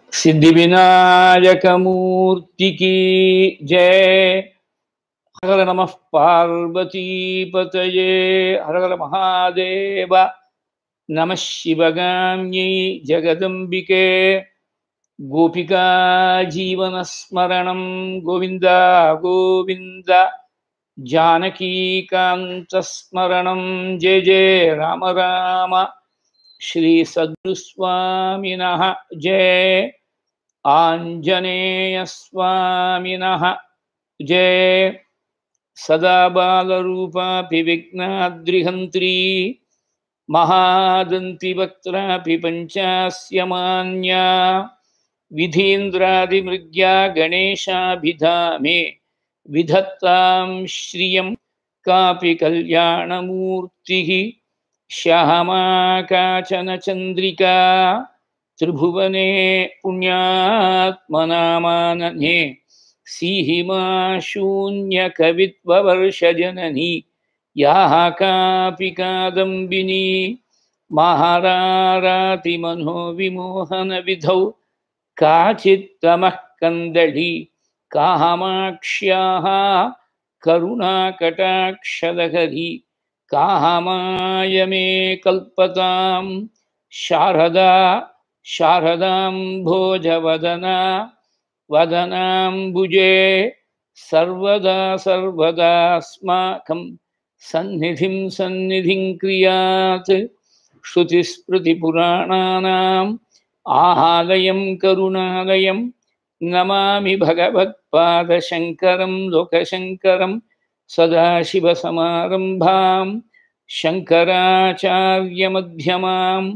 सिद्धिविनायकमूर्ति की जय हर हर नमः पार्वतीपतये हर हर महादेव नमः शिवगाम्यै जगदम्बिके गोपिका जीवनस्मरणं गोविन्द गोविन्द जानकीकान्तस्मरणं जय जय राम राम श्रीसद्गुस्वामिनः जय आञ्जनेयस्वामिनः जय सदा बालरूपापि विघ्नाद्रिहन्त्री महादन्तिवक्त्रापि पञ्चास्य मान्या विधीन्द्रादिमृग्या गणेशाभिधामे विधत्तां श्रियं कापि कल्याणमूर्तिः श्यामा काचन चन्द्रिका त्रिभुवने पुण्यात्मनामानने सीहिमा शून्यकवित्ववर्षजननी याः कापि कादम्बिनी महारारातिमनोविमोहनविधौ काचित्तमः कन्दली कामाक्ष्याः करुणाकटाक्षलहरी कामाय मे कल्पतां शारदा शारदां भोजवदना वदनाम्बुजे सर्वदा सर्वदास्माकं सन्निधिं सन्निधिं क्रियात् श्रुतिस्मृतिपुराणानाम् आहालयं करुणालयं नमामि भगवत्पादशङ्करं लोकशङ्करं सदाशिवसमारम्भां शङ्कराचार्यमध्यमाम्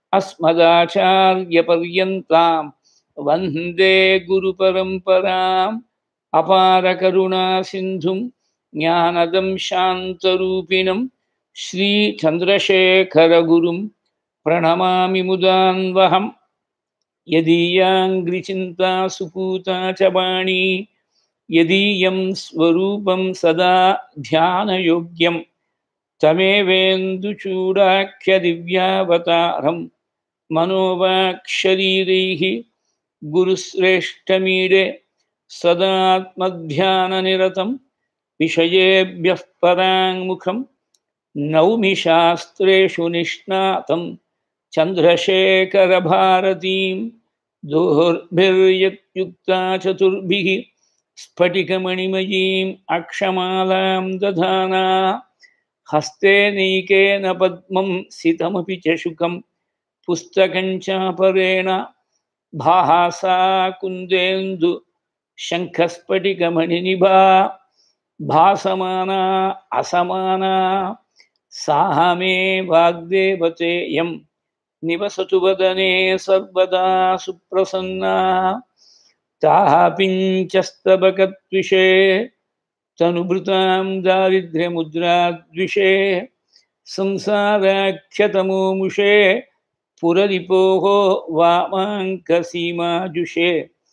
अस्मदाचार्यपर्यन्तां वन्दे गुरुपरम्पराम् अपारकरुणासिन्धुं ज्ञानदं शान्तरूपिणं श्रीचन्द्रशेखरगुरुं प्रणमामि मुदान्वहम् यदीयाङ्घ्रिचिन्ता सुपूता च वाणी यदीयं स्वरूपं सदा ध्यानयोग्यं तमेवेन्दुचूडाख्यदिव्यावतारं मनोवाक्शरीरैः गुरुश्रेष्ठमीडे सदात्मध्याननिरतं विषयेभ्यः पराङ्मुखं नौमि शास्त्रेषु निष्णातं चन्द्रशेखरभारतीं दोर्भिर्यत्युक्ता चतुर्भिः स्फटिकमणिमयीम् अक्षमालां दधाना हस्ते नैकेन पद्मं सितमपि च शुकं पुस्तकं चापरेण भासा कुन्देन्दु शङ्खस्फटिकमणिनिभा भासमाना असमाना साह मे वाग्देवतेयं निवसतु वदने सर्वदा सुप्रसन्ना ताः पिञ्चस्तबकत्विषे तनुभृतां दारिद्र्यमुद्राद्विषे संसाराख्यतमोमुषे पुररिपोः वामाङ्कसीमाजुषे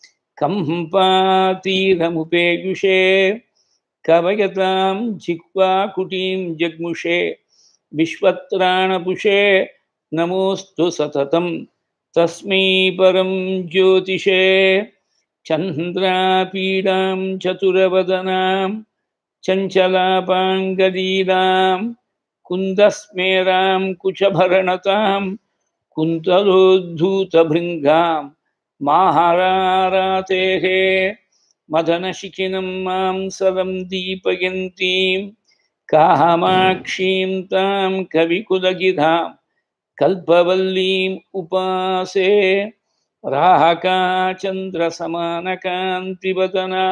कम्पातीरमुपेयुषे कवयतां जिह्वाकुटीं जग्मुषे विश्वत्राणपुषे नमोऽस्तु सततं तस्मै परं ज्योतिषे चन्द्रापीडां चतुरवदनां चञ्चलापाङ्गलीलां कुन्दस्मेरां कुचभरणतां कुन्तलोद्धूतभृङ्गां माहारारातेः मदनशिखिनं मां सदं दीपयन्तीं कामाक्षीं तां कविकुलगिधां कल्पवल्लीम् उपासे राहकाचन्द्रसमानकान्तिवदना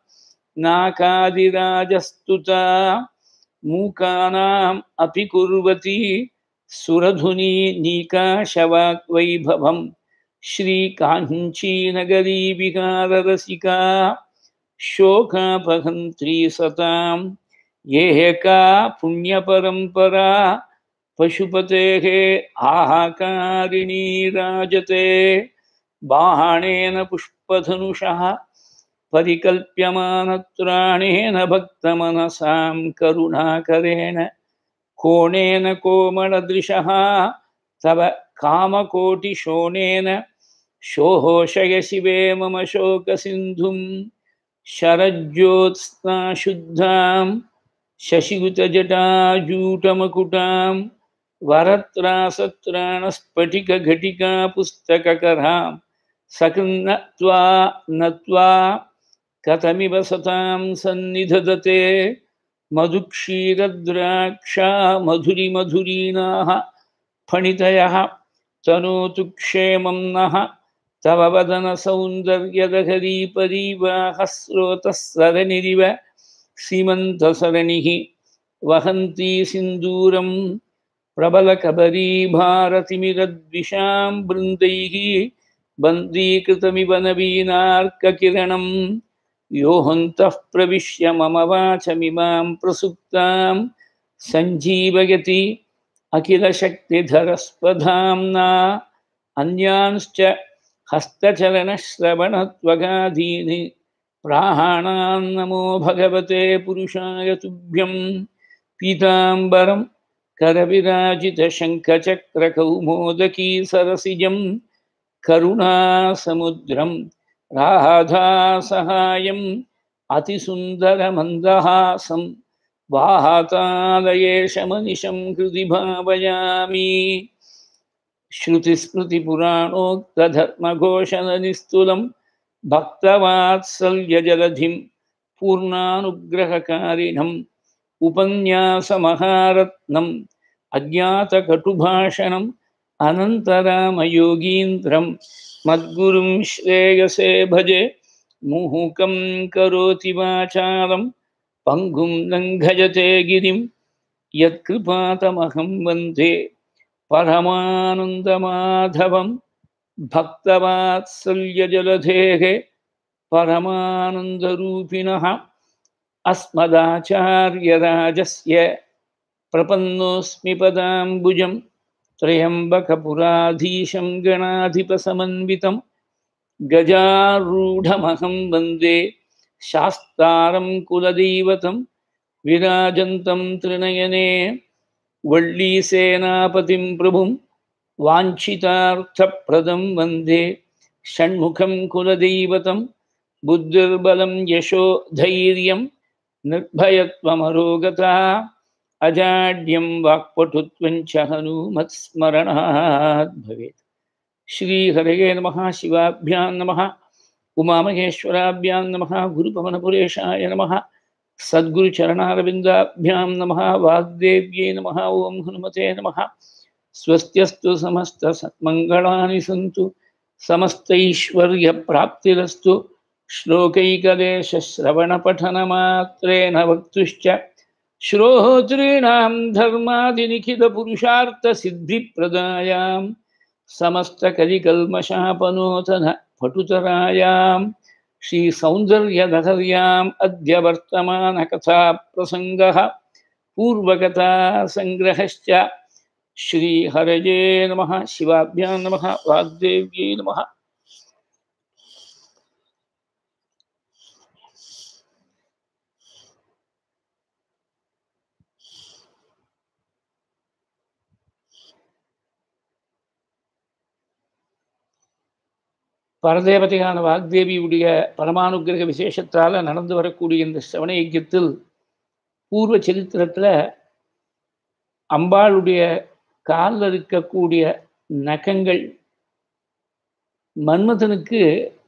नाकादिराजस्तुता मूकानाम् अपि कुर्वती सुरधुनी नीकाशवाग्वैभवं श्रीकाञ्चीनगरी विकाररसिका शोकापहन्त्री सतां एका पुण्यपरम्परा पशुपतेः आहाकारिणी राजते बाणेन पुष्पधनुषः परिकल्प्यमानत्राणेन भक्तमनसां करुणाकरेण कोणेन कोमलदृशः तव कामकोटिशोणेन शोहोषय शिवे मम शोकसिन्धुं शरज्योत्स्नाशुद्धां शशियुतजटाजूटमकुटां वरत्रासत्राणस्फटिकघटिका पुस्तककरां सकृन्नत्वा नत्वा कथमिव सतां सन्निधदते मधुक्षीरद्राक्षा मधुरिमधुरीनाः फणितयः तनोतु क्षेमं नः तव वदनसौन्दर्यदहरी परीवाहस्रोतः सरनिरिव सीमन्तसरणिः वहन्ती सिन्दूरं प्रबलकबरीभारतिमिरद्विषां बृन्दैः बन्दीकृतमिव नवीनार्ककिरणं योऽहन्तः प्रविश्य मम वाचमिमां प्रसुप्तां सञ्जीवयति अखिलशक्तिधरस्वधाम्ना अन्यांश्च हस्तचलनश्रवणत्वगादीनि प्राणान्नमो भगवते पुरुषाय तुभ्यं पीताम्बरं करविराजितशङ्खचक्रकौमोदकी सरसिजं करुणासमुद्रं राधासहायम् अतिसुन्दरमन्दहासं वातालयेशमनिशं हृदि भावयामि श्रुतिस्मृतिपुराणोक्तधर्मघोषणनिस्तुलं भक्तवात्सल्यजलधिं पूर्णानुग्रहकारिणम् उपन्यासमहारत्नम् अज्ञातकटुभाषणम् अनन्तरामयोगीन्द्रं मद्गुरुं श्रेयसे भजे मुहुकं करोति वाचालं पङ्गुं लङ्घयते गिरिं यत्कृपातमहं वन्दे परमानन्दमाधवं भक्तवात्सल्यजलधेः परमानन्दरूपिणः अस्मदाचार्यराजस्य प्रपन्नोऽस्मि पदाम्बुजं त्र्यम्बकपुराधीशं गणाधिपसमन्वितं गजारूढमहं वन्दे शास्तारं कुलदैवतं विराजन्तं त्रिनयने वल्लीसेनापतिं प्रभुं वाञ्छितार्थप्रदं वन्दे षण्मुखं कुलदैवतं बुद्धिर्बलं यशो धैर्यं निर्भयत्वमरोगता अजाड्यं वाक्पटुत्वं च हनूमत्स्मरणात् भवेत् श्रीहरये नमः शिवाभ्यां नमः उमामहेश्वराभ्यां नमः गुरुपवनपुरेशाय नमः सद्गुरुचरणारविन्दाभ्यां नमः वाग्देव्यै नमः ॐ हनुमते नमः स्वस्त्यस्तु समस्तसन्मङ्गलानि सन्तु समस्तैश्वर्यप्राप्तिरस्तु श्लोकैकदेशश्रवणपठनमात्रेण वक्तुश्च श्रोतॄणां धर्मादिलिखितपुरुषार्थसिद्धिप्रदायां समस्तकलिकल्मषापनोतन पटुतरायां श्रीसौन्दर्यलहर्याम् अद्य वर्तमानकथाप्रसङ्गः पूर्वकथासङ्ग्रहश्च श्रीहरये नमः शिवाभ्यां नमः वाग्देव्यै नमः பரதேவதையான வாக்தேவியுடைய பரமானுகிரக விசேஷத்தால் நடந்து வரக்கூடிய இந்த சிரவண யஜ்யத்தில் பூர்வ சரித்திரத்தில் அம்பாளுடைய காலில் இருக்கக்கூடிய நகங்கள் மன்மதனுக்கு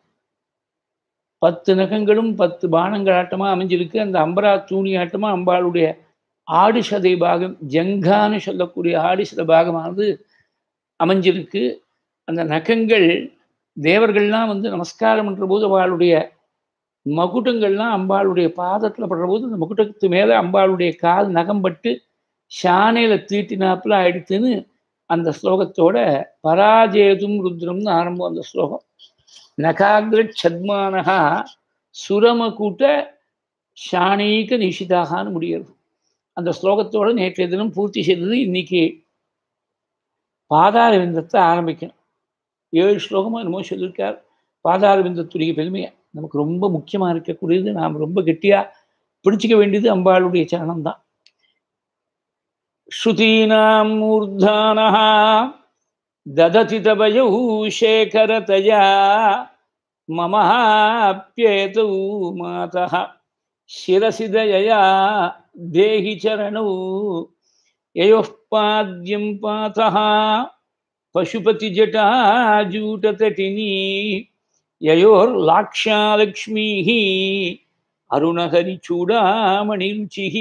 பத்து நகங்களும் பத்து பானங்களாட்டமாக அமைஞ்சிருக்கு அந்த அம்பரா தூணியாட்டமாக அம்பாளுடைய ஆடிசதை பாகம் ஜங்கான்னு சொல்லக்கூடிய ஆடிசத பாகமானது அமைஞ்சிருக்கு அந்த நகங்கள் தேவர்கள்லாம் வந்து நமஸ்காரம் பண்ணுற போது அவளுடைய மகுட்டங்கள்லாம் அம்பாளுடைய பாதத்தில் படுற போது அந்த மகுட்டத்து மேலே அம்பாளுடைய கால் நகம்பட்டு ஷானையில் தீட்டினாப்புல ஆயிடுத்துன்னு அந்த ஸ்லோகத்தோட பராஜேதும் ருத்ரம்னு ஆரம்பம் அந்த ஸ்லோகம் நகாகிர சத்மானகா சுரமகூட்ட ஷானீக நிஷிதாகான்னு முடிகிறது அந்த ஸ்லோகத்தோட நேற்றைய தினம் பூர்த்தி செய்தது இன்னைக்கு பாதார விந்தத்தை ஆரம்பிக்கணும் ஏழு ஸ்லோகமாக என்னமோ சொல்லியிருக்கார் பாதார விந்தத்துடைய பெருமையை நமக்கு ரொம்ப முக்கியமாக இருக்கக்கூடியது நாம் ரொம்ப கெட்டியாக பிடிச்சிக்க வேண்டியது அம்பாளுடைய சரணம் தான் ஸ்ருதீனாம் மூர்தானஹா ददति तवयौ शेखरतया ममाप्येतौ मातः शिरसि दयया देहि चरणौ ययोः पाद्यं पातः पशुपतिजटाजूटतटिनी ययोर्लाक्षालक्ष्मीः அருணஹரிச்சூடாமணிருச்சிஹ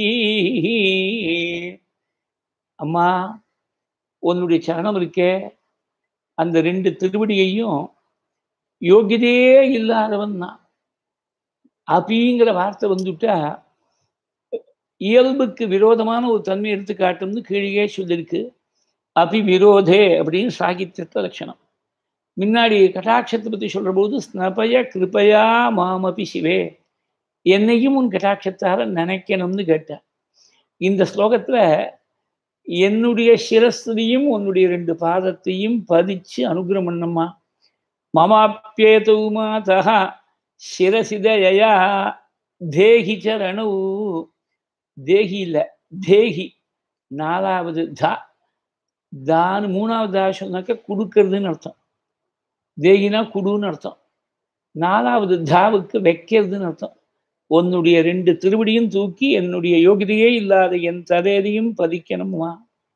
அம்மா உன்னுடைய சரணம் இருக்கே அந்த ரெண்டு திருவடியையும் யோகியதையே இல்லாதவன் தான் அபிங்கிற வார்த்தை வந்துட்டா இயல்புக்கு விரோதமான ஒரு தன்மை எடுத்து காட்டும்னு கீழே சொல்லியிருக்கு அபி விரோதே அப்படின்னு சாகித்யத்த லட்சணம் முன்னாடி கட்டாட்சத்தை பற்றி சொல்கிற போது ஸ்னபய கிருபையா மாமபி சிவே என்னையும் உன் கட்டாட்சத்தார நினைக்கணும்னு கேட்டார் இந்த ஸ்லோகத்தில் என்னுடைய சிரஸ்திலையும் உன்னுடைய ரெண்டு பாதத்தையும் பதிச்சு அனுகிரம் பண்ணம்மா மமாப்பியேதௌ மாதா சிரசிதயா தேகி சரணு தேகி இல்லை தேகி நாலாவது தா தான் மூணாவது தா சொன்னாக்க கொடுக்கறதுன்னு அர்த்தம் தேகினா குடுன்னு அர்த்தம் நாலாவது தாவுக்கு வைக்கிறதுன்னு அர்த்தம் உன்னுடைய ரெண்டு திருவடியும் தூக்கி என்னுடைய யோகிதையே இல்லாத என் ததையதையும் பதிக்கணுமா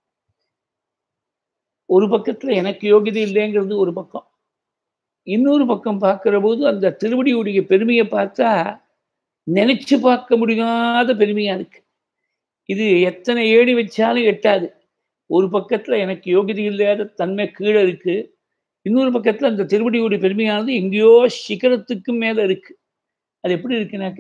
ஒரு பக்கத்துல எனக்கு யோகிதை இல்லைங்கிறது ஒரு பக்கம் இன்னொரு பக்கம் பார்க்கிற போது அந்த திருவடியுடைய பெருமையை பார்த்தா நினைச்சு பார்க்க முடியாத பெருமையா இருக்கு இது எத்தனை ஏடி வச்சாலும் எட்டாது ஒரு பக்கத்துல எனக்கு யோகிதை இல்லாத தன்மை கீழே இருக்கு இன்னொரு பக்கத்துல அந்த திருவடியுடைய பெருமையானது எங்கேயோ சிகரத்துக்கு மேல இருக்கு அது எப்படி இருக்குனாக்க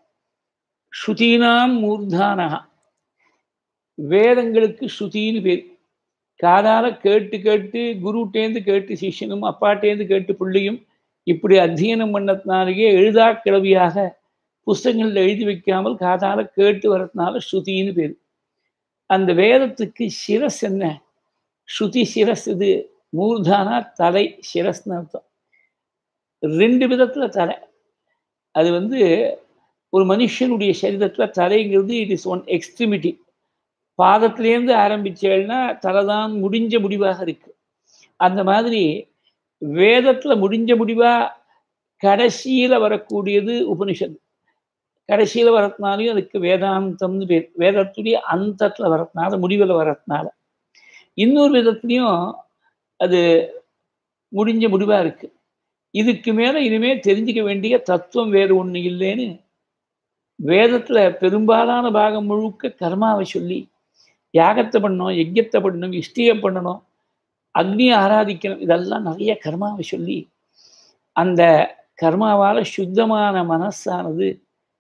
ஸ்ருதீனாம் மூர்தானகா வேதங்களுக்கு ஸ்ருதின்னு பேர் காதால கேட்டு கேட்டு குருட்டேந்து கேட்டு சிஷ்யனும் அப்பாட்டேந்து கேட்டு பிள்ளையும் இப்படி அத்தியனம் பண்ணதுனாலேயே எழுதா கிளவியாக புஸ்தகங்களில் எழுதி வைக்காமல் காதால கேட்டு வரதுனால ஸ்ருதின்னு பேர் அந்த வேதத்துக்கு சிரஸ் என்ன ஸ்ருதி சிரஸ் இது மூர்தானா தலை சிரஸ்னு அர்த்தம் ரெண்டு விதத்துல தலை அது வந்து ஒரு மனுஷனுடைய சரீரத்தில் தலைங்கிறது இட் இஸ் ஒன் எக்ஸ்ட்ரிமிட்டி பாதத்திலேருந்து ஆரம்பிச்சேன்னா தலைதான் முடிஞ்ச முடிவாக இருக்கு அந்த மாதிரி வேதத்தில் முடிஞ்ச முடிவா கடைசியில் வரக்கூடியது உபனிஷத் கடைசியில் வரதுனாலையும் அதுக்கு வேதாந்தம்னு பேர் வேதத்துடைய அந்தத்தில் வரதுனால முடிவில் வரதுனால இன்னொரு விதத்துலையும் அது முடிஞ்ச முடிவாக இருக்குது இதுக்கு மேலே இனிமே தெரிஞ்சுக்க வேண்டிய தத்துவம் வேறு ஒன்று இல்லைன்னு வேதத்தில் பெரும்பாலான பாகம் முழுக்க கர்மாவை சொல்லி யாகத்தை பண்ணணும் யஜ்யத்தை பண்ணணும் இஷ்டியை பண்ணணும் அக்னியை ஆராதிக்கணும் இதெல்லாம் நிறைய கர்மாவை சொல்லி அந்த கர்மாவால் சுத்தமான மனசானது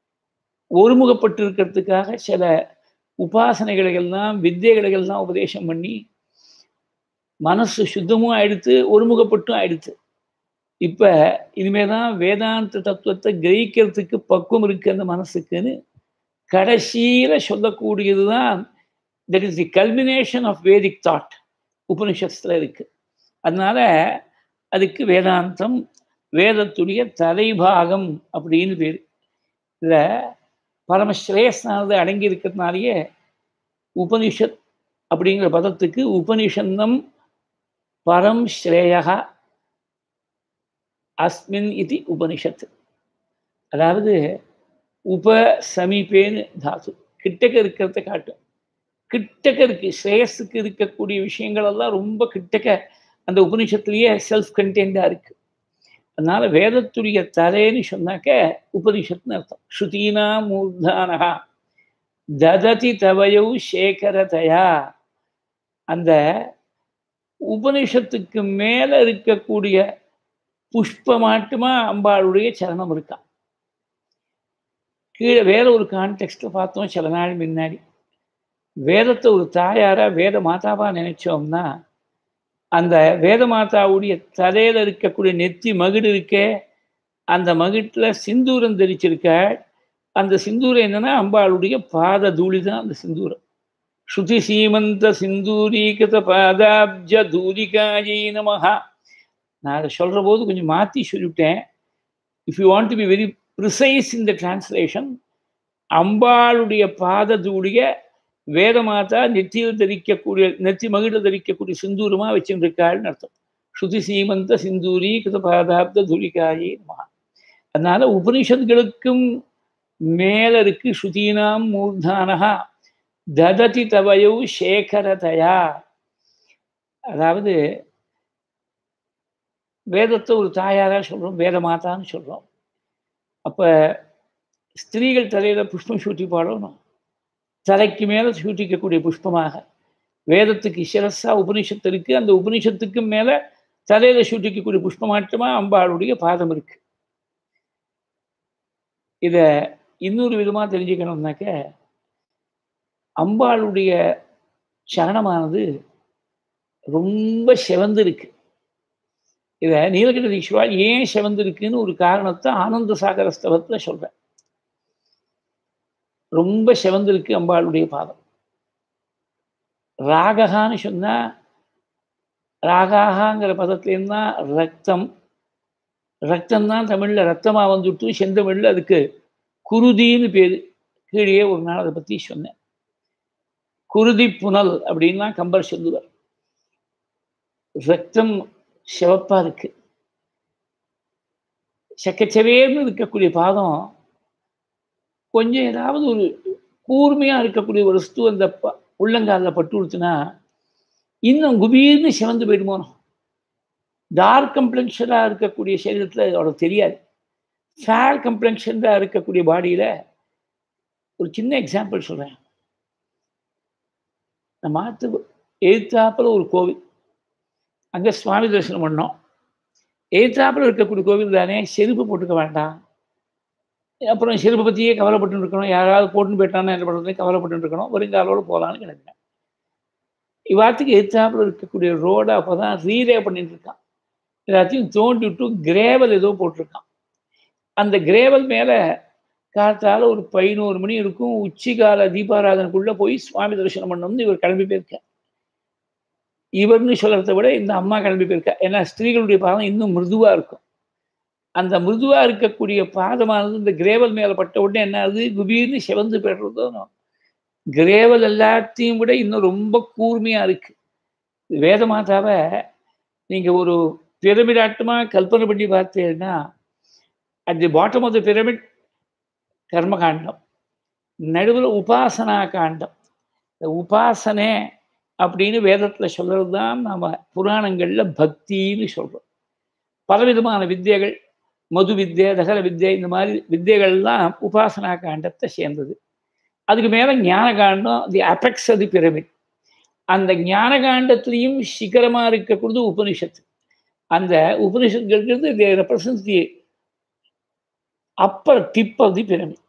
ஒருமுகப்பட்டிருக்கிறதுக்காக சில உபாசனைகளை எல்லாம் வித்தியைகளை எல்லாம் உபதேசம் பண்ணி மனசு சுத்தமும் ஆயிடுத்து ஒருமுகப்பட்டும் ஆயிடுத்து இப்போ இனிமே தான் வேதாந்த தத்துவத்தை கிரகிக்கிறதுக்கு பக்குவம் இருக்கு அந்த மனசுக்குன்னு கடைசியில் சொல்லக்கூடியது தான் that is the culmination of Vedic thought உபனிஷத்தில் இருக்கு அதனால அதுக்கு வேதாந்தம் வேதத்துடைய தலைபாகம் அப்படின்னு பேர் இதில் பரமஸ்ரேயஸ்னானது அடங்கி இருக்கிறதுனாலேயே உபனிஷத் அப்படிங்கிற பதத்துக்கு உபனிஷந்தம் பரம் ஸ்ரேயா அஸ்மின் இது உபனிஷத்து அதாவது உப சமீபேன்னு தாத்து கிட்டக்க இருக்கிறத காட்டும் கிட்டக்க இருக்கு ஸ்ரேயஸுக்கு இருக்கக்கூடிய விஷயங்கள் எல்லாம் ரொம்ப கிட்டக்க அந்த உபனிஷத்துலேயே செல்ஃப் கண்டென்டாக இருக்கு அதனால வேதத்துடைய தலேன்னு சொன்னாக்க உபனிஷத்னு அர்த்தம் ஸ்ருதீனா மூர்தானகா தததி தவயௌ சேகரதயா அந்த உபனிஷத்துக்கு மேல இருக்கக்கூடிய புஷ்பமாட்டுமா அம்பாளுடைய சரணம் இருக்கான் கீழே வேற ஒரு கான்டெக்ட்ல பார்த்தோம் சில நாள் முன்னாடி வேதத்தை ஒரு தாயாரா வேத மாதாவா நினைச்சோம்னா அந்த வேத மாதாவுடைய தலையில இருக்கக்கூடிய நெத்தி மகிடு இருக்கே அந்த மகிட்டில் சிந்தூரம் தெரிச்சிருக்க அந்த சிந்தூரம் என்னன்னா அம்பாளுடைய பாத தூளி தான் அந்த சிந்தூரம் ஸ்ருதி சீமந்த சிந்தூரீகத பாதாப்ஜ தூரிகாயை நமஹா நான் அதை சொல்கிற போது கொஞ்சம் மாற்றி சொல்லிவிட்டேன் if you want to be very precise in the translation அம்பாளுடைய பாத தூளிய வேதமாதா நெற்றியில் தரிக்கக்கூடிய நெற்றி மகிழ தரிக்கக்கூடிய சிந்தூரமா வச்சுருக்காள்னு அர்த்தம் ஸ்ருதி சீமந்த சிந்தூரி கிருதபாதாப்த துரிகாயே நம அதனால உபனிஷத்களுக்கும் மேல இருக்கு ஸ்ருதீனாம் மூர்தானகா தததி தவயோ சேகரதயா அதாவது வேதத்தை ஒரு தாயாரா சொல்றோம் வேத மாதான்னு சொல்றோம் அப்ப ஸ்திரீகள் தலையில புஷ்பம் சூட்டி பாடணும் தலைக்கு மேல சூட்டிக்கக்கூடிய புஷ்பமாக வேதத்துக்கு சிரஸா உபனிஷத்து இருக்கு அந்த உபனிஷத்துக்கு மேல தலையில சூட்டிக்கக்கூடிய புஷ்பமாட்டமா அம்பாளுடைய பாதம் இருக்கு இத இன்னொரு விதமா தெரிஞ்சுக்கணும்னாக்க அம்பாளுடைய சரணமானது ரொம்ப செவந்து இருக்கு இதை நீலகிரீஸ்வரா ஏன் செவந்து இருக்குன்னு ஒரு காரணத்தை ஆனந்த சாகர ஸ்தவத்தில் சொல்றேன் ரொம்ப செவந்திருக்கு அம்பாளுடைய பாதம் ராககான்னு சொன்னா ராகாகாங்கிற பதத்துலேருந்து தான் ரத்தம் ரத்தம் தான் தமிழ்ல ரத்தமா வந்துட்டு செந்தமிழ்ல அதுக்கு குருதின்னு பேரு கீழே ஒரு நாள் அதை பத்தி சொன்னேன் குருதி புனல் அப்படின்லாம் கம்பர் சொல்லுவார் ரத்தம் சிவப்பா இருக்கு செக்கச்சவேர்னு இருக்கக்கூடிய பாதம் கொஞ்சம் ஏதாவது ஒரு கூர்மையா இருக்கக்கூடிய ஒரு வஸ்து அந்த உள்ளங்காலில் பட்டு கொடுத்துனா இன்னும் குபீர்னு சிவந்து போயிடுமோ டார்க் கம்ப்ளெக்ஷனாக இருக்கக்கூடிய சரீரத்தில் அதோட தெரியாது ஃபேர் கம்ப்ளெக்ஷனாக இருக்கக்கூடிய பாடியில் ஒரு சின்ன எக்ஸாம்பிள் சொல்கிறேன் நம்ம மாற்று எழுத்தாப்பில் ஒரு கோவில் அங்கே சுவாமி தரிசனம் பண்ணோம் எழுத்தாப்பில் இருக்கக்கூடிய கோவில் தானே செருப்பு போட்டுக்க வேண்டாம் அப்புறம் செருப்பை பற்றியே கவலைப்பட்டு இருக்கணும் யாராவது போட்டுன்னு போயிட்டான்னு என்ன பண்ணுறது கவலைப்பட்டு இருக்கணும் வருங்காலோடு போகலான்னு கிடந்தேன் இவ்வாத்துக்கு எதிர்த்தாப்பில் இருக்கக்கூடிய ரோடை அப்போ தான் ரீரே பண்ணிட்டு இருக்கான் எல்லாத்தையும் தோண்டி விட்டு கிரேவல் ஏதோ போட்டிருக்கான் அந்த கிரேவல் மேலே காத்தால ஒரு பதினோரு மணி இருக்கும் உச்சிகால தீபாராதனுக்குள்ளே போய் சுவாமி தரிசனம் பண்ணணும்னு இவர் கிளம்பி போயிருக்கார் இவர்னு சொல்கிறத விட இந்த அம்மா கிளம்பி போயிருக்கா ஏன்னா ஸ்திரீகளுடைய பாதம் இன்னும் மிருதுவாக இருக்கும் அந்த மிருதுவாக இருக்கக்கூடிய பாதமானது இந்த கிரேவல் மேலே பட்ட உடனே என்ன ஆகுது குபீர்னு சிவந்து பெறுறதோ கிரேவல் எல்லாத்தையும் விட இன்னும் ரொம்ப கூர்மையாக இருக்கு வேத மாதாவை நீங்கள் ஒரு பிரமிடாட்டமாக கல்பனை பண்ணி பார்த்தீங்கன்னா at the bottom of the pyramid கர்மகாண்டம் நடுவில் உபாசனா காண்டம் இந்த உபாசனை அப்படின்னு வேதத்தில் சொல்கிறது தான் நம்ம புராணங்களில் பக்தின்னு சொல்கிறோம் பலவிதமான வித்தியைகள் மது வித்யை தகர வித்யை இந்த மாதிரி வித்தியைகள்லாம் உபாசனா காண்டத்தை சேர்ந்தது அதுக்கு மேலே ஞான காண்டம் தி அபெக்ஸ் அது பிரமிட் அந்த ஞான காண்டத்திலையும் சிகரமாக இருக்கக்கூடியது உபனிஷத்து அந்த உபனிஷத்துங்கிறது the represents the upper tip of the pyramid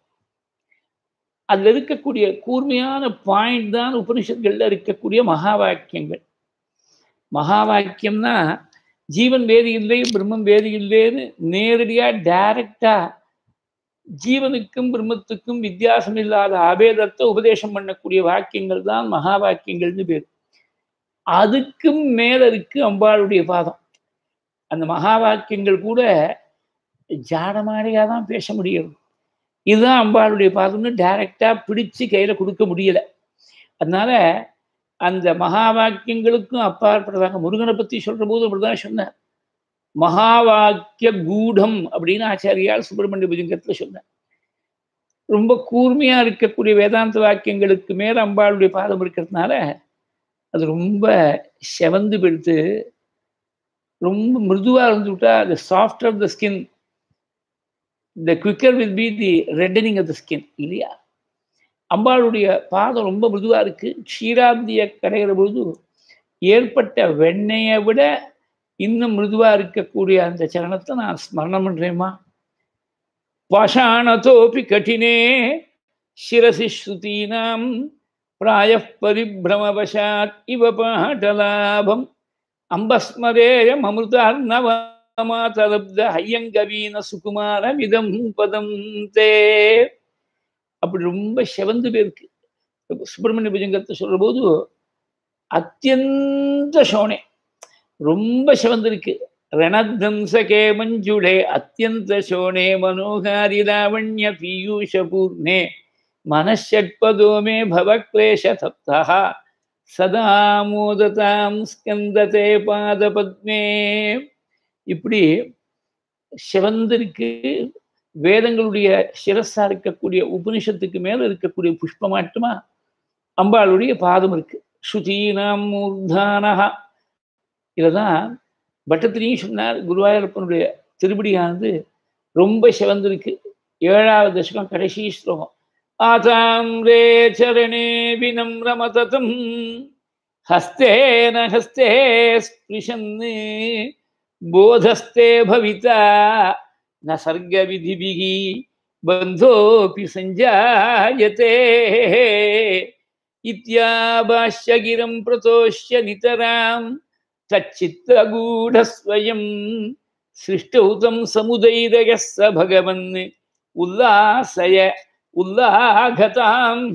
அதில் இருக்கக்கூடிய கூர்மையான பாயிண்ட் தான் உபனிஷத்துகளில் இருக்கக்கூடிய மகா வாக்கியங்கள் மகா வாக்கியம்னா ஜீவன் வேதி இல்லை பிரம்மம் வேதி இல்லைன்னு நேரடியாக டைரக்டாக ஜீவனுக்கும் பிரம்மத்துக்கும் வித்தியாசம் இல்லாத அபேதத்தை உபதேசம் பண்ணக்கூடிய வாக்கியங்கள் தான் மகா வாக்கியங்கள்னு பேர் அதுக்கும் மேல இருக்கு அம்பாளுடைய பாதம் அந்த மகா வாக்கியங்கள் கூட ஜாடமாடியாக தான் பேச முடியும் இதுதான் அம்பாளுடைய பாதம்னு டைரக்டா பிடிச்சு கையில கொடுக்க முடியல அதனால அந்த மகா வாக்கியங்களுக்கும் அப்பாற்பட்டதாங்க முருகனை பத்தி சொல்ற போது அப்படிதான் சொன்னார் மகா வாக்கிய கூடம் அப்படின்னு ஆச்சாரியால் சுப்பிரமணிய புஜங்கத்துல சொன்னார் ரொம்ப கூர்மையா இருக்கக்கூடிய வேதாந்த வாக்கியங்களுக்கு மேல அம்பாளுடைய பாதம் இருக்கிறதுனால அது ரொம்ப செவந்து பெடுத்து ரொம்ப மிருதுவா இருந்து விட்டா அது soft of the skin the quicker will be the reddening of the skin இல்லையா அம்பாளுடைய பாதம் ரொம்ப மிருதுவா இருக்கு க்ஷீராந்திய கடைகிற பொழுது ஏற்பட்ட வெண்ணையை விட இன்னும் மிருதுவா இருக்கக்கூடிய அந்த சரணத்தை நான் ஸ்மரணம் பண்றேம்மா பாஷாணத்தோப்பி கঠিனே சிரசி ஸ்ருதீனாம் பிராய பரிபிரமவசாத் இவ பாட்டலாபம் அம்பஸ்மரேயம் அமிர்தார்ணவமாதலப்த ஹையங்கவீன சுகுமாரமிதம் பதம் தே அப்படி ரொம்ப செவந்து பேருக்கு சுப்பிரமணிய புஜங்கத்தை சொல்ற போது அத்தியந்த சோனே ரொம்ப செவந்திருக்கு ரணத்வம்சகே மஞ்சுளே அத்தியந்த சோனே மனோகாரி லாவண்ய பீயூஷ பூர்ணே மனஷட்பதோ மே பவக்லேஷ தப்தா சதா மோததாம் ஸ்கந்ததே பாதபத்மே இப்படி சிவந்திருக்கு வேதங்களுடைய சிரஸா இருக்கக்கூடிய உபனிஷத்துக்கு மேல இருக்கக்கூடிய புஷ்பமாட்டமா அம்பாளுடைய பாதம் இருக்கு ஸ்ருதீனாம் மூர்தானஹா இதைதான் பட்டத்திலையும் சொன்னார் குருவாயூரப்பனுடைய திருப்படியானது ரொம்ப சிவந்திருக்கு ஏழாவது தசகம் கடைசி ஸ்லோகம் ஆதாம்ரே சரணே வினம்ரமதம் ஹஸ்தேன ஹஸ்தே ஸ்பிருஷன்னு போதஸ்தே பவிதா ந சர்க விதிபிகி பந்தோபி சஞ்சாயதே இத்தியாபாஷ்யகிரம் பிரதோஷ்ய நிதராம் தச்சித்தகூடஸ்வயம் சிருஷ்டௌதம் சமுதைரய ச பகவன் உல்லாசய உல்லாகதாம்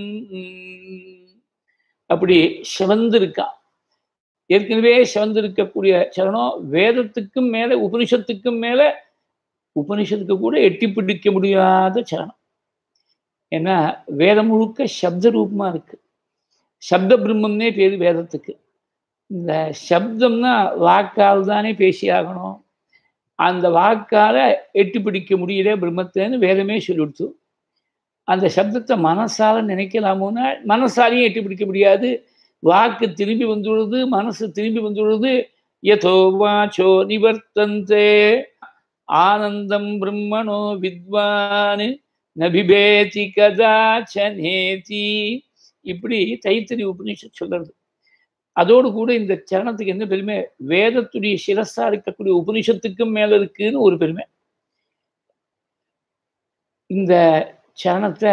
அப்படி சிவந்திருக்கா ஏற்கனவே சிவந்திருக்கக்கூடிய சரணம் வேதத்துக்கும் மேல உபனிஷத்துக்கும் மேல உபனிஷத்துக்கு கூட எட்டி பிடிக்க முடியாத சரணம் ஏன்னா வேதம் முழுக்க சப்த ரூபமா இருக்கு சப்த பிரம்மம்னே பேரு வேதத்துக்கு இந்த சப்தம்னா வாக்கால் தானே பேசியாகணும் அந்த வாக்கால எட்டி பிடிக்க முடியல பிரம்மத்தைன்னு வேதமே சொல்லிடுத்து அந்த சப்தத்தை மனசால நினைக்கலாமோன்னா மனசாலையும் எட்டி பிடிக்க முடியாது வாக்கு திரும்பி வந்துள்ளது மனசு திரும்பி வந்துள்ளது யதோ வாச்சோ நிவர்த்தந்தே ஆனந்தம் பிரம்மணோ வித்வான் நபிபேதி கதாச்சனேதி இப்படி தைத்திரி உபநிஷத் சொல்றது அதோடு கூட இந்த சரணத்துக்கு என்ன பெருமை வேதத்துடைய சிரஸா இருக்கக்கூடிய உபனிஷத்துக்கும் மேல இருக்குன்னு ஒரு பெருமை இந்த சரணத்தை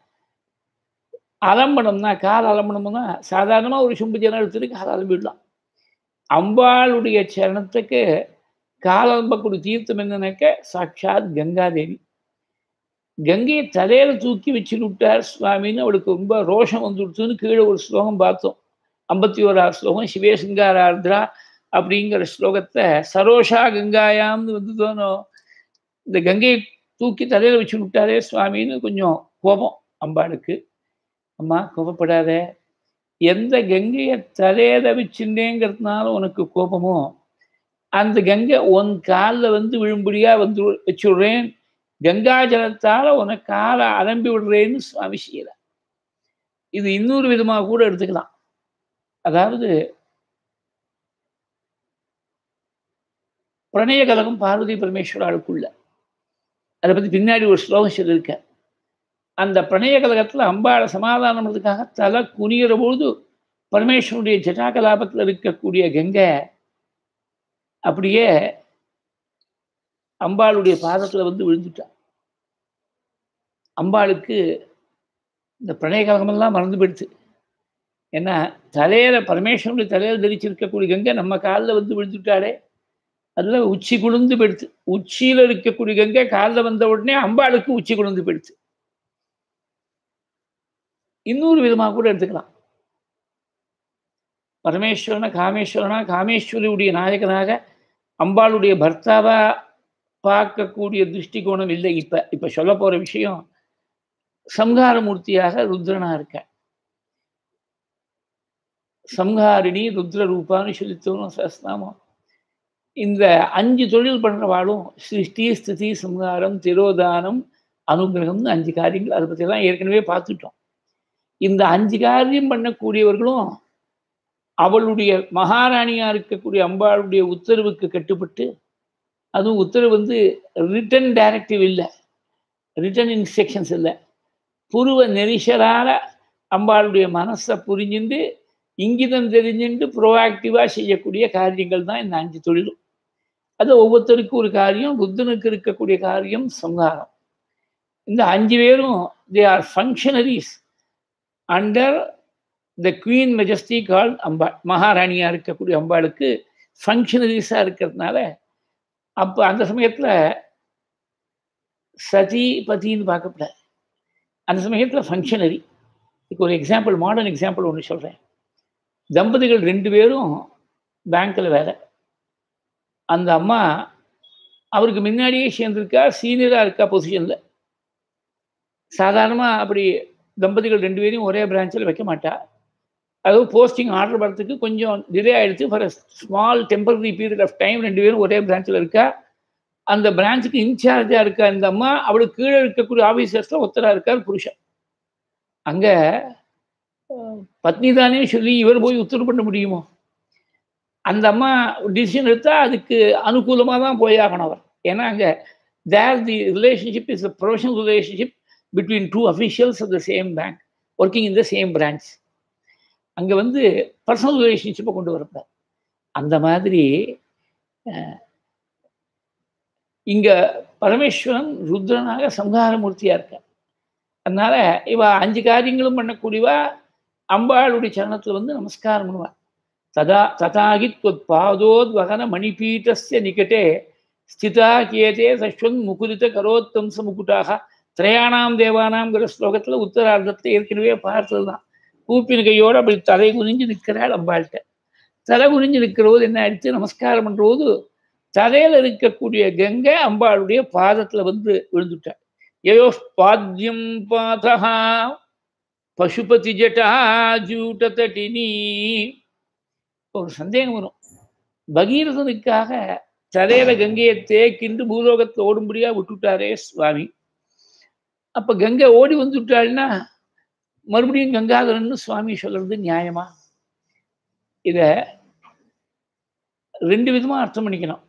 அலம்பனம்னா கால் அலம்பனம்னா சாதாரணமா ஒரு சும்பு ஜனம் எடுத்துட்டு கால் அலம்பிடலாம் அம்பாளுடைய சரணத்துக்கு கால் அலம்பக்கூடிய தீர்த்தம் என்னன்னாக்க சாட்சாத் கங்காதேவி கங்கையை தலையில தூக்கி வச்சு விட்டார் சுவாமின்னு அவளுக்கு ரொம்ப ரோஷம் வந்துடுத்துன்னு கீழே ஒரு ஸ்லோகம் பார்த்தோம் ஐம்பத்தி ஓராறு ஸ்லோகம் சிவேசங்காரார்த்ரா அப்படிங்கிற ஸ்லோகத்தை சரோஷா கங்காயாம்னு வந்து தோணும் இந்த கங்கையை தூக்கி தலையில வச்சு விட்டாரே சுவாமின்னு கொஞ்சம் கோபம் அம்பாளுக்கு அம்மா கோபப்படாத எந்த கங்கையை தலையில வச்சுட்டேங்கிறதுனால உனக்கு கோபமோ அந்த கங்கை உன் காலில் வந்து விழும்படியா வந்து வச்சு விடுறேன் கங்கா ஜலத்தால உனக்கு காலை அலம்பி விடுறேன்னு சுவாமி செய்யல இது இன்னொரு விதமாக கூட எடுத்துக்கலாம் அதாவது பிரணய கலகம் பார்வதி பரமேஸ்வராளுக்குள்ள அதை பத்தி பின்னாடி ஒரு ஸ்லோகம் சொல்லியிருக்க அந்த பிரணய கலகத்துல அம்பாளை சமாதானம்ன்றதுக்காக தலை குனிகிற பொழுது பரமேஸ்வருடைய ஜட்டாகலாபத்தில் இருக்கக்கூடிய கங்கை அப்படியே அம்பாளுடைய பாதத்துல வந்து விழுந்துட்டான் அம்பாளுக்கு இந்த பிரணய கலகமெல்லாம் மறந்து போயிடுச்சு ஏன்னா தலையில பரமேஸ்வரனுடைய தலையில தரிச்சிருக்கக்கூடிய கங்கை நம்ம காலில் வந்து விழுந்துட்டாலே அதில் உச்சி குளிர்ந்து போயிடுச்சு உச்சியில இருக்கக்கூடிய கங்கை காலில் வந்த உடனே அம்பாளுக்கு உச்சி குளிர்ந்து போயிடுச்சு இன்னொரு விதமாக கூட எடுத்துக்கலாம் பரமேஸ்வரனை காமேஸ்வரனா காமேஸ்வரியுடைய நாயகனாக அம்பாளுடைய பர்த்தாவா பார்க்கக்கூடிய திருஷ்டிகோணம் இல்லை இப்ப இப்ப சொல்ல போற விஷயம் சம்ஹாரமூர்த்தியாக ருத்ரனா இருக்க சம்ஹாரிணி ருத்ர ரூபான்னு சொல்லித்தோணும் சஸ்நாமம் இந்த அஞ்சு தொழில் பண்றவாளும் சிருஷ்டி ஸ்திதி சம்ஹாரம் திரோதானம் அனுகிரகம்னு அஞ்சு காரியங்கள் அதை பற்றி எல்லாம் ஏற்கனவே பார்த்துட்டோம் இந்த அஞ்சு காரியம் பண்ணக்கூடியவர்களும் அவளுடைய மகாராணியா இருக்கக்கூடிய அம்பாளுடைய உத்தரவுக்கு கட்டுப்பட்டு அதுவும் உத்தரவு வந்து ரிட்டன் டைரக்டிவ் இல்லை ரிட்டன் இன்ஸ்ட்ரக்ஷன்ஸ் இல்லை புருவ நெரிசலால அம்பாளுடைய மனசை புரிஞ்சுண்டு இங்கிதம் தெரிஞ்சுட்டு ப்ரோஆக்டிவாக செய்யக்கூடிய காரியங்கள் தான் இந்த அஞ்சு தொழிலும் அது ஒவ்வொருத்தருக்கும் ஒரு காரியம் புத்தனுக்கு இருக்கக்கூடிய காரியம் சங்காரம் இந்த அஞ்சு பேரும் they are functionaries under the queen majesty call Ambal மகாராணியாக இருக்கக்கூடிய அம்பாளுக்கு ஃபங்க்ஷனரிஸாக இருக்கிறதுனால அப்போ அந்த சமயத்தில் சதி பதின்னு பார்க்கப்படாது அந்த சமயத்தில் ஃபங்க்ஷனரி இப்போ ஒரு எக்ஸாம்பிள் மாடர்ன் எக்ஸாம்பிள் ஒன்று சொல்கிறேன் தம்பதிகள் ரெண்டு பேரும் பேங்க்கில் வேலை அந்த அம்மா அவருக்கு முன்னாடியே சேர்ந்துருக்கா சீனியராக இருக்கா பொசிஷனில் சாதாரணமாக அப்படி தம்பதிகள் ரெண்டு பேரையும் ஒரே பிரான்ச்சில் வைக்க மாட்டா அதாவது போஸ்டிங் ஆர்டர் வரத்துக்கு கொஞ்சம் டிலே ஆகிடுச்சு for a small temporary period of time ரெண்டு பேரும் ஒரே பிரான்ச்சில் இருக்கா அந்த பிரான்ச்சுக்கு இன்சார்ஜாக இருக்கா இந்த அம்மா அவளுக்கு கீழே இருக்கக்கூடிய ஆஃபீஸர்ஸில் ஒத்தராக இருக்கார் புருஷன் அங்கே பத்னி தானே சொல்லி இவர் போய் உத்தரவு பண்ண முடியுமோ அந்த அம்மா டிசிஷன் எடுத்தால் அதுக்கு அனுகூலமாக தான் போய் ஆகணும் அவர் ஏன்னா அங்கே there the relationship is a professional relationship between two officials of the same bank working in the same branch அங்கே வந்து பர்சனல் ரிலேஷன்ஷிப்பை கொண்டு வரப்படாது அந்த மாதிரி இங்கே பரமேஸ்வரன் ருத்ரனாக சம்ஹாரமூர்த்தியாக இருக்கார் அதனால இவ அஞ்சு காரியங்களும் பண்ணக்கூடியவா அம்பாளுடைய சரணத்தில் வந்து நமஸ்காரம் பண்ணுவாள் ததா ததாகி தொத் பாதோத்வகன மணிபீட்டஸ்ய நிகட்டே ஸ்திதா கேதே சஸ்வன் முகுரித கரோத்தம்ச முகுட்டாக திரையாணாம் தேவானாம்ங்கிற ஸ்லோகத்தில் உத்தரார்த்தத்தை ஏற்கனவே பார்த்தது தான் கூப்பின கையோடு அப்படி தலை குனிஞ்சு நிற்கிறாள் அம்பாள்கிட்ட தலை குனிஞ்சு நிற்கிற போது என்ன ஆயிடுச்சு நமஸ்காரம் பண்ணுற போது தலையில் இருக்கக்கூடிய கங்கை அம்பாளுடைய பாதத்தில் வந்து விழுந்துட்டாள் யயோ பாத்யம் பாதா பசுபதி ஜட்டா ஜூட்ட தட்டினி ஒரு சந்தேகம் வரும் பகீரதனுக்காக தலையில கங்கையை தேக்கிண்டு பூலோகத்தை ஓடும்படியா விட்டுட்டாரே சுவாமி அப்ப கங்கை ஓடி வந்துட்டாள்னா மறுபடியும் கங்காதரன்னு சுவாமி சொல்றது நியாயமா இத ரெண்டு விதமா அர்த்தம் பண்ணிக்கணும்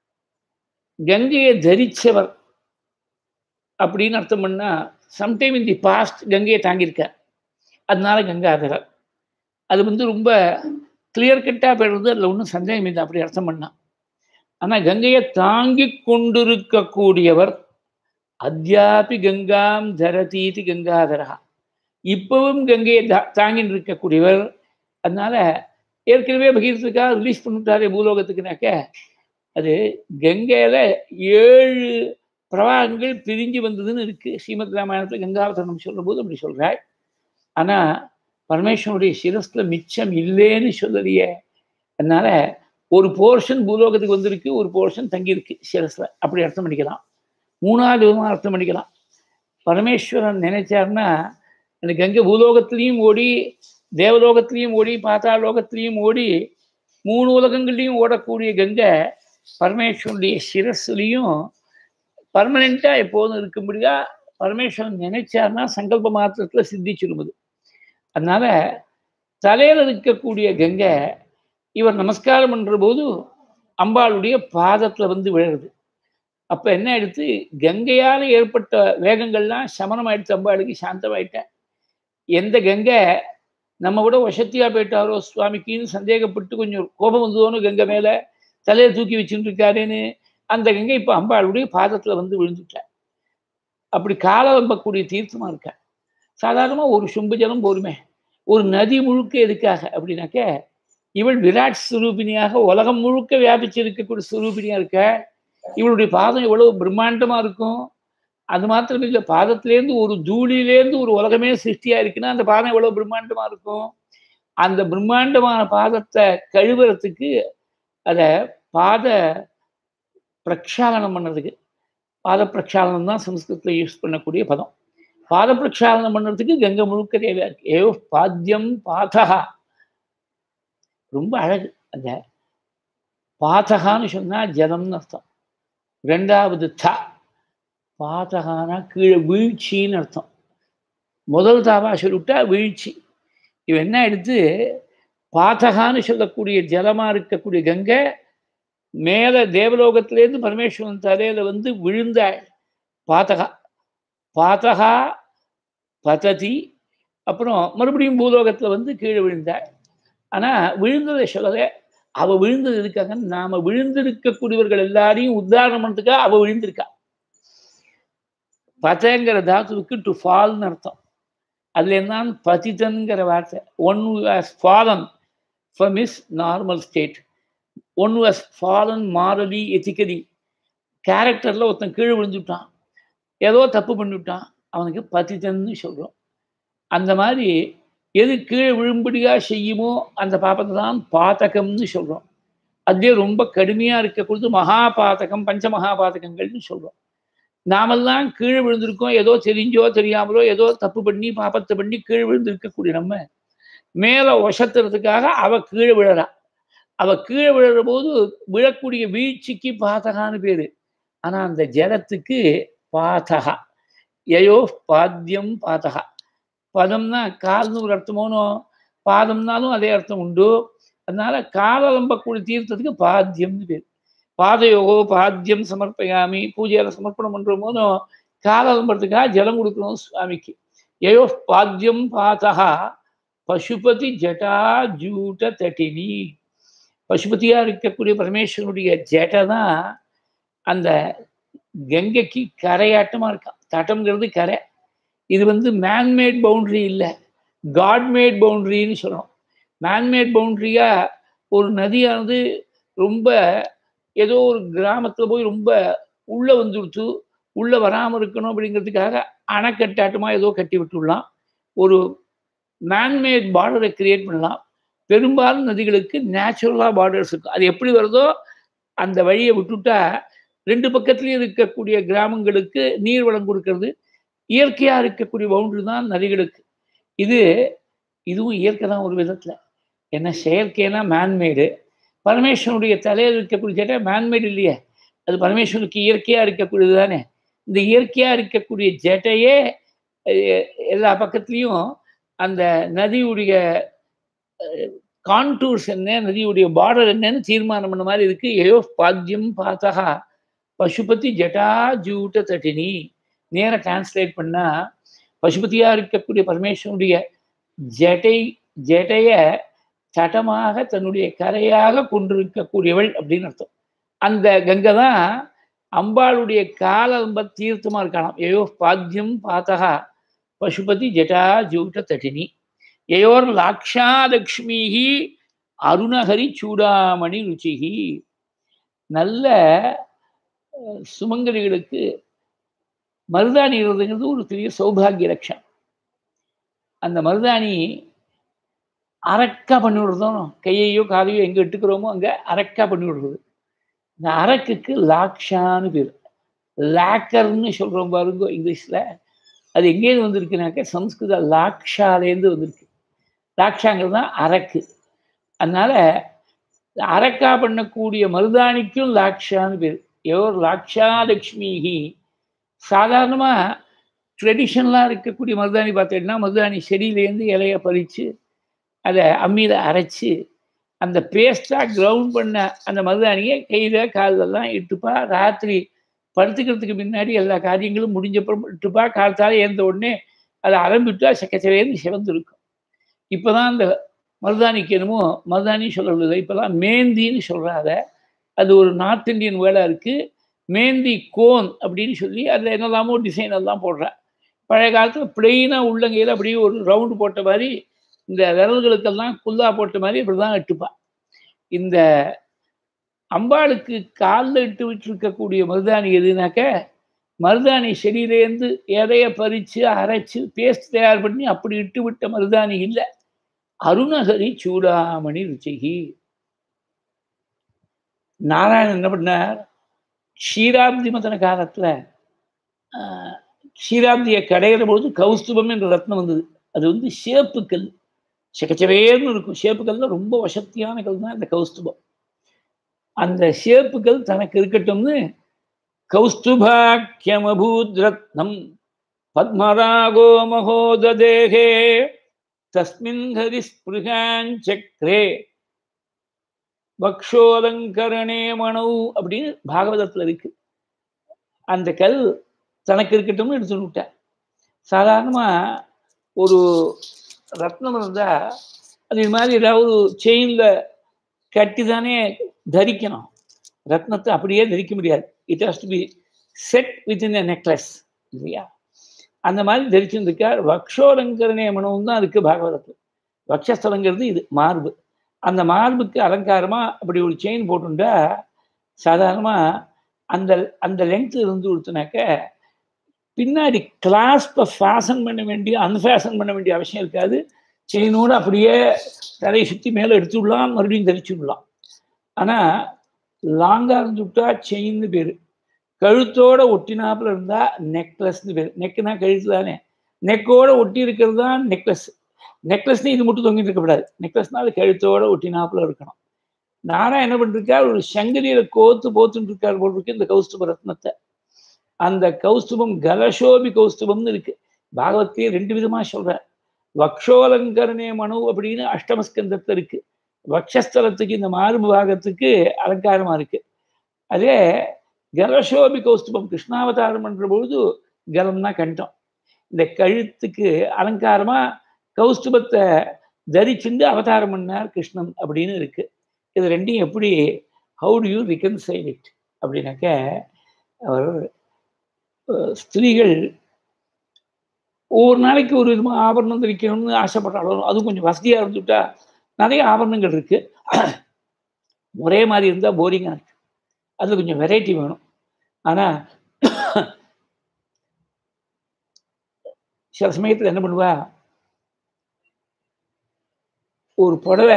கங்கையை தரிச்சவர் அப்படின்னு அர்த்தம் பண்ணா சம்டைம் இன் தி பாஸ்ட் கங்கையை தாங்கியிருக்கார் அதனால கங்காதரர் அது வந்து ரொம்ப கிளியர் கட்டாக போயிடுறது அதில் ஒன்றும் சந்தேகம் இல்லை அப்படி அர்த்தம் பண்ணா ஆனால் கங்கையை தாங்கி கொண்டிருக்கக்கூடியவர் அத்தியாபி கங்காம் தரதீதி கங்காதரா இப்பவும் கங்கையை தா தாங்கின்னு இருக்கக்கூடியவர் அதனால ஏற்கனவே பகீரத்துக்காக ரிலீஸ் பண்ணிட்டாரே பூலோகத்துக்குனாக்க அது கங்கையில ஏழு பிரவாகங்கள் பிரிஞ்சு வந்ததுன்னு இருக்கு ஸ்ரீமத் ராமாயணத்தில் கங்காவதரணம் சொல்ற போது அப்படி சொல்றாள் ஆனா பரமேஸ்வரனுடைய சிரஸ்ல மிச்சம் இல்லைன்னு சொல்லலையே அதனால ஒரு போர்ஷன் பூலோகத்துக்கு வந்திருக்கு ஒரு போர்ஷன் தங்கியிருக்கு சிரஸ்ல அப்படி அர்த்தம் பண்ணிக்கலாம் மூணாவது விதமாக அர்த்தம் பண்ணிக்கலாம் பரமேஸ்வரன் நினைச்சார்னா இந்த கங்கை பூலோகத்திலையும் ஓடி தேவலோகத்திலையும் ஓடி பாத்தா லோகத்திலையும் ஓடி மூணு உலகங்கள்லையும் ஓடக்கூடிய கங்கை பரமேஸ்வரனுடைய சிரஸ்லையும் பர்மனெண்ட்டாக எப்போதும் இருக்கும்படியா பரமேஸ்வரன் நினைச்சார்னா சங்கல்ப மாத்திரத்தில் சித்திச்சிருமது அதனால தலையில் இருக்கக்கூடிய கங்கை இவர் நமஸ்காரம் பண்ணுற போது அம்பாளுடைய பாதத்தில் வந்து விழுறது அப்போ என்ன ஆயிடுத்து கங்கையால் ஏற்பட்ட வேகங்கள்லாம் சமனம் ஆயிடுச்சு அம்பாளுக்கு சாந்தமாயிட்டேன் எந்த கங்கை நம்ம விட வசத்தியா போயிட்டாரோ சுவாமிக்குன்னு சந்தேகப்பட்டு கொஞ்சம் கோபம் வந்ததோன்னு கங்கை மேலே தலையை தூக்கி வச்சுட்டு இருக்காருன்னு அந்த கங்கை இப்போ அம்பாளுடைய பாதத்தில் வந்து விழுந்துட்டார் அப்படி கால வம்பக்கூடிய தீர்த்தமாக இருக்கா சாதாரணமாக ஒரு சும்பு ஜலம் போருமே ஒரு நதி முழுக்க எதுக்காக அப்படின்னாக்க இவள் விராட் ஸ்வரூபினியாக உலகம் முழுக்க வியாபிச்சு இருக்கக்கூடிய ஸ்வரூபினியா இருக்க இவளுடைய பாதம் எவ்வளவு பிரம்மாண்டமா இருக்கும் அது மாத்திரம் இல்லை பாதத்திலேருந்து ஒரு தூளிலேருந்து ஒரு உலகமே சிருஷ்டியா இருக்குன்னா அந்த பாதம் எவ்வளவு பிரம்மாண்டமா இருக்கும் அந்த பிரம்மாண்டமான பாதத்தை கழுவுறதுக்கு அதை பாத பிரக்ஷாலனம் பண்ணுறதுக்கு பாத பிரக்ஷாலனம் தான் சம்ஸ்கிருதத்தில் யூஸ் பண்ணக்கூடிய பதம் பாத பிரக்ஷாலனம் பண்ணுறதுக்கு கங்கை முழுக்க தேவையா இருக்கு ஏவோ பாத்தியம் பாதகா ரொம்ப அழகு அந்த பாதகான்னு சொன்னா ஜலம்னு அர்த்தம் ரெண்டாவது த பாதகானா கீழே வீழ்ச்சின்னு அர்த்தம் முதல் தாவா சொல்லிவிட்டா வீழ்ச்சி இவன் என்ன எடுத்து பாதகான்னு சொல்லக்கூடிய ஜலமா இருக்கக்கூடிய கங்கை மேல தேவலோகத்திலேருந்து பரமேஸ்வரன் தலையில வந்து விழுந்தாள் பாத்தகா பாத்தகா பததி அப்புறம் மறுபடியும் பூலோகத்துல வந்து கீழே விழுந்தாள் ஆனா விழுந்ததை சொல்லலை அவ விழுந்தது எதுக்காக நாம விழுந்திருக்கக்கூடியவர்கள் எல்லாரையும் உத்தாரணம் பண்ணுறதுக்காக அவ விழுந்திருக்கா பதங்கிற தாத்துவுக்கு டு ஃபால்னு அர்த்தம் அதுல என்ன பதிதன்கிற வார்த்தை one has fallen from his normal state one was fallen morally ethically கேரக்டரில் ஒருத்தன் கீழே விழுந்துட்டான் ஏதோ தப்பு பண்ணிவிட்டான் அவனுக்கு பதித்தன்னு சொல்கிறோம் அந்த மாதிரி எது கீழே விழும்படியாக செய்யுமோ அந்த பாப்பத்தை தான் பாத்தகம்னு சொல்கிறோம் அதுலேயே ரொம்ப கடுமையாக இருக்கக்கூடியது மகா பாத்தகம் பஞ்ச மகா பாத்தகங்கள்னு சொல்கிறோம் நாமெல்லாம் கீழே விழுந்திருக்கோம் ஏதோ தெரிஞ்சோ தெரியாமலோ ஏதோ தப்பு பண்ணி பாப்பத்தை பண்ணி கீழே விழுந்திருக்கக்கூடிய நம்ம மேலே ஒசத்துறதுக்காக அவ கீழே விழறா அவ கீழே விழுற போது விழக்கூடிய வீழ்ச்சிக்கு பாதகான்னு பேரு ஆனா அந்த ஜலத்துக்கு பாதகா யயோ பாத்தியம் பாதகா பதம்னா கால்னு ஒரு அர்த்தமோனோ பாதம்னாலும் அதே அர்த்தம் உண்டு அதனால காலலம்பக்கூடிய தீர்த்தத்துக்கு பாத்தியம்னு பேர் பாதயோகோ பாத்தியம் சமர்ப்பயாமி பூஜையில சமர்ப்பணம் பண்ற போதும் காலலம்பறதுக்காக ஜலம் கொடுக்கணும் சுவாமிக்கு யயோ பாத்தியம் பாதகா பசுபதி ஜட்டா ஜூட்ட தட்டினி பசுபதியா இருக்கக்கூடிய பரமேஸ்வரனுடைய ஜட்டை தான் அந்த கங்கைக்கு கரையாட்டமா இருக்கான் தட்டம்ங்கிறது கரை இது வந்து மேன்மேட் பவுண்டரி இல்லை காட்மேட் பவுண்டரின்னு சொல்லணும் மேன்மேட் பவுண்டரியா ஒரு நதியானது ரொம்ப ஏதோ ஒரு கிராமத்துல போய் ரொம்ப உள்ள வந்துடுத்து உள்ள வராமல் இருக்கணும் அப்படிங்கிறதுக்காக அணைக்கட்டாட்டமா ஏதோ கட்டி விட்டுடலாம் ஒரு மேன்மேட் பார்டரை கிரியேட் பண்ணலாம் பெரும்பாலும் நதிகளுக்கு நேச்சுரலாக பார்டர்ஸ் இருக்கும் அது எப்படி வருதோ அந்த வழியை விட்டுட்டா ரெண்டு பக்கத்துலேயும் இருக்கக்கூடிய கிராமங்களுக்கு நீர் வளம் கொடுக்கறது இயற்கையாக இருக்கக்கூடிய பவுண்டரி தான் நதிகளுக்கு இது இதுவும் இயற்கை தான் ஒரு விதத்தில் என்ன செயற்கைனா மேன்மேடு பரமேஸ்வரனுடைய தலையில் இருக்கக்கூடிய ஜட்டை மேன்மேடு இல்லையே அது பரமேஸ்வரனுக்கு இயற்கையாக இருக்கக்கூடியது தானே இந்த இயற்கையாக இருக்கக்கூடிய ஜட்டையே எல்லா பக்கத்துலேயும் அந்த நதியுடைய கான்டூர்ஸ் என்ன நதியுடைய பார்டர் என்னன்னு தீர்மானம் பண்ண மாதிரி இருக்கு ஏயோ பாத்தியம் பார்த்தகா பசுபதி ஜட்டா ஜூட்ட தட்டினி நேர டிரான்ஸ்லேட் பண்ணா பசுபதியா இருக்கக்கூடிய பரமேஸ்வரனுடைய ஜட்டை ஜட்டைய சட்டமாக தன்னுடைய கரையாக கொண்டிருக்கக்கூடியவள் அப்படின்னு அர்த்தம் அந்த கங்கை தான் அம்பாளுடைய காலம்ப தீர்த்தமா இருக்கலாம் ஏயோ பாத்தியம் பார்த்தகா பசுபதி ஜட்டா ஜூட்ட தட்டினி யயோர் லாக்ஷாலக்ஷ்மிஹி அருணஹரி சூடாமணி ருச்சிகி நல்ல சுமங்கலிகளுக்கு மருதாணி இருந்ததுங்கிறது ஒரு பெரிய சௌபாகிய லட்சம் அந்த மருதாணி அரக்கா பண்ணி விடுறதும் கையையோ காதையோ எங்கே இட்டுக்கிறோமோ அங்கே அரக்கா பண்ணி விடுறது இந்த அரக்குக்கு லாக்ஷான்னு பேர் லாக்கர்னு சொல்கிறோம் பாருங்க இங்கிலீஷில் அது எங்கேருந்து வந்திருக்குனாக்க சம்ஸ்கிருத லாக்ஷாலேருந்து வந்திருக்கு லாக்ஷாங்கிறது தான் அரக்கு அதனால அரக்கா பண்ணக்கூடிய மருதாணிக்கும் லாக்ஷான்னு பேர் எவர் லாக்ஷா லக்ஷ்மிஹி சாதாரணமாக ட்ரெடிஷ்னலாக இருக்கக்கூடிய மருதாணி பார்த்தீங்கன்னா மருதாணி செடியிலேருந்து இலைய பறித்து அதை அம்மியில் அரைச்சி அந்த பேஸ்ட்டாக கிரவுண்ட் பண்ண அந்த மருதாணியை கையில் காலெல்லாம் இட்டுப்பா ராத்திரி படுத்துக்கிறதுக்கு முன்னாடி எல்லா காரியங்களும் முடிஞ்சப்பறம் இட்டுப்பா காலத்தால் ஏந்த உடனே அதை அலம்பிட்டா சக்கச்சவேன்னு சிவந்திருக்கும் இப்போ தான் அந்த மருதாணிக்கு என்னமோ மருதாணி சொல்கிறது இப்போதான் மேந்தின்னு சொல்கிறாங்க அது ஒரு நார்த் இந்தியன் வேர்டாக இருக்குது மேந்தி கோன் அப்படின்னு சொல்லி அதில் என்னெல்லாமோ டிசைன் எல்லாம் போடுறேன் பழைய காலத்தில் பிளெயினாக உள்ளங்கையில் அப்படியே ஒரு ரவுண்டு போட்ட மாதிரி இந்த விரல்களுக்கெல்லாம் குல்லா போட்ட மாதிரி இப்படி தான் இட்டுப்பான் இந்த அம்பாளுக்கு காலில் இட்டு விட்டுருக்கக்கூடிய மருதாணி எதுனாக்க மருதாணி செடியிலேருந்து எதைய பறித்து அரைச்சு பேஸ்ட் தயார் பண்ணி அப்படி இட்டு விட்ட மருதாணி இல்லை அருணகரி சூடாமணி ருச்சிகி நாராயணன் என்ன பண்ணார் க்ஷீராப்தி மதன காலத்தில் க்ஷீராப்தியை கடையிற பொழுது கௌஸ்துபம் என்ற ரத்னம் வந்தது அது வந்து சேப்புக்கல் செக்கச்சவேர்னு இருக்கும் சேப்புக்கல்ல ரொம்ப வசத்தியான கல் தான் இந்த கௌஸ்துபம் அந்த சேப்புகள் தனக்கு இருக்கட்டும்னு கௌஸ்துபாக்கியமபூத் ரத்னம் பத்மராகோ மகோததேகே தஸ்மின் ஹரி ஸ்பிருகாஞ்சக்ரே பக்ஷோலங்கரணே மனவு அப்படின்னு பாகவதத்தில் இருக்கு அந்த கல் தனக்கு இருக்கட்டும்னு எடுத்துன்னு விட்டார் சாதாரணமாக ஒரு ரத்னம் இருந்தால் அது இது மாதிரி ஏதாவது செயினில் கட்டி தானே தரிக்கணும் ரத்னத்தை அப்படியே தரிக்க முடியாது it has to be set within a necklace இல்லையா அந்த மாதிரி தரிச்சுருக்கார் வக்ஷோலங்கரணே மனவும் தான் அதுக்கு பாகவதத்தில் வக்ஷஸ்தலங்கிறது இது மார்பு அந்த மார்புக்கு அலங்காரமாக அப்படி ஒரு செயின் போட்டுண்டா சாதாரணமாக அந்த அந்த லென்த் இருந்து கொடுத்தனாக்க பின்னாடி கிளாஸ்பை ஃபேஷன் பண்ண வேண்டிய அன்ஃபேஷன் பண்ண வேண்டிய அவசியம் இருக்காது செயினோடு அப்படியே தலையை சுற்றி மேலே எடுத்து விடலாம் மறுபடியும் தரிச்சு விடலாம் ஆனால் லாங்காக இருந்துவிட்டா செயின்னு பேர் கழுத்தோட ஒட்டினாப்புல இருந்தா நெக்லஸ்னு பேர் நெக்குனா கழுத்து தானே நெக்கோட ஒட்டி இருக்கிறது தான் நெக்லஸ் நெக்லஸ்னு இது மட்டும் தொங்கிட்டு இருக்கக்கூடாது நெக்லஸ்னால கழுத்தோட ஒட்டினாப்புல இருக்கணும் நானா என்ன பண்ணிருக்கார் ஒரு சங்கதியில கோத்து போத்துட்டு இருக்கார் போல் இருக்கு இந்த கௌஸ்துப ரத்னத்தை அந்த கௌஸ்துபம் கலசோபி கௌஸ்துபம்னு இருக்கு பாகவத்தையே ரெண்டு விதமா சொல்றார் வக்ஷோலங்கரணே மனு அப்படின்னு அஷ்டமஸ்கந்தத்துல இருக்கு வக்ஷஸ்தலத்துக்கு இந்த மார்பு பாகத்துக்கு அலங்காரமா இருக்கு அதே கலசோபி கௌஸ்துபம் கிருஷ்ணாவதாரம் பண்ற பொழுது கலம்னா கண்டம் இந்த கழுத்துக்கு அலங்காரமா கௌஸ்துபத்தை தரிச்சுண்டு அவதாரம் பண்ணார் கிருஷ்ணன் அப்படின்னு இருக்கு இது ரெண்டையும் எப்படி how do you reconcile it அப்படின்னாக்க அவர் ஸ்திரீகள் ஒவ்வொரு நாளைக்கு ஒரு விதமாக ஆபரணம் தரிக்கணும்னு ஆசைப்படுறாலும் அதுவும் கொஞ்சம் வசதியாக இருந்துட்டா நிறைய ஆபரணங்கள் இருக்கு ஒரே மாதிரி இருந்தால் போரிங்காக இருக்கு அதில் கொஞ்சம் வெரைட்டி வேணும் ஆனால் சில சமயத்தில் என்ன பண்ணுவா ஒரு புடவை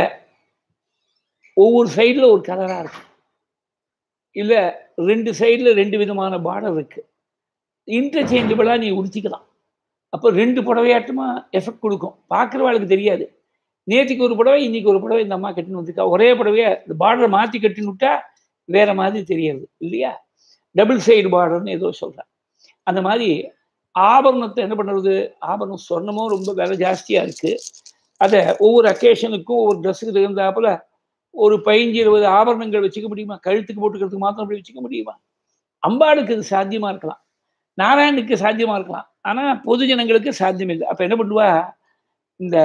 ஒவ்வொரு சைடில் ஒரு கலராக இருக்கும் இல்லை ரெண்டு சைடில் ரெண்டு விதமான பார்டர் இருக்கு இன்டர்சேஞ்சபிளாக நீ உடுத்திக்கலாம் அப்போ ரெண்டு புடவையாட்டமா எஃபெக்ட் கொடுக்கும் பார்க்குறவாளுக்கு தெரியாது நேற்றுக்கு ஒரு புடவை இன்னைக்கு ஒரு புடவை இந்த அம்மா கட்டின்னு வந்துருக்கா ஒரே புடவையை இந்த பார்டரை மாற்றி கட்டின்னு விட்டா வேற மாதிரி தெரியாது இல்லையா டபுள் சைடு பார்டர்னு ஏதோ சொல்கிறேன் அந்த மாதிரி ஆபரணத்தை என்ன பண்ணுறது ஆபரணம் சொர்ணமும் ரொம்ப விலை ஜாஸ்தியாக இருக்குது அதை ஒவ்வொரு அக்கேஷனுக்கும் ஒவ்வொரு ட்ரெஸ்ஸுக்கு தகுந்தாப்புல ஒரு பதினஞ்சு இருபது ஆபரணங்கள் வச்சுக்க முடியுமா கழுத்துக்கு போட்டுக்கிறதுக்கு மாத்திரம் அப்படி வச்சுக்க முடியுமா அம்பாளுக்கு இது சாத்தியமா இருக்கலாம் நாராயணுக்கு சாத்தியமா இருக்கலாம் ஆனா பொது ஜனங்களுக்கு சாத்தியம் இல்லை அப்ப என்ன பண்ணுவா இந்த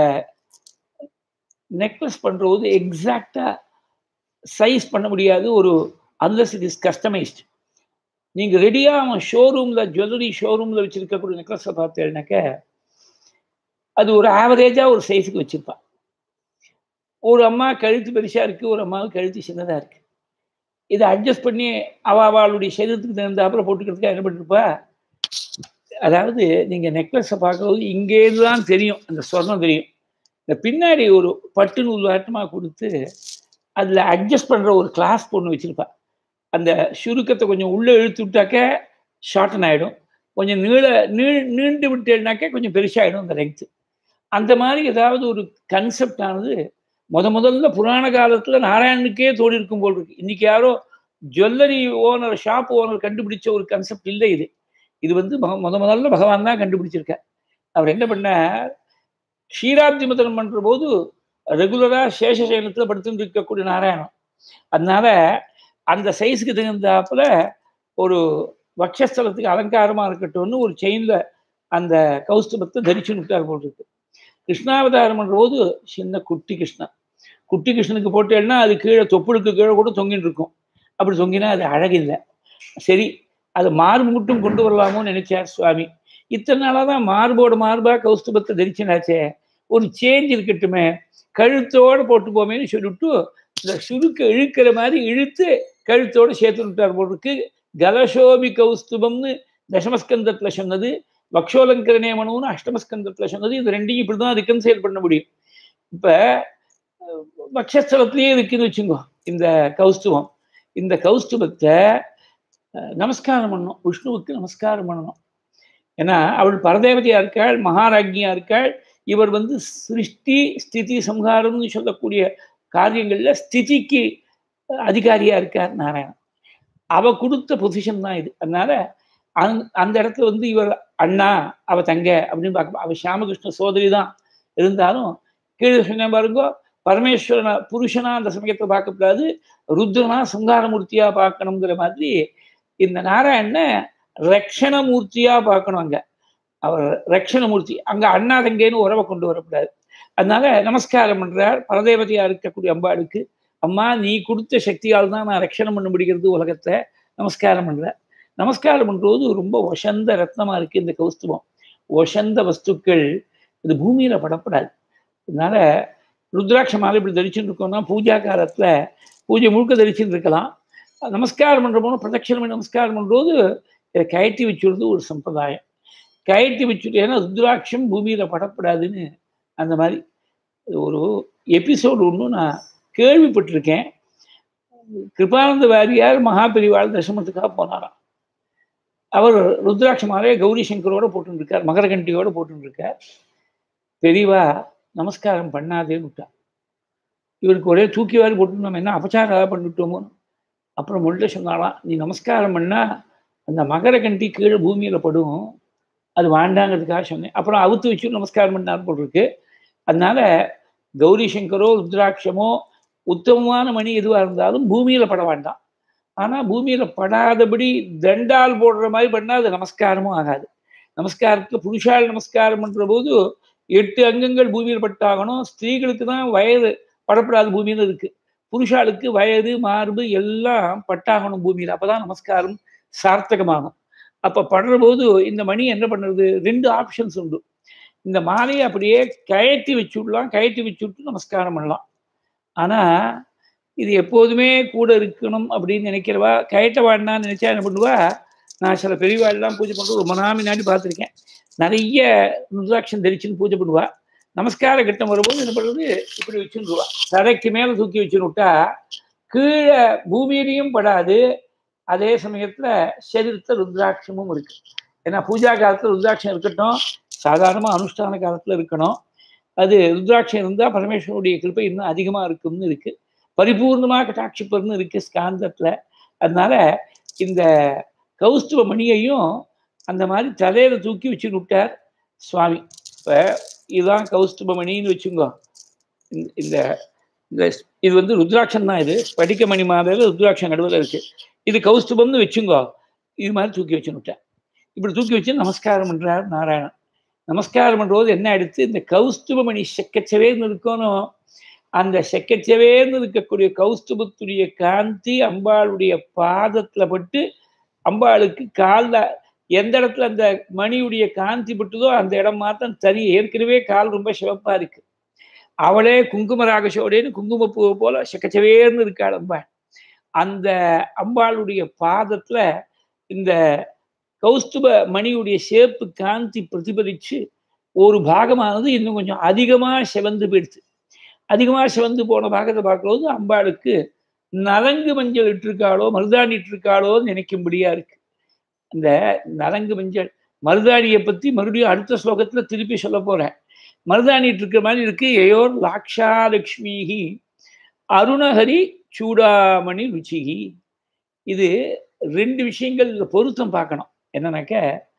நெக்லஸ் பண்றது எக்ஸாக்டா சைஸ் பண்ண முடியாது ஒரு அன்லஸ் இட் இஸ் கஸ்டமைஸ்ட் நீங்க ரெடியா அவன் ஷோரூம்ல ஜுவல்லரி ஷோரூம்ல வச்சிருக்கக்கூடிய நெக்லஸை பார்த்தேன்னாக்க அது ஒரு ஆவரேஜா ஒரு சைஸுக்கு வச்சிருப்பான் ஒரு அம்மா கழுத்து பெருசா இருக்கு ஒரு அம்மாவுக்கு கழுத்து சின்னதா இருக்கு இதை அட்ஜஸ்ட் பண்ணி அவ அவளுடைய சரீரத்துக்கு தகுந்த அப்புறம் போட்டுக்கிறதுக்காக என்ன பண்ணிருப்பா அதாவது நீங்க நெக்லஸை பார்க்கறது இங்கேருந்து தான் தெரியும் அந்த சொர்ணம் தெரியும் இந்த பின்னாடி ஒரு பட்டு நூல் வாட்டமாக கொடுத்து அதில் அட்ஜஸ்ட் பண்ணுற ஒரு கிளாஸ் பொண்ணு வச்சிருப்பா அந்த சுருக்கத்தை கொஞ்சம் உள்ளே இழுத்து விட்டாக்க ஷார்டன் ஆகிடும் கொஞ்சம் நீள நீ நீண்டு விட்டேன்னாக்க கொஞ்சம் பெருசாகிடும் அந்த லெங்க்த்து அந்த மாதிரி ஏதாவது ஒரு கன்செப்ட் ஆனது முத முதல்ல புராண காலத்தில் நாராயணனுக்கே தோடி இருக்கும் போல் இருக்கு இன்னைக்கு யாரோ ஜுவல்லரி ஓனர் ஷாப் ஓனர் கண்டுபிடிச்ச ஒரு கன்செப்ட் இல்லை இது இது வந்து முத முதல்ல பகவான் தான் கண்டுபிடிச்சிருக்கார் அவர் என்ன பண்ணார் க்ஷீராப்தி மதனம் பண்ற போது ரெகுலரா சேஷசேனத்துல படுத்துட்டு இருக்கக்கூடிய நாராயணம் அதனால அந்த சைஸுக்கு தகுந்தாப்புல ஒரு வக்ஷஸ்தலத்துக்கு அலங்காரமா இருக்கட்டும்னு ஒரு செயின்ல அந்த கௌஸ்துபத்தை தரிச்சு விட்டார் போல் இருக்கு கிருஷ்ணாவதாரம் பண்ற போது சின்ன குட்டி கிருஷ்ணன் குட்டி கிருஷ்ணனுக்கு போட்டேன்னா அது கீழே தொப்புளுக்கு கீழே கூட தொங்கிட்டு இருக்கும் அப்படி தொங்கினா அது அழகில்லை சரி அது மார்பு மட்டும் கொண்டு வரலாமோன்னு நினைச்சார் சுவாமி இத்தனை நாளாக தான் மார்போட மார்பா கௌஸ்துபத்தை தரிச்சனாச்சே ஒரு சேஞ்ச் இருக்கட்டுமே கழுத்தோடு போட்டு போமேன்னு சொல்லிவிட்டு இந்த சுருக்க இழுக்கிற மாதிரி இழுத்து கழுத்தோடு சேர்த்து விட்டார் போட்டிருக்கு கலசோபி கௌஸ்துபம்னு தசமஸ்கந்தத்தில் சொன்னது வக்ஷோலங்கரணே மனுன்னு அஷ்டமஸ்கந்தத்தில் சொன்னது இது ரெண்டையும் இப்படி தான் ரிகன்சைல் பண்ண முடியும் இப்போ வக்ஷஸ்தலத்திலேயே இருக்குன்னு வச்சுக்கோ இந்த கௌஸ்துவம் இந்த கௌஸ்துபத்தை நமஸ்காரம் பண்ணணும் விஷ்ணுவுக்கு நமஸ்காரம் பண்ணணும் ஏன்னா அவள் பரதேவதையா இருக்காள் மகாராஜ்யா இருக்காள் இவர் வந்து சிருஷ்டி ஸ்திதி சம்ஹாரம்னு சொல்லக்கூடிய காரியங்கள்ல ஸ்திதிக்கு அதிகாரியா இருக்கார் நாராயணன் அவ கொடுத்த பொசிஷன் தான் இது அதனால அந் அந்த இடத்துல வந்து இவர் அண்ணா அவ தங்க அப்படின்னு பார்க்க அவ சியாமகிருஷ்ண சோதரி தான் இருந்தாலும் கீழே சொன்ன பாருங்கோ பரமேஸ்வரனை புருஷனா அந்த சமயத்தை பார்க்கக்கூடாது ருத்ரனா சங்காரமூர்த்தியா பார்க்கணுங்கிற மாதிரி இந்த நாராயணனை ரக்ஷணமூர்த்தியா பார்க்கணும் அங்க அவர் ரக்ஷணமூர்த்தி அங்க அண்ணா தங்கேன்னு உறவை கொண்டு வரக்கூடாது அதனால நமஸ்காரம் பண்றார் பரதேவதையா இருக்கக்கூடிய அம்பாளுக்கு அம்மா நீ கொடுத்த சக்தியால் தான் நான் ரட்சணம் பண்ண முடிகிறது உலகத்தை நமஸ்காரம் பண்றேன் நமஸ்காரம் பண்றது ரொம்ப ஒசந்த ரத்னமா இருக்கு இந்த கௌஸ்துவம் ஒசந்த வஸ்துக்கள் இது பூமியில படப்படாது அதனால ருத்ராட்ச மாலை இப்படி தரிச்சுட்டு இருக்கோம்னா பூஜா காலத்துல பூஜை முழுக்க தரிச்சுட்டு இருக்கலாம் நமஸ்காரம் பண்ற போது பிரதட்சணம் நமஸ்காரம் பண்றது இதை கயட்டி வச்சுடுறது ஒரு சம்பிரதாயம் கயட்டி வச்சுட்டு ஏன்னா ருத்ராட்சம் பூமியில படப்படாதுன்னு அந்த மாதிரி ஒரு எபிசோடு ஒன்று நான் கேள்விப்பட்டிருக்கேன் கிருபானந்த வாரியார் மகாபெரிவாள் தசமத்துக்காக போனாராம் அவர் ருத்ராட்ச மாலையை கௌரி சங்கரோட போட்டுருக்கார் மகரகண்டியோட போட்டுருக்கார் பெரியவா நமஸ்காரம் பண்ணாதேன்னு விட்டா இவருக்கு ஒரே தூக்கி வாரி போட்டு நம்ம என்ன அபச்சாரம் பண்ணிட்டோமோ அப்புறம் முள்ள சொன்னாலாம் நீ நமஸ்காரம் பண்ணா அந்த மகரகண்டி கீழே பூமியில படும் அது வேண்டாங்கிறதுக்காக சொன்னேன் அப்புறம் அவுத்து வச்சு நமஸ்காரம் பண்ணார் போட்டிருக்கு அதனால கௌரி சங்கரோ ருத்ராட்சமோ உத்தமமான மணி எதுவாக இருந்தாலும் பூமியில பட வேண்டாம் ஆனால் பூமியில படாதபடி தண்டால் போடுற மாதிரி பண்ணால் அது நமஸ்காரமும் ஆகாது நமஸ்காரத்தில் புருஷால் நமஸ்காரம் பண்ற போது எட்டு அங்கங்கள் பூமியில் பட்டாகணும் ஸ்திரீகளுக்கு தான் வயது படப்படாத பூமியில இருக்கு புருஷாளுக்கு வயது மார்பு எல்லாம் பட்டாகணும் பூமியில் அப்பதான் நமஸ்காரம் சார்த்தகமாகும் அப்ப படுற போது இந்த மணி என்ன பண்ணுறது ரெண்டு ஆப்ஷன்ஸ் உண்டு இந்த மாலையை அப்படியே கயற்றி வச்சுடலாம் கயற்றி வச்சுட்டு நமஸ்காரம் பண்ணலாம் ஆனா இது எப்போதுமே கூட இருக்கணும் அப்படின்னு நினைக்கிறவா கயட்ட வேண்டாம்னு நினைச்சா என்ன பண்ணுவா நான் சில பெரியவாள்லாம் பூஜை பண்ணுறது ரொம்ப நாள் முன்னாடி பார்த்துருக்கேன் நிறைய ருத்ராட்சம் தரிச்சுன்னு பூஜை பண்ணுவா நமஸ்கார கட்டம் வரும்போது என்ன பண்ணுறது இப்படி வச்சுருவா தரைக்கு மேலே தூக்கி வச்சுன்னு விட்டா கீழே பூமியிலையும் படாது அதே சமயத்துல சரீரத்தில் ருத்ராட்சமும் இருக்கு ஏன்னா பூஜா காலத்துல ருத்ராட்சம் இருக்கட்டும் சாதாரணமாக அனுஷ்டான காலத்துல இருக்கணும் அது ருத்ராட்சம் இருந்தால் பரமேஸ்வரனுடைய கிருப்பை இன்னும் அதிகமாக இருக்கும்னு இருக்கு பரிபூர்ணமாக கட்டாட்சிப்பர்னு இருக்கு ஸ்காந்தத்துல அதனால இந்த கௌஸ்துவ மணியையும் அந்த மாதிரி தலையில தூக்கி வச்சு விட்டார் சுவாமி இப்போ இதுதான் கௌஸ்துப மணின்னு வச்சுங்கோ இந்த இந்த இது வந்து ருத்ராட்சம் தான் இது படிக்க மணி மாதிரி ருத்ராட்சம் நடுவில் இருக்கு இது கௌஸ்துபம்னு வச்சுங்கோ இது மாதிரி தூக்கி வச்சு விட்டேன் இப்படி தூக்கி வச்சு நமஸ்காரம் பண்றார் நாராயணன் நமஸ்காரம் பண்ணும்போது என்ன எடுத்து இந்த கௌஸ்துபமணி செக்கச்சவேன்னு இருக்கணும் அந்த செக்கச்சவேன்னு இருக்கக்கூடிய கௌஸ்துபத்துடைய காந்தி அம்பாளுடைய பாதத்துல பட்டு அம்பாளுக்கு காலில் எந்த இடத்துல அந்த மணியுடைய காந்தி பட்டுதோ அந்த இடம் மாத்திரம் தனி ஏற்கனவே கால் ரொம்ப சிவப்பா இருக்கு அவளே குங்கும ராகசோடேன்னு குங்குமப்பூ போல செக்கச்சவேர்னு இருக்காள் அம்பாள் அந்த அம்பாளுடைய பாதத்துல இந்த கௌஸ்துப மணியுடைய சேப்பு காந்தி பிரதிபலிச்சு ஒரு பாகமானது இன்னும் கொஞ்சம் அதிகமா சிவந்து போயிடுச்சு அதிகமா சிவந்து போன பாகத்தை பார்க்கும்போது அம்பாளுக்கு நலங்கு மஞ்சள் இட்டிருக்காளோ மருதாணி இட்டிருக்காளோ நினைக்கும்படியா இருக்கு அந்த நலங்கு மஞ்சள் மருதாணியை பத்தி மறுபடியும் அடுத்த ஸ்லோகத்துல திருப்பி சொல்ல போறேன் மருதாணி இருக்கிற மாதிரி இருக்கு ஏயோர் லாக்ஷாலக்ஷ்மிஹி அருணஹரி சூடாமணி ருச்சிகி இது ரெண்டு விஷயங்கள் பொருத்தம் பார்க்கணும் என்னன்னாக்க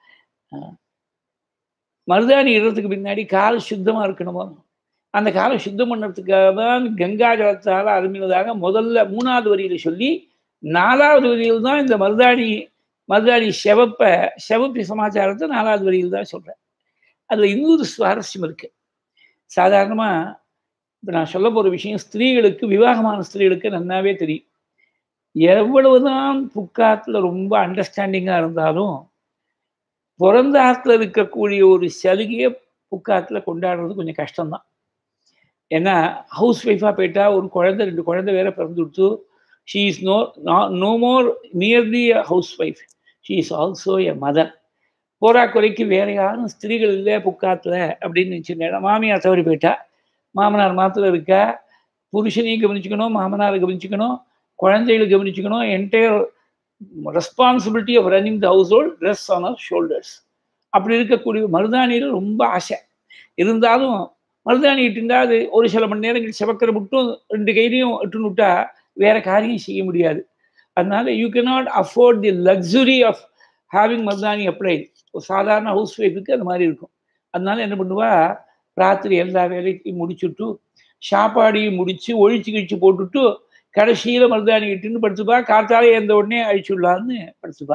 மருதாணி இடுறதுக்கு பின்னாடி கால் சுத்தமாக இருக்கணுமோ அந்த காலை சுத்தம் பண்ணுறதுக்காக தான் கங்கா ஜலத்தால் அருமினதாக முதல்ல மூணாவது வரியில சொல்லி நாலாவது வரியில் தான் இந்த மருதாணி மருதாணி செவப்ப செவப்பு சமாச்சாரத்தை நாலாவது வரியில் தான் சொல்கிறேன் அதில் இன்னொரு சுவாரஸ்யம் இருக்கு சாதாரணமாக இப்போ நான் சொல்ல போகிற விஷயம் ஸ்திரீகளுக்கு விவாகமான ஸ்திரீகளுக்கு நன்னாவே தெரியும் எவ்வளவுதான் புக்காத்தில் ரொம்ப அண்டர்ஸ்டாண்டிங்காக இருந்தாலும் பிறந்த ஆற்றுல இருக்கக்கூடிய ஒரு சலுகையை புக்காத்தில் கொண்டாடுறது கொஞ்சம் கஷ்டம்தான் ஏன்னா ஹவுஸ் ஒய்ஃபாக போயிட்டா ஒரு குழந்தை ரெண்டு குழந்தை வேற பிறந்து கொடுத்து she is no no more nearly a housewife she is also a mother போரா குறைக்கு வேற யாரும் ஸ்திரீகள் இல்லை புக்காத்தில் அப்படின்னு நினச்சிருந்தேன் மாமியார் தவறி போயிட்டா மாமனார் மாத்திரம் இருக்கா புருஷனையும் கவனிச்சுக்கணும் மாமனாரை கவனிச்சுக்கணும் குழந்தைகளை கவனிச்சுக்கணும் entire responsibility of running the household rests on her shoulders அப்படி இருக்கக்கூடிய மருதாணியில் ரொம்ப ஆசை இருந்தாலும் மருதாணி இட்டுண்டா அது ஒரு சில மணி நேரங்கள் செவக்கிற மட்டும் ரெண்டு கையிலையும் இட்டுன்னு விட்டா வேற காரியம் செய்ய முடியாது அதனால you not afford the luxury of having மருதாணி அப்ளைட் ஒரு சாதாரண ஹவுஸ் ஒய்ஃபுக்கு அந்த மாதிரி இருக்கும் அதனால என்ன பண்ணுவா ராத்திரி எல்லா வேலைக்கும் முடிச்சுட்டு சாப்பாடையும் முடிச்சு ஒழிச்சு கிழிச்சு போட்டுட்டு கடைசியில மருதாணி இட்டுன்னு படுத்துப்பா காத்தாலே எந்த உடனே அழிச்சுடலான்னு படுத்துப்பா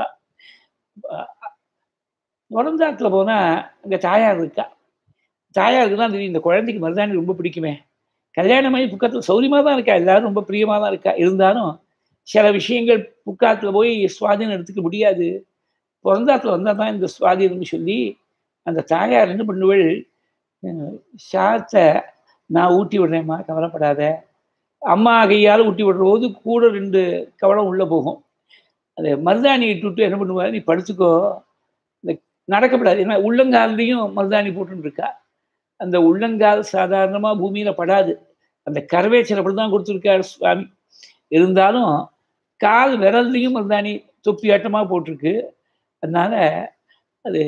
பிறந்தாத்துல போனா அங்க தாயார் இருக்கா தாயாருக்கு தான் தெரியும் இந்த குழந்தைக்கு மருதாணி ரொம்ப பிடிக்குமே கல்யாணம் ஆகி புக்கத்தில் சௌரியமாக தான் இருக்கா எல்லாரும் ரொம்ப பிரியமாக தான் இருக்கா இருந்தாலும் சில விஷயங்கள் புக்காத்தில் போய் சுவாதீனம் எடுத்துக்க முடியாது பிறந்தாத்துல வந்தால் தான் இந்த சுவாதீனம்னு சொல்லி அந்த தாயார் என்ன பண்ணுவள் சாத்தை நான் ஊட்டி விடுறேம்மா கவலைப்படாத அம்மா கையால் ஊட்டி விடுற போது கூட ரெண்டு கவலம் உள்ளே போகும் அது மருதாணி இட்டுவிட்டு என்ன பண்ணுவா நீ படுத்துக்கோ இந்த நடக்கப்படாது ஏன்னா உள்ளங்கால்லையும் மருதாணி போட்டுன்னு இருக்கா அந்த உள்ளங்கால் சாதாரணமாக பூமியில் படாது அந்த கரவேச்சல் அப்படி தான் கொடுத்துருக்காரு சுவாமி இருந்தாலும் கால் விரல்லையும் மருதாணி தொப்பி ஆட்டமாக போட்டிருக்கு அதனால அது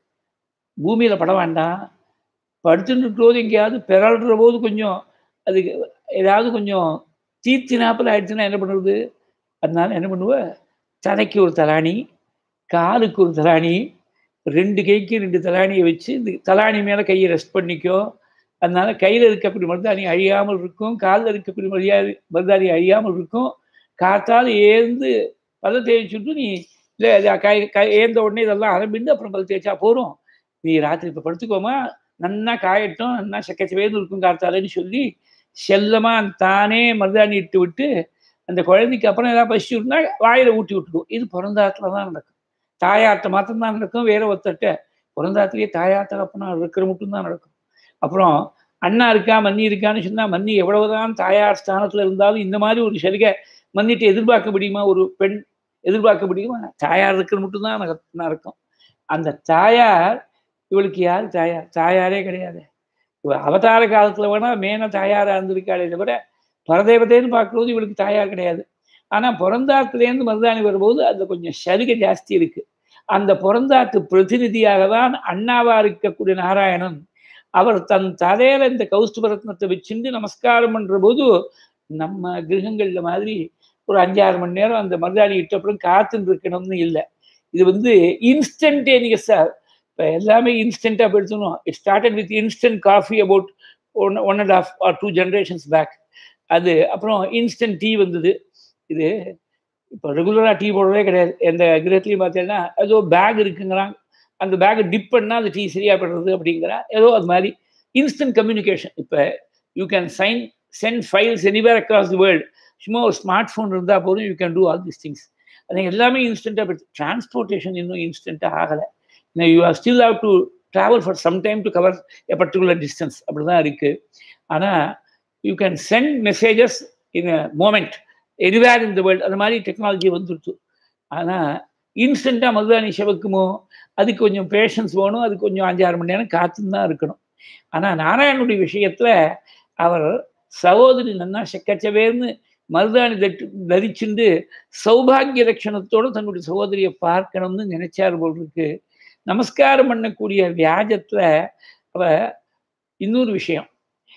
பூமியில் பட வேண்டாம் படுத்துட்டு போது எங்கேயாவது பிறல்ற போது கொஞ்சம் அதுக்கு ஏதாவது கொஞ்சம் தீர்த்தினாப்பில் ஆயிடுச்சுன்னா என்ன பண்ணுறது அதனால என்ன பண்ணுவேன் தலைக்கு ஒரு தலாணி காலுக்கு ஒரு தலாணி ரெண்டு கைக்கு ரெண்டு தலாணியை வச்சு இந்த தலாணி மேலே கையை ரெஸ்ட் பண்ணிக்கோ அதனால கையில் இருக்கக்கூடிய மருதாணி அழியாமல் இருக்கும் காலில் இருக்கக்கூடிய மரியாதை மருதாணி அழியாமல் இருக்கும் காத்தால் ஏந்து பல தேய்ச்சிட்டு நீ இல்லை கை கை ஏந்த உடனே இதெல்லாம் ஆரம்பிண்டு அப்புறம் பல் தேய்ச்சா போகிறோம் நீ ராத்திரி இப்போ படுத்துக்கோமா நன்னா காயட்டும் நன்னா சக்கச்சவேந்து இருக்கும் காத்தாலன்னு சொல்லி செல்லமாக தானே மருதாணி இட்டு விட்டு அந்த குழந்தைக்கு அப்புறம் ஏதாவது பசி விட்டுனா வாயில் ஊட்டி விட்டுடும் இது பிறந்தாத்துல தான் நடக்கும் தாயாட்ட மாத்திரம்தான் நடக்கும் வேற ஒருத்தட்ட பிறந்தாத்துலேயே தாயாட்ட அப்பனா இருக்கிற மட்டும்தான் நடக்கும் அப்புறம் அண்ணா இருக்கா மன்னி இருக்கான்னு சொன்னால் மன்னி எவ்வளவுதான் தாயார் ஸ்தானத்தில் இருந்தாலும் இந்த மாதிரி ஒரு சலுகை மன்னிட்டு எதிர்பார்க்க முடியுமா ஒரு பெண் எதிர்பார்க்க முடியுமா தாயார் இருக்கிற மட்டும்தான் நடக்கும் அந்த தாயார் இவளுக்கு யார் தாயார் தாயாரே கிடையாது இவ அவதார காலத்தில் வேணா மேன தாயாராக இருந்திருக்காளே தவிர பரதேவதைன்னு பார்க்கும்போது இவளுக்கு தாயார் கிடையாது ஆனால் பிறந்தாத்துலேருந்து மருதாணி வரும்போது அதில் கொஞ்சம் சலுகை ஜாஸ்தி இருக்கு அந்த பிறந்தாத்து பிரதிநிதியாக தான் அண்ணாவா இருக்கக்கூடிய நாராயணன் அவர் தன் தலையில இந்த கௌஸ்துபரத்னத்தை வச்சுட்டு நமஸ்காரம் பண்ற போது நம்ம கிரகங்கள்ல மாதிரி ஒரு அஞ்சாறு மணி நேரம் அந்த மருதாணி இட்ட அப்புறம் காத்துன்னு இருக்கணும்னு இல்லை இது வந்து இன்ஸ்டன்டேனியஸா இப்போ எல்லாமே இன்ஸ்டண்ட்டாக போயிடுத்தணும் it started with instant coffee about one one and half or two generations back அது அப்புறம் இன்ஸ்டன்ட் டீ வந்தது இது இப்போ ரெகுலராக டீ போடுறதே கிடையாது எந்த கிரகத்துலையும் பார்த்தீங்கன்னா ஏதோ பேக் இருக்குங்கிறாங்க அந்த பேக்கை டிப் பண்ணால் அந்த டீ சரியாக படுறது அப்படிங்கிறா ஏதோ அது மாதிரி இன்ஸ்டன்ட் கம்யூனிகேஷன் இப்போ you can sign send files anywhere across the world சும்மா ஒரு ஸ்மார்ட் ஃபோன் இருந்தால் போதும் you can do all this things அது எல்லாமே இன்ஸ்டண்ட்டாக போயிடுது டிரான்ஸ்போர்ட்டேஷன் இன்னும் இன்ஸ்டண்ட்டாக ஆகலை you are still have to travel for some time to cover a particular distance அப்படி தான் இருக்குது ஆனால் you can send messages in a moment anywhere in the world அந்த மாதிரி டெக்னாலஜி வந்துடுச்சு ஆனால் இன்ஸ்டண்ட்டாக மருதாணி செவக்குமோ அதுக்கு கொஞ்சம் பேஷன்ஸ் வேணும் அது கொஞ்சம் அஞ்சாறு மணி நேரம் காத்துன்னு தான் இருக்கணும் ஆனால் நாராயணனுடைய விஷயத்தில் அவர் சகோதரி நன்னா செக்கச்சவேர்னு மருதாணி தட்டு தரிச்சுண்டு சௌபாகிய லட்சணத்தோடு தன்னுடைய சகோதரியை பார்க்கணும்னு நினைச்சார் போல் இருக்கு நமஸ்காரம் பண்ணக்கூடிய வியாஜத்தில் அவ இன்னொரு விஷயம்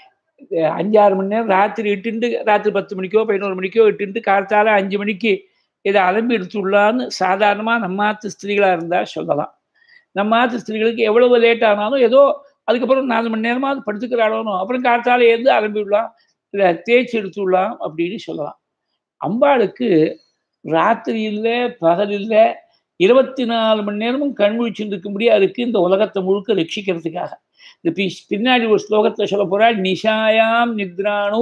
அஞ்சாறு மணி நேரம் ராத்திரி இட்டுண்டு ராத்திரி பத்து மணிக்கோ பதினோரு மணிக்கோ இட்டுண்டு காலத்தால அஞ்சு மணிக்கு இதை அலம்பி எடுத்துள்ளான்னு சாதாரணமாக நம்மாத்து ஸ்திரீகளாக இருந்தால் சொல்லலாம் நம்மாத்து ஸ்திரீகளுக்கு எவ்வளவு லேட் ஆனாலும் ஏதோ அதுக்கப்புறம் நாலு மணி நேரமாவது படுத்துக்கிறாளோனோ அப்புறம் காலத்தால ஏந்து அலம்பி விடலாம் இல்லை தேய்ச்சி எடுத்துடலாம் அப்படின்னு சொல்லலாம் அம்பாளுக்கு ராத்திரி இல்லை பகல் இல்லை இருபத்தி நாலு மணி நேரமும் கண் முழிச்சுட்டு இருக்கும்படி அதுக்கு இந்த உலகத்தை முழுக்க ரட்சிக்கிறதுக்காக இந்த பி பின்னாடி ஒரு ஸ்லோகத்தில் சொல்ல போறாள் நிஷாயாம் நித்ராணு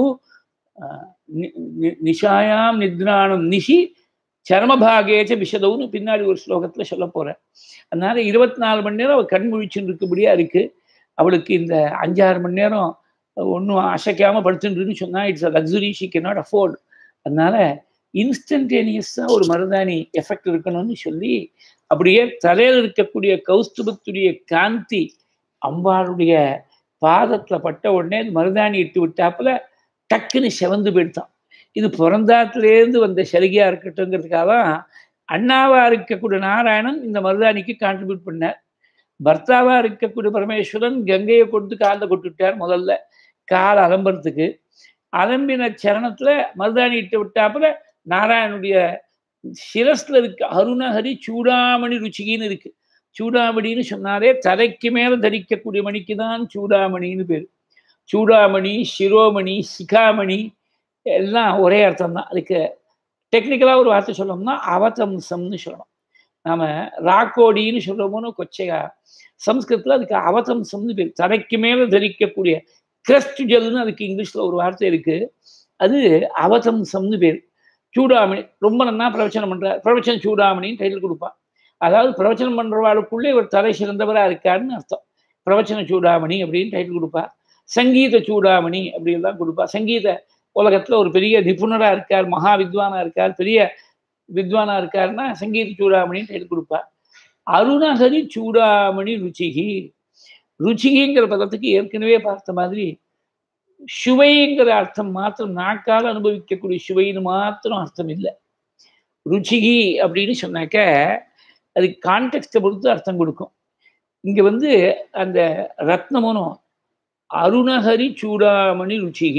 நிஷாயாம் நித்ராணும் நிஷி சர்மபாகேச்ச விஷதவுன்னு பின்னாடி ஒரு ஸ்லோகத்தில் சொல்ல போகிறேன் அதனால இருபத்தி நாலு மணி நேரம் அவள் கண் முழிச்சுட்டு இருக்கும்படியா இருக்கு அவளுக்கு இந்த அஞ்சாறு மணி நேரம் ஒன்றும் அசைக்காமல் படுத்துட்டுன்னு சொன்னால் it's a luxury she can not afford அதனால இன்ஸ்டன்டேனியஸாக ஒரு மருதாணி எஃபெக்ட் இருக்கணும்னு சொல்லி அப்படியே தலையில் இருக்கக்கூடிய கௌஸ்துபத்துடைய காந்தி அம்பாளுடைய பாதத்தில் பட்ட உடனே மருதாணி இட்டு விட்டாப்புல டக்குன்னு செவந்து போயிட்டான் இது பிறந்தாத்துலேருந்து வந்த சலுகையா இருக்கட்டும்ங்கிறதுக்காக தான் அண்ணாவா இருக்கக்கூடிய நாராயணன் இந்த மருதாணிக்கு கான்ட்ரிபியூட் பண்ணார் பர்த்தாவா இருக்கக்கூடிய பரமேஸ்வரன் கங்கையை கொடுத்து காலில் கொட்டுட்டார் முதல்ல கால் அலம்புறதுக்கு அலம்பின சரணத்துல மருதாணி இட்டு விட்டாப்புல நாராயணனுடைய சிரஸ்ல இருக்கு அருணஹரி சூடாமணி ருச்சிகின்னு இருக்கு சூடாமணின்னு சொன்னாலே தலைக்கு மேல தரிக்கக்கூடிய மணிக்கு தான் சூடாமணின்னு பேர் சூடாமணி சிரோமணி சிகாமணி எல்லாம் ஒரே அர்த்தம் தான் அதுக்கு டெக்னிக்கலாக ஒரு வார்த்தை சொல்லணும்னா அவதம்சம்னு சொல்லணும் நாம ராக்கோடின்னு சொல்றோமோனு கொச்சையா சம்ஸ்கிருத்தில் அதுக்கு அவதம்சம்னு பேர் தலைக்கு மேல தரிக்கக்கூடிய கிரஸ்ட் ஜெல்னு அதுக்கு இங்கிலீஷ்ல ஒரு வார்த்தை இருக்கு அது அவதம்சம்னு பேர் சூடாமணி ரொம்ப நன்னா பிரவச்சனம் பண்றார் பிரவச்சனம் சூடாமணின்னு டைட்டில் கொடுப்பான் அதாவது பிரவச்சனம் பண்றவாளுக்குள்ளே இவர் தலை சிறந்தவராக இருக்காருன்னு அர்த்தம் பிரவச்சன சூடாமணி அப்படின்னு டைட்டில் கொடுப்பா சங்கீத சூடாமணி அப்படின்லாம் கொடுப்பா சங்கீத உலகத்துல ஒரு பெரிய நிபுணரா இருக்கார் மகா வித்வானா இருக்கார் பெரிய வித்வானா இருக்காருன்னா சங்கீத சூடாமணின்னு டைட்டில் கொடுப்பா அருணஹரி சூடாமணி ருச்சிகி ருச்சிகிங்கிற பதத்துக்கு ஏற்கனவே பார்த்த மாதிரி சுவைங்கிற அர்த்தம் மாத்திரம் நாக்கால் அனுபவிக்கக்கூடிய சுவைன்னு மாத்திரம் அர்த்தம் இல்லை ருச்சிகி அப்படின்னு சொன்னாக்க அது கான்டெக்ட்டை பொறுத்து அர்த்தம் கொடுக்கும் இங்க வந்து அந்த ரத்னமோனும் அருணஹரி சூடாமணி ருச்சிகி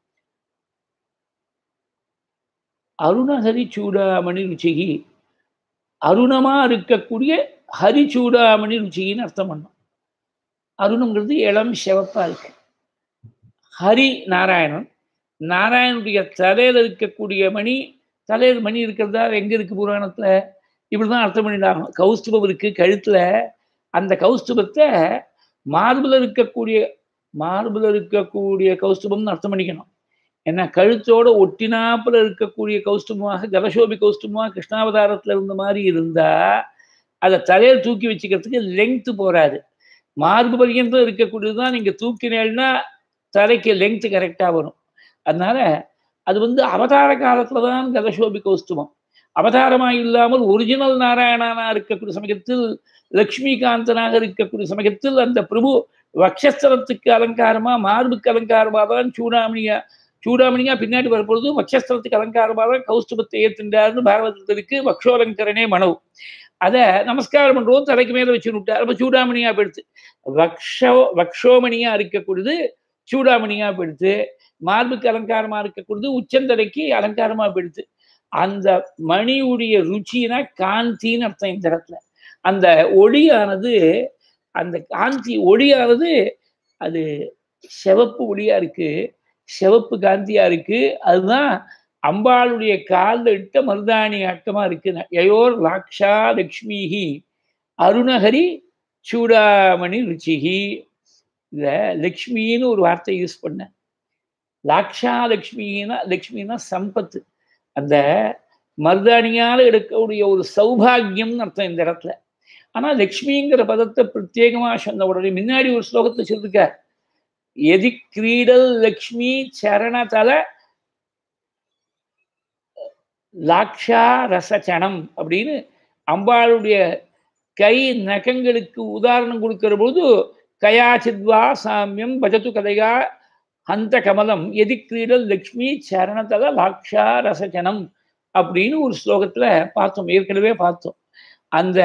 அருணஹரி சூடாமணி ருச்சிகி அருணமா இருக்கக்கூடிய ஹரி சூடாமணி ருச்சிகின்னு அர்த்தம் பண்ணும் அருணங்கிறது இளம் சிவப்பா இருக்கு ஹரி நாராயணன் நாராயணனுடைய தலையில இருக்கக்கூடிய மணி தலையில் மணி இருக்கிறதா எங்க இருக்கு புராணத்துல இப்படிதான் அர்த்தம் பண்ணிட்டாங்க கௌஸ்துபம் இருக்கு கழுத்துல அந்த கௌஸ்துபத்தை மார்புல இருக்கக்கூடிய மார்புல இருக்கக்கூடிய கௌஸ்துபம்னு அர்த்தம் பண்ணிக்கணும் ஏன்னா கழுத்தோட ஒட்டினாப்புல இருக்கக்கூடிய கௌஸ்துபமாக கலசோபி கௌஸ்துபமாக கிருஷ்ணாவதாரத்துல இருந்த மாதிரி இருந்தா அதை தலையில் தூக்கி வச்சுக்கிறதுக்கு லெங்க்த்து போறாது மார்பு பரியந்தம் இருக்கக்கூடியது தான் நீங்க தூக்கினேன்னா தலைக்கு லெங்க்த்து கரெக்டா வரும் அதனால அது வந்து அவதார காலத்துல தான் கதசோபி கௌஸ்துபம் அவதாரமா இல்லாமல் ஒரிஜினல் நாராயணனா இருக்கக்கூடிய சமயத்தில் லக்ஷ்மிகாந்தனாக இருக்கக்கூடிய சமயத்தில் அந்த பிரபு வக்ஷஸ்தலத்துக்கு அலங்காரமா மார்புக்கு அலங்காரமா தான் சூடாமணியா சூடாமணியா பின்னாடி வரப்பொழுது வக்ஷஸ்தலத்துக்கு அலங்காரமா தான் கௌஸ்துபத்தை ஏத்துண்டார்னு பாகவதத்தில் இருக்கு வக்ஷோலங்கரனே மனவு அதை நமஸ்காரம் பண்றோம் தலைக்கு மேல வச்சு விட்டார் அப்ப சூடாமணியா போயிடுத்து வக்ஷோ வக்ஷோமணியா இருக்கக்கூடியது சூடாமணியா போயிடுத்து மார்புக்கு அலங்காரமா இருக்கக்கூடியது உச்சந்தலைக்கு அலங்காரமா போயிடுத்து அந்த மணியுடைய ருச்சினா காந்தின்னு அர்த்தம் இந்த இடத்துல அந்த ஒளியானது அந்த காந்தி ஒளியானது அது சிவப்பு ஒளியா இருக்கு சிவப்பு காந்தியா இருக்கு அதுதான் அம்பாளுடைய காலில் இட்ட மருதாணி ஆட்டமா இருக்கு யயோர் லாக்ஷா லக்ஷ்மிஹி அருணஹரி சூடாமணி ருச்சிஹி இத லக்ஷ்மின்னு ஒரு வார்த்தை யூஸ் பண்ண லாக்ஷா லக்ஷ்மின்னா லக்ஷ்மின்னா சம்பத்து அந்த மருதாணியால் எடுக்கக்கூடிய ஒரு சௌபாகியம்னு அர்த்தம் இந்த இடத்துல ஆனா லக்ஷ்மிங்கிற பதத்தை பிரத்யேகமா சொன்ன உடனே முன்னாடி ஒரு ஸ்லோகத்தை சொல்லிருக்க எதி கிரீடல் லக்ஷ்மி சரணதல லாக்ஷா ரசச்சனம் அப்படின்னு அம்பாளுடைய கை நகங்களுக்கு உதாரணம் கொடுக்கிற போது கயாச்சித்வா சாமியம் பஜத்து கதையா அந்த கமலம் எதி கிரீடல் லக்ஷ்மி சரணதல லாக்ஷா ரசச்சனம் அப்படின்னு ஒரு ஸ்லோகத்துல பார்த்தோம் ஏற்கனவே பார்த்தோம் அந்த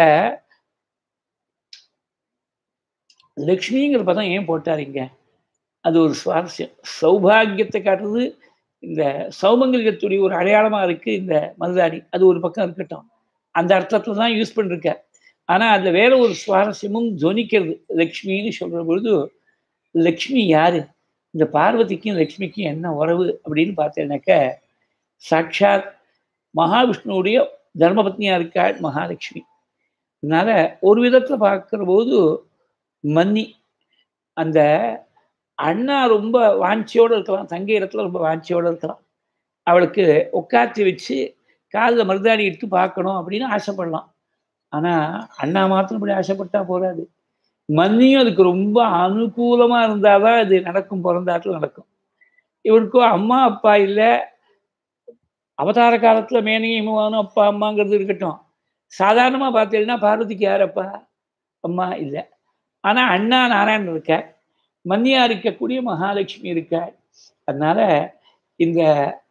லக்ஷ்மிங்கிற பதம் ஏன் போட்டாருங்க அது ஒரு சுவாரஸ்யம் சௌபாகியத்தை காட்டுறது இந்த சௌமங்கலிகத்துடைய ஒரு அடையாளமா இருக்கு இந்த மருதாணி அது ஒரு பக்கம் இருக்கட்டும் அந்த அர்த்தத்துல தான் யூஸ் பண்ணிருக்க ஆனா அதுல வேற ஒரு சுவாரஸ்யமும் துவனிக்கிறது லக்ஷ்மின்னு சொல்ற பொழுது லக்ஷ்மி யாரு இந்த பார்வதிக்கும் லக்ஷ்மிக்கும் என்ன உறவு அப்படின்னு பார்த்தேன்னாக்க சாட்சாத் மகாவிஷ்ணுவுடைய தர்மபத்னியா இருக்காள் மகாலட்சுமி அதனால ஒரு விதத்துல பார்க்கிற போது மன்னி அந்த அண்ணா ரொம்ப வாஞ்சியோடு இருக்கலாம் தங்கை இடத்துல ரொம்ப வாஞ்சியோடு இருக்கலாம் அவளுக்கு உட்காத்தி வச்சு காலில் மருதாணி எடுத்து பார்க்கணும் அப்படின்னு ஆசைப்படலாம் ஆனால் அண்ணா மாத்திரம் இப்படி ஆசைப்பட்டா போகாது மன்னியும் அதுக்கு ரொம்ப அனுகூலமாக இருந்தால் தான் அது நடக்கும் பிறந்தாட்டில் நடக்கும் இவருக்கும் அம்மா அப்பா இல்லை அவதார காலத்தில் மேனையும் அப்பா அம்மாங்கிறது இருக்கட்டும் சாதாரணமாக பார்த்தீங்கன்னா பார்வதிக்கு யார் அப்பா அம்மா இல்லை ஆனால் அண்ணா நாராயணன் இருக்கார் மன்னியா இருக்கக்கூடிய மகாலட்சுமி இருக்காள் அதனால இந்த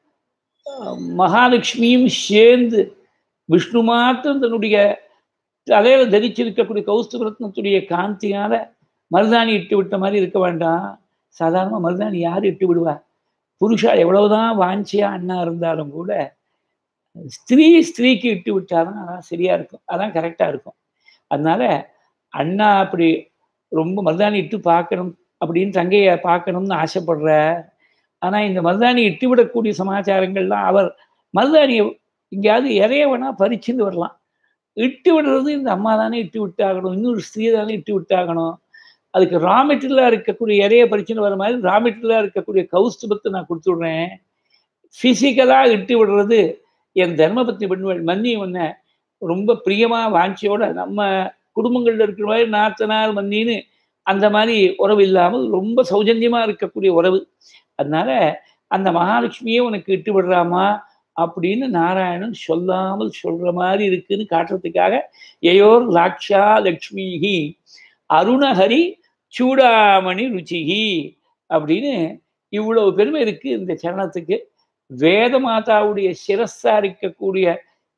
மகாலட்சுமியும் சேர்ந்து விஷ்ணு மாத்திரம் தன்னுடைய தலையில தரிச்சிருக்கக்கூடிய கௌஸ்துபரத்னத்துடைய காந்தியால மருதாணி இட்டு விட்ட மாதிரி இருக்க வேண்டாம் சாதாரண மருதாணி யார் இட்டு விடுவா புருஷா எவ்வளவுதான் வாஞ்சியா அண்ணா இருந்தாலும் கூட ஸ்திரீ ஸ்திரீக்கு இட்டு விட்டாதான் அதான் சரியா இருக்கும் அதான் கரெக்டா இருக்கும் அதனால அண்ணா அப்படி ரொம்ப மருதாணி இட்டு பார்க்கணும் அப்படின்னு தங்கையை பார்க்கணும்னு ஆசைப்படுற ஆனா இந்த மருதாணி இட்டு விடக்கூடிய சமாச்சாரங்கள்லாம் அவர் மருதாணியை எங்கேயாவது இறைய வேணா பறிச்சுன்னு வரலாம் இட்டு விடுறது இந்த அம்மா தானே இட்டு விட்டாகணும் இன்னொரு ஸ்திரீ தானே இட்டு விட்டாகணும் அதுக்கு ரா மெட்டீரியலாக இருக்கக்கூடிய இறைய பறிச்சுன்னு வர மாதிரி ரா மெட்டீரியலாக இருக்கக்கூடிய கௌஸ்துபத்தை நான் கொடுத்து விடுறேன் ஃபிசிக்கலாக இட்டு விடுறது என் தர்மபத்னி பெண்கள் மன்னி ஒன்ன ரொம்ப பிரியமா வாஞ்சியோட நம்ம குடும்பங்கள்ல இருக்கிற மாதிரி நாத்தனார் மன்னின்னு அந்த மாதிரி உறவு இல்லாமல் ரொம்ப சௌஜன்யமா இருக்கக்கூடிய உறவு அதனால அந்த மகாலட்சுமியே உனக்கு இட்டு விடுறாமா அப்படின்னு நாராயணன் சொல்லாமல் சொல்ற மாதிரி இருக்குன்னு காட்டுறதுக்காக எயோர் லாக்ஷா லக்ஷ்மிஹி அருணஹரி சூடாமணி ருச்சிஹி அப்படின்னு இவ்வளவு பெருமை இருக்கு இந்த சரணத்துக்கு வேத மாதாவுடைய சிரஸா இருக்கக்கூடிய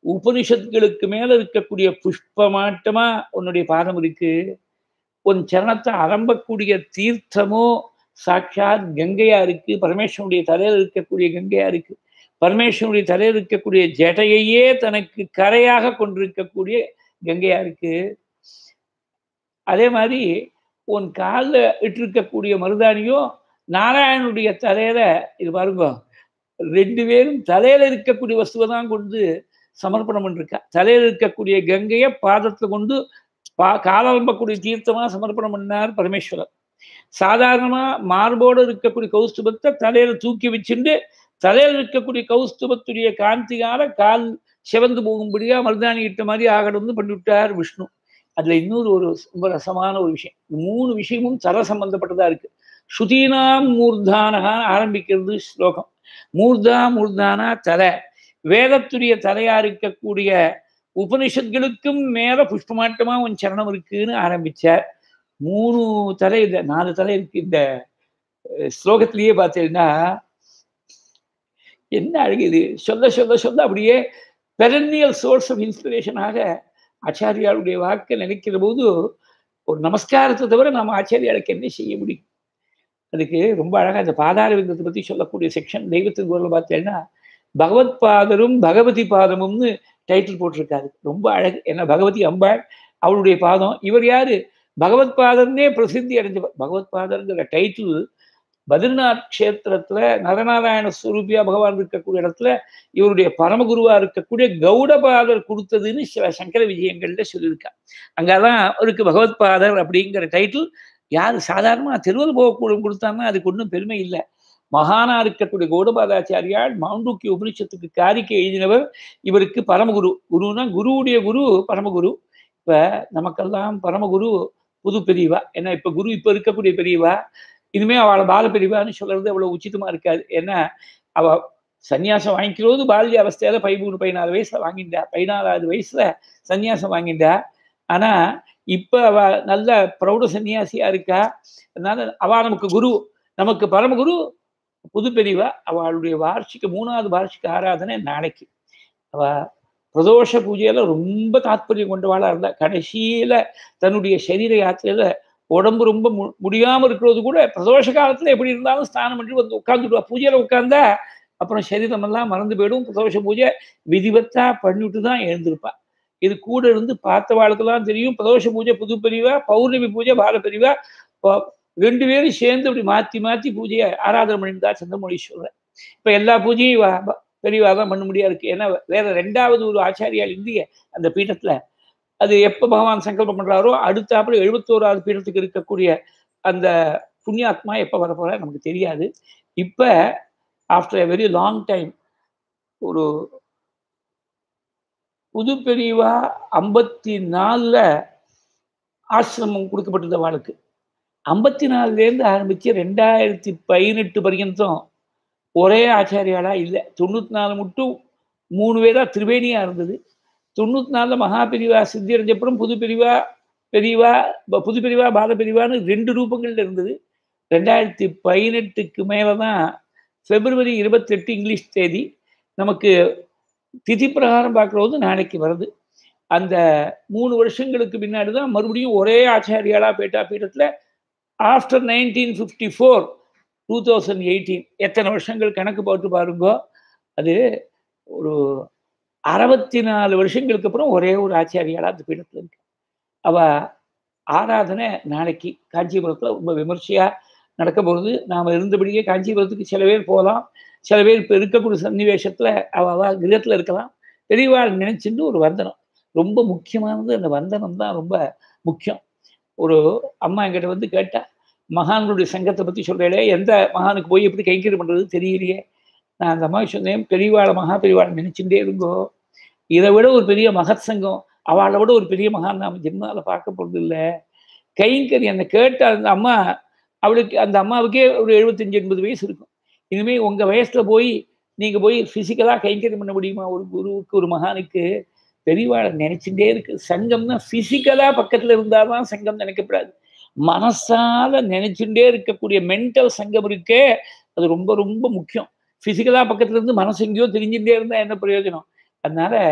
உபனிஷத்துகளுக்கு மேல இருக்கக்கூடிய புஷ்பமாட்டமா உன்னுடைய பாதம் இருக்கு உன் சரணத்தை அரம்பக்கூடிய தீர்த்தமோ சாட்சாத் கங்கையா இருக்கு பரமேஸ்வரனுடைய தலையில் இருக்கக்கூடிய கங்கையா இருக்கு பரமேஸ்வரனுடைய தலையில் இருக்கக்கூடிய ஜடையையே தனக்கு கரையாக கொண்டிருக்கக்கூடிய கங்கையா இருக்கு அதே மாதிரி உன் காலில் இட்டிருக்கக்கூடிய மருதாணியோ நாராயணனுடைய தலையில இது பாருங்க ரெண்டு பேரும் தலையில இருக்கக்கூடிய வஸ்துவை தான் கொண்டு சமர்ப்பணம் பண்ணிருக்கா தலையில இருக்கக்கூடிய கங்கையை பாதத்துல கொண்டு பா காலம்பக்கூடிய தீர்த்தமா சமர்ப்பணம் பண்ணார் பரமேஸ்வரர் சாதாரணமா மார்போடு இருக்கக்கூடிய கௌஸ்துபத்தை தலையில தூக்கி வச்சுட்டு தலையில இருக்கக்கூடிய கௌஸ்துபத்துடைய காந்திகால கால் சிவந்து போகும்படியா மருதாணி இட்ட மாதிரி ஆகணும்னு பண்ணிவிட்டார் விஷ்ணு அதுல இன்னொரு ஒரு ரொம்ப ரசமான ஒரு விஷயம் மூணு விஷயமும் தர சம்பந்தப்பட்டதா இருக்கு ஸ்ருதீனாம் மூர்தானகான்னு ஆரம்பிக்கிறது ஸ்லோகம் மூர்தா மூர்தானா தலை வேதத்துடைய தலையா இருக்கக்கூடிய உபனிஷத்களுக்கும் மேல புஷ்பமாட்டமா உன் சரணம் இருக்குன்னு ஆரம்பிச்சார் மூணு தலை இந்த நாலு தலை இருக்கு இந்த ஸ்லோகத்திலேயே பார்த்தீங்கன்னா என்ன அழகு இது சொல்ல சொல்ல சொல்ல அப்படியே பெரனியல் சோர்ஸ் ஆஃப் இன்ஸ்பிரேஷனாக ஆச்சாரியாளுடைய வாக்கை நினைக்கிற போது ஒரு நமஸ்காரத்தை தவிர நம்ம ஆச்சாரியாளுக்கு என்ன செய்ய முடியும் அதுக்கு ரொம்ப அழகாக இந்த பாதார விந்தத்தை பற்றி சொல்லக்கூடிய செக்ஷன் தெய்வத்தின் குரல் பார்த்தேன்னா பகவத் பாதரும் பகவதி பாதமும்னு டைட்டில் போட்டிருக்காரு ரொம்ப அழகு ஏன்னா பகவதி அம்பாள் அவளுடைய பாதம் இவர் யாரு பகவத் பாதர்னே பிரசித்தி அடைஞ்சவர் பகவத் பாதர்ங்கிற டைட்டில் பத்ரிநாத் கஷேத்திரத்துல நரநாராயண ஸ்வரூபியா பகவான் இருக்கக்கூடிய இடத்துல இவருடைய பரமகுருவா இருக்கக்கூடிய கௌடபாதர் கொடுத்ததுன்னு சில சங்கர விஜயங்கள்ல சொல்லியிருக்கா அங்கதான் அவருக்கு பகவத் பாதர் அப்படிங்கிற டைட்டில் யார் சாதாரணமா திருவள் போகக்கூட கொடுத்தாங்கன்னா அதுக்கு ஒன்றும் பெருமை இல்லை மகானா இருக்கக்கூடிய கௌடபாதாச்சாரியால் மாண்டூக்கிய உபனிஷத்துக்கு காரிக்கை எழுதினவர் இவருக்கு பரமகுரு குருன்னா குருவுடைய குரு பரமகுரு இப்ப நமக்கெல்லாம் பரமகுரு புது பெரியவா ஏன்னா இப்ப குரு இப்ப இருக்கக்கூடிய பெரியவா இனிமே அவளை பால பெரியவான்னு சொல்றது அவ்வளவு உச்சிதமா இருக்காது ஏன்னா அவ சன்னியாசம் வாங்கிக்கிறது பால்ய அவஸ்தையில பதிமூணு பதினாலு வயசுல வாங்கிட்டா பதினாலாவது வயசுல சன்னியாசம் வாங்கிட்டா ஆனா இப்ப அவ நல்ல பிரௌட சன்னியாசியா இருக்கா அதனால அவ நமக்கு குரு நமக்கு பரமகுரு புது பெரியவா அவளுடைய வார்ஷிக மூணாவது வார்ஷிக ஆராதனை நாளைக்கு அவ பிரதோஷ பூஜையில ரொம்ப தாத்பரியம் கொண்டவாளா இருந்தா கடைசியில தன்னுடைய சரீர யாத்திரையில உடம்பு ரொம்ப மு முடியாம இருக்கிறது கூட பிரதோஷ காலத்துல எப்படி இருந்தாலும் ஸ்நானம் பண்ணி வந்து உட்காந்துடுவா பூஜையில உட்கார்ந்தா அப்புறம் சரீரம் எல்லாம் மறந்து போயிடும் பிரதோஷ பூஜை விதிவத்தா பண்ணிவிட்டு தான் எழுந்திருப்பா இது கூட இருந்து பார்த்த வாழ்க்கெல்லாம் தெரியும் பிரதோஷ பூஜை புது பிரிவா பௌர்ணமி பூஜை பால பிரிவா ரெண்டு பேரும் சேர்ந்து இப்படி மாத்தி மாத்தி பூஜையை ஆராதனை பண்ணியிருந்தா சந்திரமொழீஸ்வரர் இப்ப எல்லா பூஜையும் பெரியவா தான் பண்ண முடியாது இருக்கு ஏன்னா வேற ரெண்டாவது ஒரு ஆச்சாரியால் இந்திய அந்த பீഠத்துல அது எப்போ பகவான் சங்கல்பம் பண்றாரோ அடுத்தாப்புல எழுபத்தோராவது பீடத்துக்கு இருக்கக்கூடிய அந்த புண்ணியாத்மா எப்போ வரப்போற நமக்கு தெரியாது இப்போ after a very long time ஒரு புது பெரியவா ஐம்பத்தி நாலுல ஆசிரமம் கொடுக்கப்பட்டது அவளுக்கு ஐம்பத்தி நாலுலேருந்து ஆரம்பிச்சு ரெண்டாயிரத்தி பதினெட்டு பர்யந்தம் ஒரே ஆச்சாரியாலா இல்லை தொண்ணூத்தி நாலு மட்டும் மூணு பேரா திரிவேணியா இருந்தது தொண்ணூத்தி நாலுல மகா பிரிவா சித்தியடைஞ்சப்புறம் புது பிரிவா பெரியவா புது பிரிவா பால பிரிவான்னு ரெண்டு ரூபங்கள்ல இருந்தது ரெண்டாயிரத்தி பதினெட்டுக்கு மேலே தான் பிப்ரவரி இருபத்தெட்டு இங்கிலீஷ் தேதி நமக்கு திதி பிரகாரம் பார்க்குறது நாளைக்கு வருது அந்த மூணு வருஷங்களுக்கு பின்னாடி தான் மறுபடியும் ஒரே ஆச்சாரியாலா பேட்டா பீடத்தில் after nineteen fifty four two thousand eighteen எத்தனை வருஷங்கள் கணக்கு போட்டு பாருங்கோ அது ஒரு அறுபத்தி நாலு வருஷங்களுக்கு அப்புறம் ஒரே ஒரு ஆச்சாரியாலா அந்த பீடத்தில் இருக்கு அவ ஆராதனை நாளைக்கு காஞ்சிபுரத்தில் ரொம்ப விமர்சையாக நடக்க போகுது நாம் இருந்தபடியே காஞ்சிபுரத்துக்கு சில பேர் போகலாம் சில பேர் இப்போ இருக்கக்கூடிய சன்னிவேஷத்தில் அவள் கிரகத்தில் இருக்கலாம் பெரியவாள் நினைச்சுட்டு ஒரு வந்தனம் ரொம்ப முக்கியமானது அந்த வந்தனம் தான் ரொம்ப முக்கியம் ஒரு அம்மா என்கிட்ட வந்து கேட்டா மகான்களுடைய சங்கத்தை பற்றி சொல்கிறேன் எந்த மகானுக்கு போய் எப்படி கைங்கரி பண்ணுறது தெரியலையே நான் அந்த அம்மா சொன்னேன் பெரியவாளை மகா பெரியவாளை நினைச்சுட்டே இருங்கோ இதை விட ஒரு பெரிய மகத் சங்கம் அவளை விட ஒரு பெரிய மகான் நாம் ஜென்மாவில் பார்க்க போகிறது இல்லை கைங்கரி அந்த கேட்ட அந்த அம்மா அவளுக்கு அந்த அம்மாவுக்கே ஒரு எழுபத்தஞ்சு எண்பது வயசு இருக்கும் இனிமேல் உங்கள் வயசில் போய் நீங்கள் போய் ஃபிசிக்கலாக கைங்கரியம் பண்ண முடியுமா ஒரு குருவுக்கு ஒரு மகானுக்கு பெரியவாளை நினைச்சுட்டே இருக்கு சங்கம்னா ஃபிசிக்கலாக பக்கத்தில் இருந்தால் தான் சங்கம் நினைக்கப்படாது மனசால நினைச்சுட்டே இருக்கக்கூடிய மென்டல் சங்கம் இருக்கே அது ரொம்ப ரொம்ப முக்கியம் ஃபிசிக்கலாக பக்கத்துல இருந்து மனசு எங்கேயோ தெரிஞ்சுட்டே இருந்தால் என்ன பிரயோஜனம் அதனால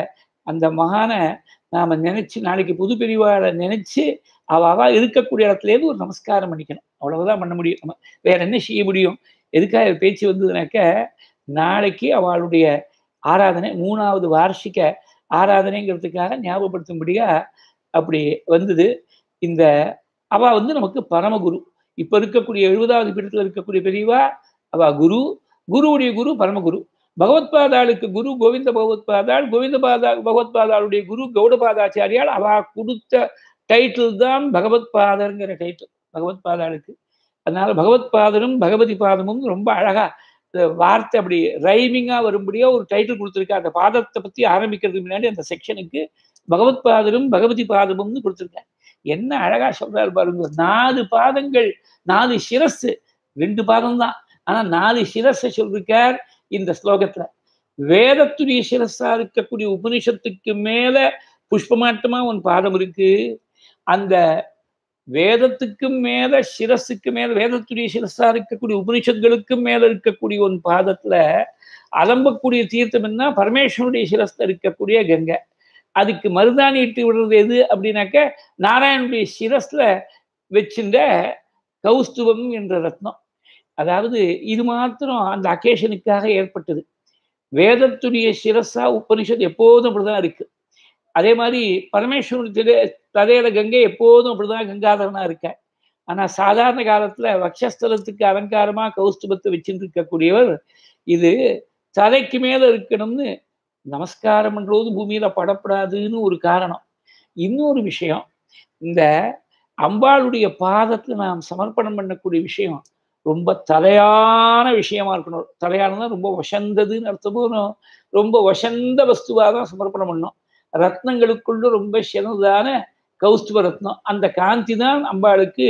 அந்த மகானை நாம நினைச்சு நாளைக்கு புது பிரிவாளை நினைச்சு அவ அவ இருக்கக்கூடிய இடத்துல இருந்து ஒரு நமஸ்காரம் பண்ணிக்கணும் அவ்வளவுதான் பண்ண முடியும் நம்ம வேற என்ன செய்ய முடியும் எதுக்காக பேச்சு வந்ததுனாக்க நாளைக்கு அவளுடைய ஆராதனை மூணாவது வார்ஷிக ஆராதனைங்கிறதுக்காக ஞாபகப்படுத்தும்படியா அப்படி வந்தது இந்த அவ வந்து நமக்கு பரமகுரு இப்ப இருக்கக்கூடிய எழுபதாவது பீடத்துல இருக்கக்கூடிய பெரியவா அவ குரு குருவுடைய குரு பரமகுரு பகவத்பாதாளுக்கு குரு கோவிந்த பகவத்பாதாள் கோவிந்த பாதா பகவத்பாதாளுடைய குரு கௌடபாதாச்சாரியால் அவ கொடுத்த டைட்டில் தான் பகவத்பாதருங்கிற டைட்டில் பகவத்பாதாளுக்கு அதனால பகவத்பாதரும் பகவதி பாதமும் ரொம்ப அழகா வார்த்தை அப்படி ரைமிங்கா வரும்படியா ஒரு டைட்டில் கொடுத்துருக்கா அந்த பாதத்தை பத்தி ஆரம்பிக்கிறதுக்கு முன்னாடி அந்த செக்ஷனுக்கு பகவத் பாதரும் பகவதி பாதமும்னு கொடுத்துருக்கேன் என்ன அழகா சொல்றாரு பாருங்க நாலு பாதங்கள் நாலு சிரஸ் ரெண்டு பாதம் தான் ஆனா நாலு சிரஸை சொல்லிருக்கார் இந்த ஸ்லோகத்துல வேதத்துடைய சிரஸா இருக்கக்கூடிய உபனிஷத்துக்கு மேல புஷ்பமாட்டமா உன் பாதம் இருக்கு அந்த வேதத்துக்கும் மேல சிரஸுக்கு மேல வேதத்துடைய சிரஸா இருக்கக்கூடிய உபனிஷத்துகளுக்கும் மேல இருக்கக்கூடிய உன் பாதத்துல அலம்பக்கூடிய தீர்த்தம் என்ன பரமேஸ்வருடைய சிரஸ்ல இருக்கக்கூடிய கங்கை அதுக்கு மருதாணி இட்டு விடுறது எது அப்படின்னாக்க நாராயணனுடைய சிரஸ்ல வச்சிருந்த கௌஸ்துவம் என்ற ரத்னம் அதாவது இது மாத்திரம் அந்த அக்கேஷனுக்காக ஏற்பட்டது வேதத்துடைய சிரஸா உபனிஷத் எப்போதும் அப்படிதான் இருக்கு அதே மாதிரி பரமேஸ்வரனுடைய ததையில கங்கை எப்போதும் அப்படிதான் கங்காதரனா இருக்க ஆனா சாதாரண காலத்துல வக்ஷஸ்தலத்துக்கு அலங்காரமா கௌஸ்துபத்தை வச்சுட்டு இருக்கக்கூடியவர் இது தலைக்கு மேல இருக்கணும்னு நமஸ்காரம் பண்றது பூமியில படப்படாதுன்னு ஒரு காரணம் இன்னொரு விஷயம் இந்த அம்பாளுடைய பாதத்துல நாம் சமர்ப்பணம் பண்ணக்கூடிய விஷயம் ரொம்ப தலையான விஷயமா இருக்கணும் தலையானதா ரொம்ப வசந்ததுன்னு அர்த்தமும் ரொம்ப வசந்த வஸ்துவாக தான் சமர்ப்பணம் பண்ணணும் ரத்னங்களுக்குள்ள ரொம்ப சிறந்ததான கௌஸ்துவ ரத்னம் அந்த காந்தி தான் அம்பாளுக்கு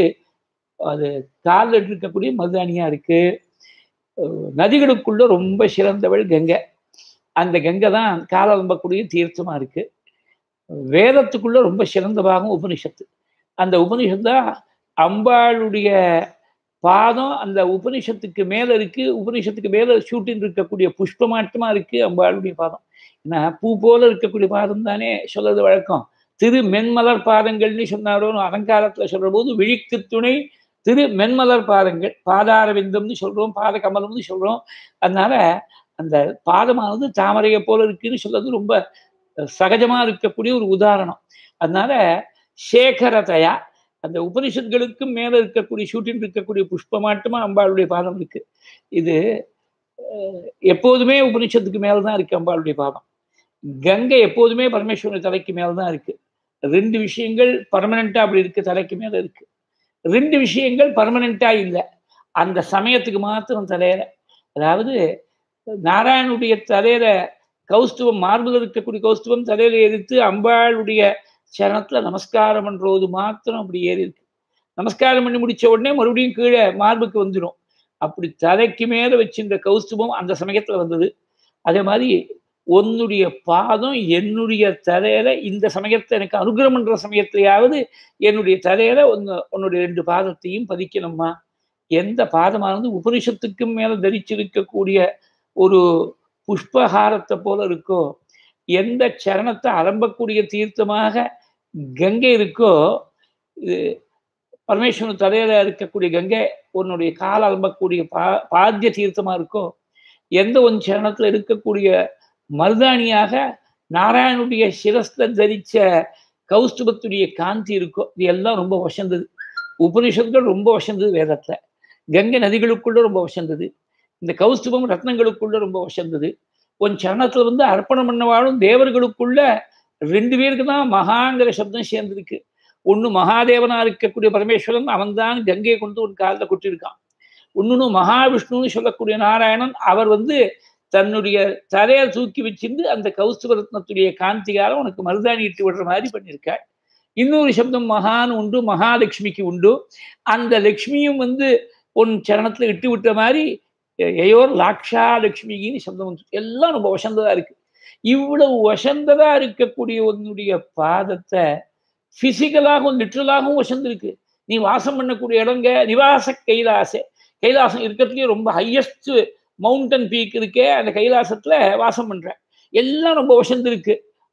அது காலில் இருக்கக்கூடிய மருதாணியா இருக்கு நதிகளுக்குள்ள ரொம்ப சிறந்தவள் கங்கை அந்த கங்கை தான் காலம்பக்கூடிய தீர்த்தமா இருக்கு வேதத்துக்குள்ள ரொம்ப சிறந்த பாகம் உபனிஷத்து அந்த உபனிஷத்து தான் அம்பாளுடைய பாதம் அந்த உபனிஷத்துக்கு மேல இருக்கு உபனிஷத்துக்கு மேல ஷூட்டின் இருக்கக்கூடிய புஷ்பமாட்டமா இருக்கு அம்பாளுடைய பாதம் ஏன்னா பூ போல இருக்கக்கூடிய பாதம் தானே சொல்றது வழக்கம் திரு மென்மலர் பாதங்கள்னு சொன்னாரோன்னு அலங்காரத்துல சொல்ற போது விழிக்கு துணை திரு மென்மலர் பாதங்கள் பாதாரவிந்தம்னு சொல்றோம் பாத கமலம்னு சொல்றோம் அதனால அந்த பாதமானது தாமரையை போல இருக்குன்னு சொல்றது ரொம்ப சகஜமா இருக்கக்கூடிய ஒரு உதாரணம் அதனால சேகரதையா அந்த உபனிஷத்களுக்கும் மேல இருக்கக்கூடிய ஷூட்டின் இருக்கக்கூடிய புஷ்பமாட்டமா அம்பாளுடைய பாதம் இருக்கு இது எப்போதுமே உபனிஷத்துக்கு மேலதான் இருக்கு அம்பாளுடைய பாதம் கங்கை எப்போதுமே பரமேஸ்வரன் தலைக்கு மேலதான் இருக்கு ரெண்டு விஷயங்கள் பர்மனண்டா அப்படி இருக்கு தலைக்கு மேல இருக்கு ரெண்டு விஷயங்கள் பர்மனண்டா இல்லை அந்த சமயத்துக்கு மாத்திரம் தலையில அதாவது நாராயணுடைய தலையில கௌஸ்துவம் மார்பில் இருக்கக்கூடிய கௌஸ்துவம் தலையில எரித்து அம்பாளுடைய சரணத்துல நமஸ்காரம் பண்றது மாத்திரம் அப்படி ஏறி இருக்கு நமஸ்காரம் பண்ணி முடிச்ச உடனே மறுபடியும் கீழே மார்புக்கு வந்துடும் அப்படி தலைக்கு மேல வச்சிருந்த கௌஸ்துவம் அந்த சமயத்துல வந்தது அதே மாதிரி உன்னுடைய பாதம் என்னுடைய தலையில இந்த சமயத்தை எனக்கு அனுகிரகம் பண்ற சமயத்திலேயாவது என்னுடைய தலையில ஒன்னு உன்னுடைய ரெண்டு பாதத்தையும் பதிக்கணுமா எந்த பாதமானது உபனிஷத்துக்கும் மேல தரிச்சிருக்கக்கூடிய ஒரு புஷ்பஹாரத்தை போல இருக்கோ எந்த சரணத்தை அலம்பக்கூடிய தீர்த்தமாக கங்கை இருக்கோ இது பரமேஸ்வரன் தலையில இருக்கக்கூடிய கங்கை உன்னுடைய கால அலம்பக்கூடிய பா பாத்திய தீர்த்தமா இருக்கோ எந்த ஒரு சரணத்துல இருக்கக்கூடிய மருதாணியாக நாராயணுடைய சிரஸ்ல தரிச்ச கௌஸ்துபத்துடைய காந்தி இருக்கோ இது எல்லாம் ரொம்ப வசந்தது உபனிஷத்துகள் ரொம்ப வசந்தது வேதத்துல கங்கை நதிகளுக்குள்ள ரொம்ப வசந்தது இந்த கௌஸ்துபம் ரத்னங்களுக்குள்ள ரொம்ப வசந்தது உன் சரணத்துல வந்து அர்ப்பணம் பண்ணவாலும் தேவர்களுக்குள்ள ரெண்டு பேருக்கு தான் மகாங்கிற சப்தம் சேர்ந்திருக்கு ஒன்று மகாதேவனா இருக்கக்கூடிய பரமேஸ்வரன் அவன் தான் கங்கையை கொண்டு ஒரு காலில் கொட்டியிருக்கான் இன்னொன்று மகாவிஷ்ணுன்னு சொல்லக்கூடிய நாராயணன் அவர் வந்து தன்னுடைய தலையை தூக்கி வச்சிருந்து அந்த கௌஸ்துவ ரத்னத்துடைய காந்திகால உனக்கு மருதாணி இட்டு விடுற மாதிரி பண்ணியிருக்காள் இன்னொரு சப்தம் மகான் உண்டு மகாலட்சுமிக்கு உண்டு அந்த லக்ஷ்மியும் வந்து உன் சரணத்துல இட்டு விட்ட மாதிரி எயோர் லாக்ஷா லக்ஷ்மிகின்னு சப்தம் வந்து எல்லாம் ரொம்ப வசந்ததா இருக்கு இவ்வளவு வசந்ததா இருக்கக்கூடிய உன்னுடைய பாதத்தை பிசிக்கலாகவும் லிட்ரலாகவும் வசந்திருக்கு நீ வாசம் பண்ணக்கூடிய இடங்க நிவாச கைலாசே கைலாசம் இருக்கிறதுலயே ரொம்ப ஹையஸ்ட் மவுண்டன் பீக் இருக்கே அந்த கைலாசத்துல வாசம் பண்ற எல்லாம் ரொம்ப வசந்து இருக்கு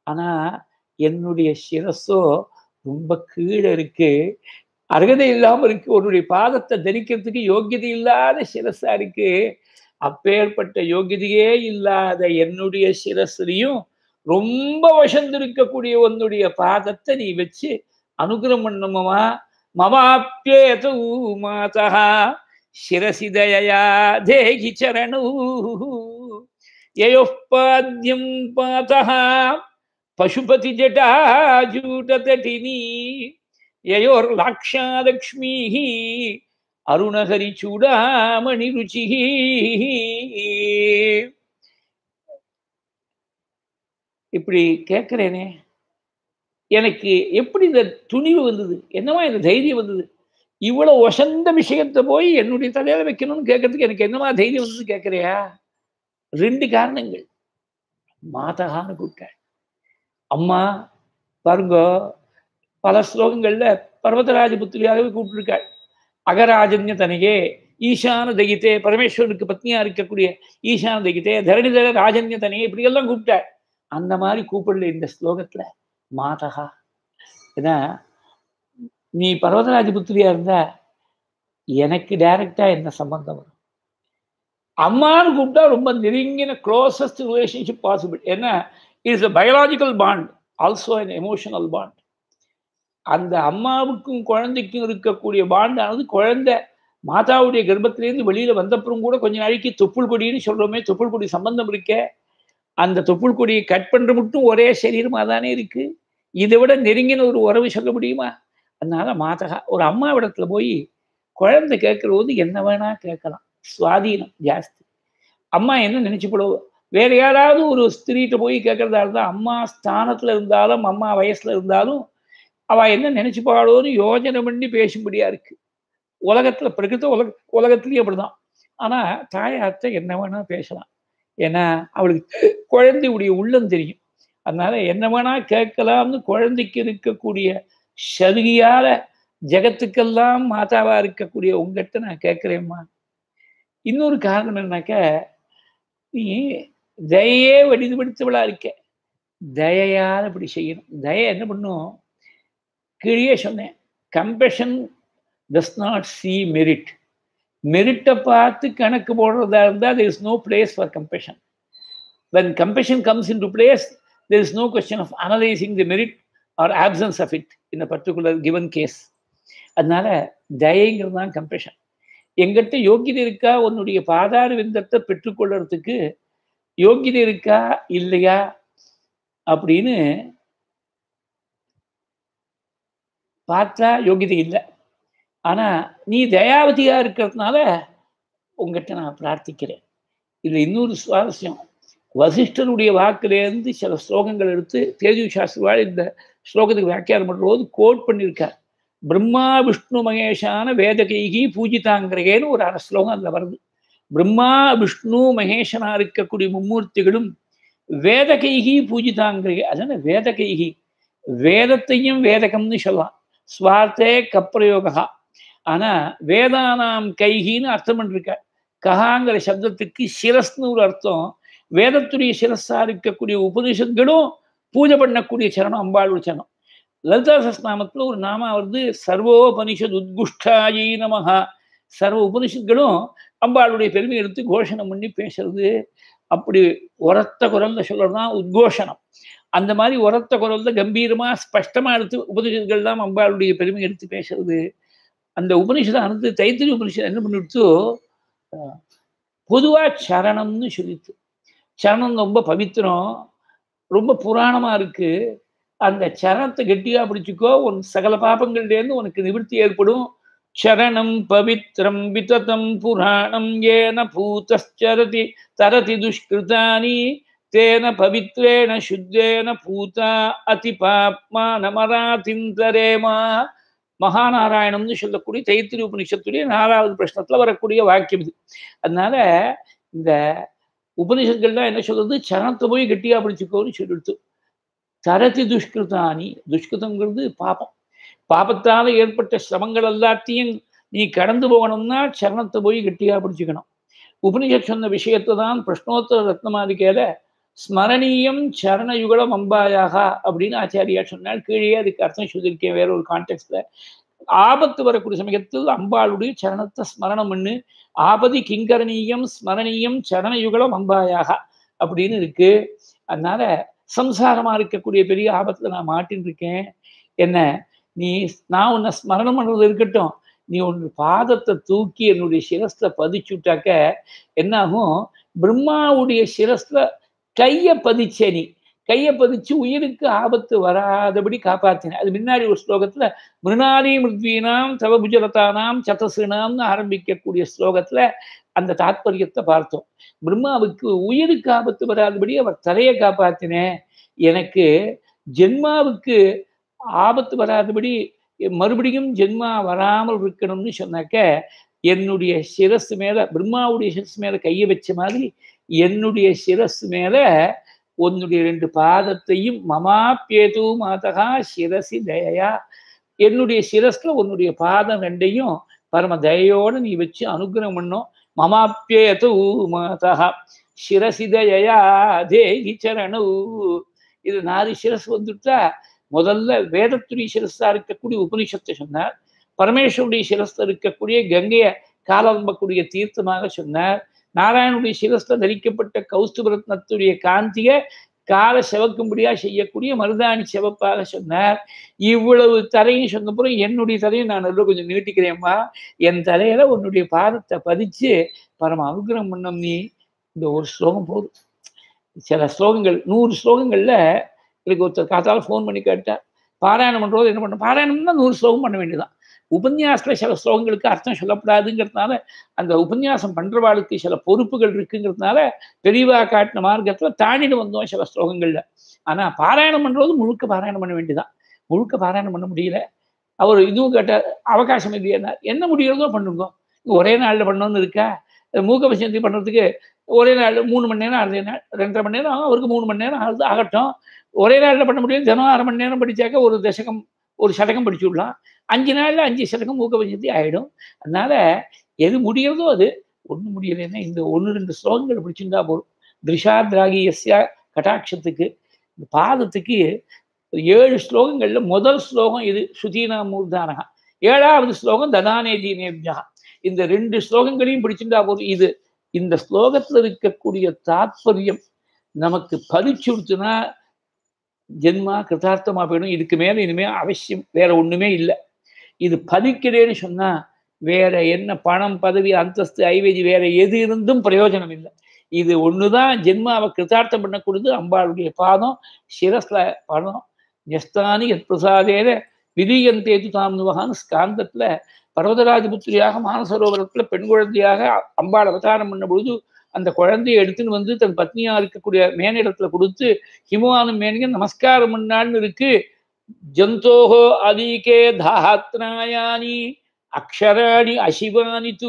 ஆனா என்னுடைய சிரஸோ ரொம்ப கீழே இருக்கு அருகதை இல்லாம இருக்கு உன்னுடைய பாதத்தை தரிக்கிறதுக்கு யோக்கியதை இல்லாத சிரஸா இருக்கு அப்பேற்பட்ட யோகிதையே இல்லாத என்னுடைய சிரஸ்லையும் ரொம்ப வசந்திருக்கக்கூடிய உன்னுடைய பாதத்தை நீ வச்சு அனுகிரம் பண்ணுமமா மமாப்பியேது மாதா சிரசி தயா தேகி சரணு யயோப்பாத்யம் பாதா பசுபதி ஜட்டாஜூட்டதட்டினி யயோர்லாக்ஷாலக்ஷ்மீ அருணஹரி சூடாமணி ருச்சி இப்படி கேட்கிறேனே எனக்கு எப்படி இந்த துணிவு வந்தது என்னவா இந்த தைரியம் வந்தது இவ்வளவு வசந்த விஷயத்தை போய் என்னுடைய தலையில வைக்கணும்னு கேட்கறதுக்கு எனக்கு என்னவா தைரியம் வந்தது கேட்கறியா ரெண்டு காரணங்கள் மாதகான்னு கூப்பிட்டேன் அம்மா பாருங்க பல ஸ்லோகங்கள்ல பர்வதராஜ புத்திரியாகவே கூப்பிட்டுருக்காள் அகராஜன்ய தனையே ஈசான தகித்தே பரமேஸ்வரனுக்கு பத்னியா இருக்கக்கூடிய ஈசான தகித்தே தரணிதர ராஜன்ய தனையே இப்படியெல்லாம் கூப்பிட்டாள் அந்த மாதிரி கூப்பிடல இந்த ஸ்லோகத்துல மாதகா ஏன்னா நீ பர்வதராஜ புத்திரியா இருந்தா எனக்கு டைரக்டா என்ன சம்பந்தம் வரும் அம்மான்னு கூப்பிட்டா ரொம்ப நெருங்கின க்ளோசஸ்ட் ரிலேஷன்ஷிப் பாசிபிள் ஏன்னா it's a biological bond also an emotional bond அந்த அம்மாவுக்கும் குழந்தைக்கும் இருக்கக்கூடிய பாண்டானது குழந்தை மாதாவுடைய கர்ப்பத்திலேருந்து வெளியில வந்தப்புறம் கூட கொஞ்ச நாளைக்கு தொப்புள் கொடின்னு சொல்றோமே தொப்புள் கொடி சம்பந்தம் இருக்க அந்த தொப்புள் கொடியை கட் பண்ற மட்டும் ஒரே சரீரமா தானே இருக்கு இதை விட நெருங்கின ஒரு உறவு சொல்ல முடியுமா அதனால மாதகா ஒரு அம்மா இடத்துல போய் குழந்தை கேட்கிற போது என்ன வேணா கேட்கலாம் சுவாதீனம் ஜாஸ்தி அம்மா என்ன நினைச்சு போடுவோம் வேற யாராவது ஒரு ஸ்திரீட்ட போய் கேட்கறதா இருந்தா அம்மா ஸ்தானத்துல இருந்தாலும் அம்மா வயசுல இருந்தாலும் அவ என்ன நினைச்சுப்பாளோன்னு யோஜனை பண்ணி பேசும்படியா இருக்கு உலகத்துல பிரகிருத்த உலக உலகத்துலயும் அப்படிதான் ஆனா தாயார்த்த என்ன வேணா பேசலாம் ஏன்னா அவளுக்கு குழந்தையுடைய உள்ளம் தெரியும் அதனால என்ன வேணா கேட்கலாம்னு குழந்தைக்கு இருக்கக்கூடிய சலுகையால ஜெகத்துக்கெல்லாம் மாதாவா இருக்கக்கூடிய உங்ககிட்ட நான் கேட்கிறேம்மா இன்னொரு காரணம் என்னன்னாக்க நீ தயையே வடிதுபடுத்தவளா இருக்க தயையால் இப்படி செய்யணும் தய என்ன பண்ணும் கீழே சொன்னேன் compassion does not see merit மெரிட்டை பார்த்து கணக்கு போடுறதா இருந்தால் there is no place for compassion when compassion comes into place there is no question of analysing the merit or options of it in a particular given case அதனால தயங்கிறது தான் combustion எங்கிட்ட யோகியதை இருக்கா உன்னுடைய பாதார விந்தத்தை பெற்றுக்கொள்றதுக்கு யோகியதை இருக்கா இல்லையா அப்படின்னு பார்த்தா யோகியதை இல்லை ஆனா நீ தயாவதியா இருக்கிறதுனால உங்ககிட்ட நான் பிரார்த்திக்கிறேன் இதுல இன்னொரு சுவாரஸ்யம் வசிஷ்டருடைய வாக்குலேருந்து சில ஸ்லோகங்கள் எடுத்து தேஜு சாஸ்திரிவாள் இந்த ஸ்லோகத்துக்கு வியாக்கியானம் பண்ணும்போது கோட் பண்ணியிருக்கார் பிரம்மா விஷ்ணு மகேஷான வேதகைகி பூஜிதாங்கிறேன்னு ஒரு அரை ஸ்லோகம் அதில் வருது பிரம்மா விஷ்ணு மகேஷனா இருக்கக்கூடிய மும்மூர்த்திகளும் வேதகைகி பூஜிதாங்கிறே அதனால வேதகைகி வேதத்தையும் வேதகம்னு சொல்லலாம் ஸ்வார்த்தே கப்பிரயோகா ஆனா வேதானாம் கைகின்னு அர்த்தம் பண்ணிருக்க கஹாங்கிற சப்தத்துக்கு சிரஸ்னு ஒரு அர்த்தம் வேதத்துடைய சிரஸா இருக்கக்கூடிய உபனிஷத்களும் பூஜை பண்ணக்கூடிய சரணம் அம்பாளுடைய சரணம் லலிதா சஸ்நாமத்துல ஒரு நாம வருது சர்வோபனிஷத் உத்குஷ்டாயி நமஹா சர்வ உபனிஷத்களும் அம்பாளுடைய பெருமை எடுத்து கோஷணம் பண்ணி பேசுறது அப்படி உரத்த குரல்ல சொல்றதுதான் உத்கோஷணம் அந்த மாதிரி உரத்த குரல்ல கம்பீரமா ஸ்பஷ்டமா எடுத்து உபனிஷத்கள் தான் அம்பாளுடைய பெருமை எடுத்து பேசுறது அந்த உபனிஷதானது தைத்திரி உபனிஷத் என்ன பண்ணிடுத்து பொதுவா சரணம்னு சொல்லித்து சரணம் ரொம்ப பவித்திரம் ரொம்ப புராணமா இருக்கு அந்த சரணத்தை கெட்டியா பிடிச்சிக்கோ உன் சகல பாபங்கள்லேருந்து உனக்கு நிவர்த்தி ஏற்படும் சரணம் பவித்ரம் விததம் புராணம் ஏன பூதரதி தரதி துஷ்கிருதானி தேன பவித்ரேண சுத்தேன பூதா அதி பாப்மா நமராதிந்தரேமா மகாநாராயணம்னு சொல்லக்கூடிய தைத்திரி உபனிஷத்துடைய நாலாவது பிரश्னத்துல வரக்கூடிய வாக்கியம் இது அதனால இந்த உபனிஷத்துகள்லாம் என்ன சொல்றது சரணத்தை போய் கெட்டியா பிடிச்சிக்கோன்னு சொல்லிடுத்து தரதி துஷ்கிருதானி துஷ்கிருதங்கிறது பாபம் பாபத்தால ஏற்பட்ட சிரமங்கள் எல்லாத்தையும் நீ கடந்து போகணும்னா சரணத்தை போய் கெட்டியா பிடிச்சிக்கணும் உபனிஷத் சொன்ன விஷயத்தை தான் பிரஷ்னோத்தர ரத்னமாதிக்கையில ஸ்மரணீயம் சரணயுகலம் அம்பாயாக அப்படின்னு ஆச்சாரியா சொன்னால் கீழே அதுக்கு அர்த்தம் சொல்லியிருக்கேன் வேற ஒரு கான்டெக்ட்ல ஆபத்து வரக்கூடிய சமயத்தில் அம்பாளுடைய சரணத்தை ஸ்மரணம் பண்ணு ஆபதி கிங்கரணீயம் ஸ்மரணீயம் சரணயுகலம் அம்பாயாக அப்படின்னு இருக்கு அதனால சம்சாரமா இருக்கக்கூடிய பெரிய ஆபத்துல நான் மாட்டின்னு இருக்கேன் என்ன நீ நான் உன்னை ஸ்மரணம் பண்றது இருக்கட்டும் நீ உன் பாதத்தை தூக்கி என்னுடைய சிரஸ்ல பதிச்சுட்டாக்க என்னாகும் பிரம்மாவுடைய சிரஸ்ல கைய பதிச்ச நீ கையை பதிச்சு உயிருக்கு ஆபத்து வராதபடி காப்பாத்தின அது முன்னாடி ஒரு ஸ்லோகத்துல மிருணாதி மிருத்வீனாம் தவபுஜலதானாம் சதசுனாம்னு ஆரம்பிக்கக்கூடிய ஸ்லோகத்துல அந்த தாத்பரியத்தை பார்த்தோம் பிரம்மாவுக்கு உயிருக்கு ஆபத்து வராதபடி அவர் தலையை காப்பாத்தினேன் எனக்கு ஜென்மாவுக்கு ஆபத்து வராதபடி மறுபடியும் ஜென்மா வராமல் இருக்கணும்னு சொன்னாக்க என்னுடைய சிரஸ் மேல பிரம்மாவுடைய சிரஸ் மேல கையை வச்ச மாதிரி என்னுடைய சிரஸ் மேல உன்னுடைய ரெண்டு பாதத்தையும் மமாப்பியது மாதகா சிரசி தயா என்னுடைய சிரஸ்ல உன்னுடைய பாதம் ரெண்டையும் பரம தயோட நீ வச்சு அனுகிரகம் பண்ணும் மமாப்பியது மாதகா சிரசி தயா தேகி சரணு இது நாலு சிரஸ் வந்துட்டா முதல்ல வேதத்துடைய சிரஸா இருக்கக்கூடிய உபனிஷத்தை சொன்னார் பரமேஸ்வருடைய சிரஸ்ல இருக்கக்கூடிய கங்கையை காலம்பக்கூடிய தீர்த்தமாக சொன்னார் நாராயணுடைய சிரஸ்ல தரிக்கப்பட்ட கௌஸ்துபரத்னத்துடைய காந்திய கால செவக்கும்படியா செய்யக்கூடிய மருதாணி செவப்பாக சொன்னார் இவ்வளவு தலையும் சொன்னப்புறம் என்னுடைய தலையும் நான் நல்லா கொஞ்சம் நீட்டிக்கிறேம்மா என் தலையில உன்னுடைய பாதத்தை பதிச்சு பரம அனுகிரகம் பண்ணம் நீ இந்த ஒரு ஸ்லோகம் போதும் சில ஸ்லோகங்கள் நூறு ஸ்லோகங்கள்ல எனக்கு ஒருத்தர் காத்தால ஃபோன் பண்ணி கேட்டார் பாராயணம் பண்றது என்ன பண்ண பாராயணம்னா நூறு ஸ்லோகம் பண்ண வேண்டியதான் உபன்யாசத்துல சில ஸ்லோகங்களுக்கு அர்த்தம் சொல்லப்படாதுங்கிறதுனால அந்த உபன்யாசம் பண்றவாளுக்கு சில பொறுப்புகள் இருக்குங்கிறதுனால பெரியவா காட்டின மார்க்கத்துல தாண்டிட்டு வந்தோம் சில ஸ்லோகங்கள்ல ஆனா பாராயணம் பண்றது முழுக்க பாராயணம் பண்ண வேண்டியதான் முழுக்க பாராயணம் பண்ண முடியல அவர் இதுவும் கேட்டார் அவகாசம் இல்லையா என்ன முடிகிறதோ பண்ணுங்க ஒரே நாள்ல பண்ணணும்னு இருக்கா மூக்க பசந்தி பண்றதுக்கு ஒரே நாள் மூணு மணி நேரம் அரை நாள் ரெண்டரை மணி நேரம் ஆகும் அவருக்கு மூணு மணி நேரம் ஆகுது ஆகட்டும் ஒரே நாளில் பண்ண முடியும் தினம் அரை மணி நேரம் படித்தாக்க ஒரு தசகம் ஒரு சதகம் படிச்சு விடலாம் அஞ்சு நாளில் அஞ்சு சதகம் மூக்க பஞ்சத்தி ஆகிடும் அதனால எது முடிகிறதோ அது ஒன்றும் முடியலைன்னா இந்த ஒன்று ரெண்டு ஸ்லோகங்கள் பிடிச்சிருந்தா போதும் திருஷாத்ராகியஸ்யா கட்டாட்சத்துக்கு இந்த பாதத்துக்கு ஏழு ஸ்லோகங்கள்ல முதல் ஸ்லோகம் இது சுதீனா மூர்தானகா ஏழாவது ஸ்லோகம் ததானே தீனேபியா இந்த ரெண்டு ஸ்லோகங்களையும் பிடிச்சிருந்தா போதும் இது இந்த ஸ்லோகத்துல இருக்கக்கூடிய தாத்பரியம் நமக்கு பரிச்சுடுத்துனா ஜென்மா கிருதார்த்தமா போயிடும் இதுக்கு மேல இனிமே அவசியம் வேற ஒண்ணுமே இல்லை இது பதிக்கிறேன்னு சொன்னா வேற என்ன பணம் பதவி அந்தஸ்து ஐவேஜி வேற எது இருந்தும் பிரயோஜனம் இல்லை இது ஒண்ணுதான் ஜென்மாவை கிருதார்த்தம் பண்ணக்கூடியது அம்பாளுடைய பாதம் சிரஸ்ல பணம் நெஸ்தானி எத் பிரசாதேன விதியந்தேது தாம் நுவகான்னு ஸ்காந்தத்துல பர்வதராஜபுத்திரியாக மானசரோவரத்துல பெண் குழந்தையாக அம்பாள் அவதாரம் பண்ண பொழுது அந்த குழந்தையை எடுத்துன்னு வந்து தன் பத்னியா இருக்கக்கூடிய மேனிடத்துல கொடுத்து ஹிமவானும் மேனிங்க நமஸ்காரம் பண்ணான்னு இருக்கு ஜந்தோஹோ அதீகே தாத்ராயானி அக்ஷராணி அசிவானி தூ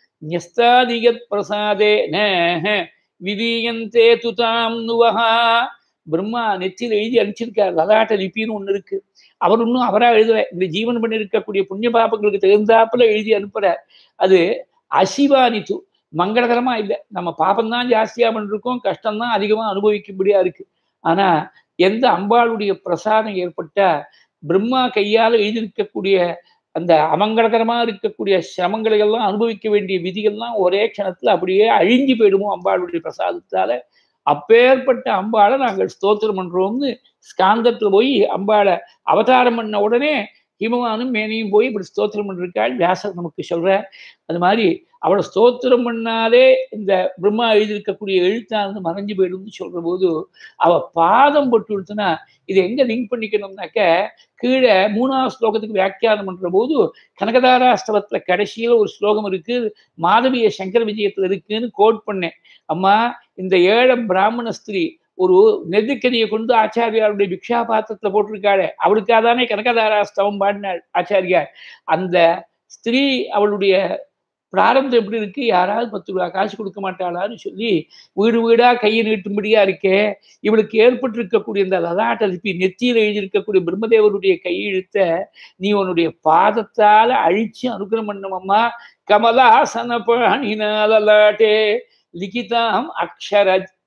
ஞஸ்தாதிகத் பிரசாதே ந விதீயந்தே துதாம் நுவஹா பிரம்மா நெச்சில் எழுதி அனுப்பிச்சிருக்கார் லலாட்ட லிபின்னு ஒண்ணு இருக்கு அவர் இன்னும் அவரா எழுதல இந்த ஜீவன் பண்ணி இருக்கக்கூடிய புண்ணிய பாபங்களுக்கு தகுந்தாப்புல எழுதி அனுப்புறார் அது அசிவானித்து மங்களகரமா இல்லை நம்ம பாப்பம்தான் ஜாஸ்தியா பண்ணிருக்கோம் கஷ்டம்தான் அதிகமா அனுபவிக்கும்படியா இருக்கு ஆனா எந்த அம்பாளுடைய பிரசாதம் ஏற்பட்டா பிரம்மா கையால எழுதியிருக்கக்கூடிய அந்த அமங்கலகரமா இருக்கக்கூடிய சிரமங்களை எல்லாம் அனுபவிக்க வேண்டிய விதிகள்லாம் ஒரே க்ஷணத்துல அப்படியே அழிஞ்சு போயிடுமோ அம்பாளுடைய பிரசாதத்தால அப்பேற்பட்ட அம்பாளை நாங்கள் ஸ்தோத்திரம் பண்றோம்னு ஸ்காந்தத்துல போய் அம்பாளை அவதாரம் பண்ண உடனே ஹிமவானும் மேனையும் போய் இப்படி ஸ்தோத்திரம் பண்ணிருக்காள் வியாசர் நமக்கு சொல்ற அது மாதிரி அவளை ஸ்தோத்திரம் பண்ணாலே இந்த பிரம்மா எழுதியிருக்கக்கூடிய எழுத்தானது மறைஞ்சு போயிடும்னு சொல்ற போது அவ பாதம் போட்டு விடுத்துனா இது எங்க லிங்க் பண்ணிக்கணும்னாக்க கீழே மூணாவது ஸ்லோகத்துக்கு வியாக்கியானம் பண்ற போது கனகதாராஸ்தவத்துல கடைசியில ஒரு ஸ்லோகம் இருக்கு மாதவிய சங்கர விஜயத்துல இருக்குன்னு கோட் பண்ணேன் அம்மா இந்த ஏழை பிராமண ஸ்திரீ ஒரு நெருக்கடியை கொண்டு ஆச்சாரியாருடைய பிக்ஷா பாத்திரத்துல போட்டிருக்காளே அவளுக்காக தானே கனகதாராஸ்தவம் பாடினாள் ஆச்சாரியார் அந்த ஸ்திரீ அவளுடைய பிராரம்பம் எப்படி இருக்கு யாராவது பத்து ரூபா காசு கொடுக்க மாட்டாளான்னு சொல்லி வீடு வீடா கையை நீட்டும்படியா இருக்கே இவளுக்கு ஏற்பட்டிருக்கக்கூடிய இந்த லதாட்ட லிப்பி நெத்தியில எழுதியிருக்கக்கூடிய பிரம்மதேவருடைய கையெழுத்த நீ உன்னுடைய பாதத்தால அழிச்சு அனுகிரம் பண்ணமம்மா கமலாசன பாணினாலே லிகிதாம் அக்ஷர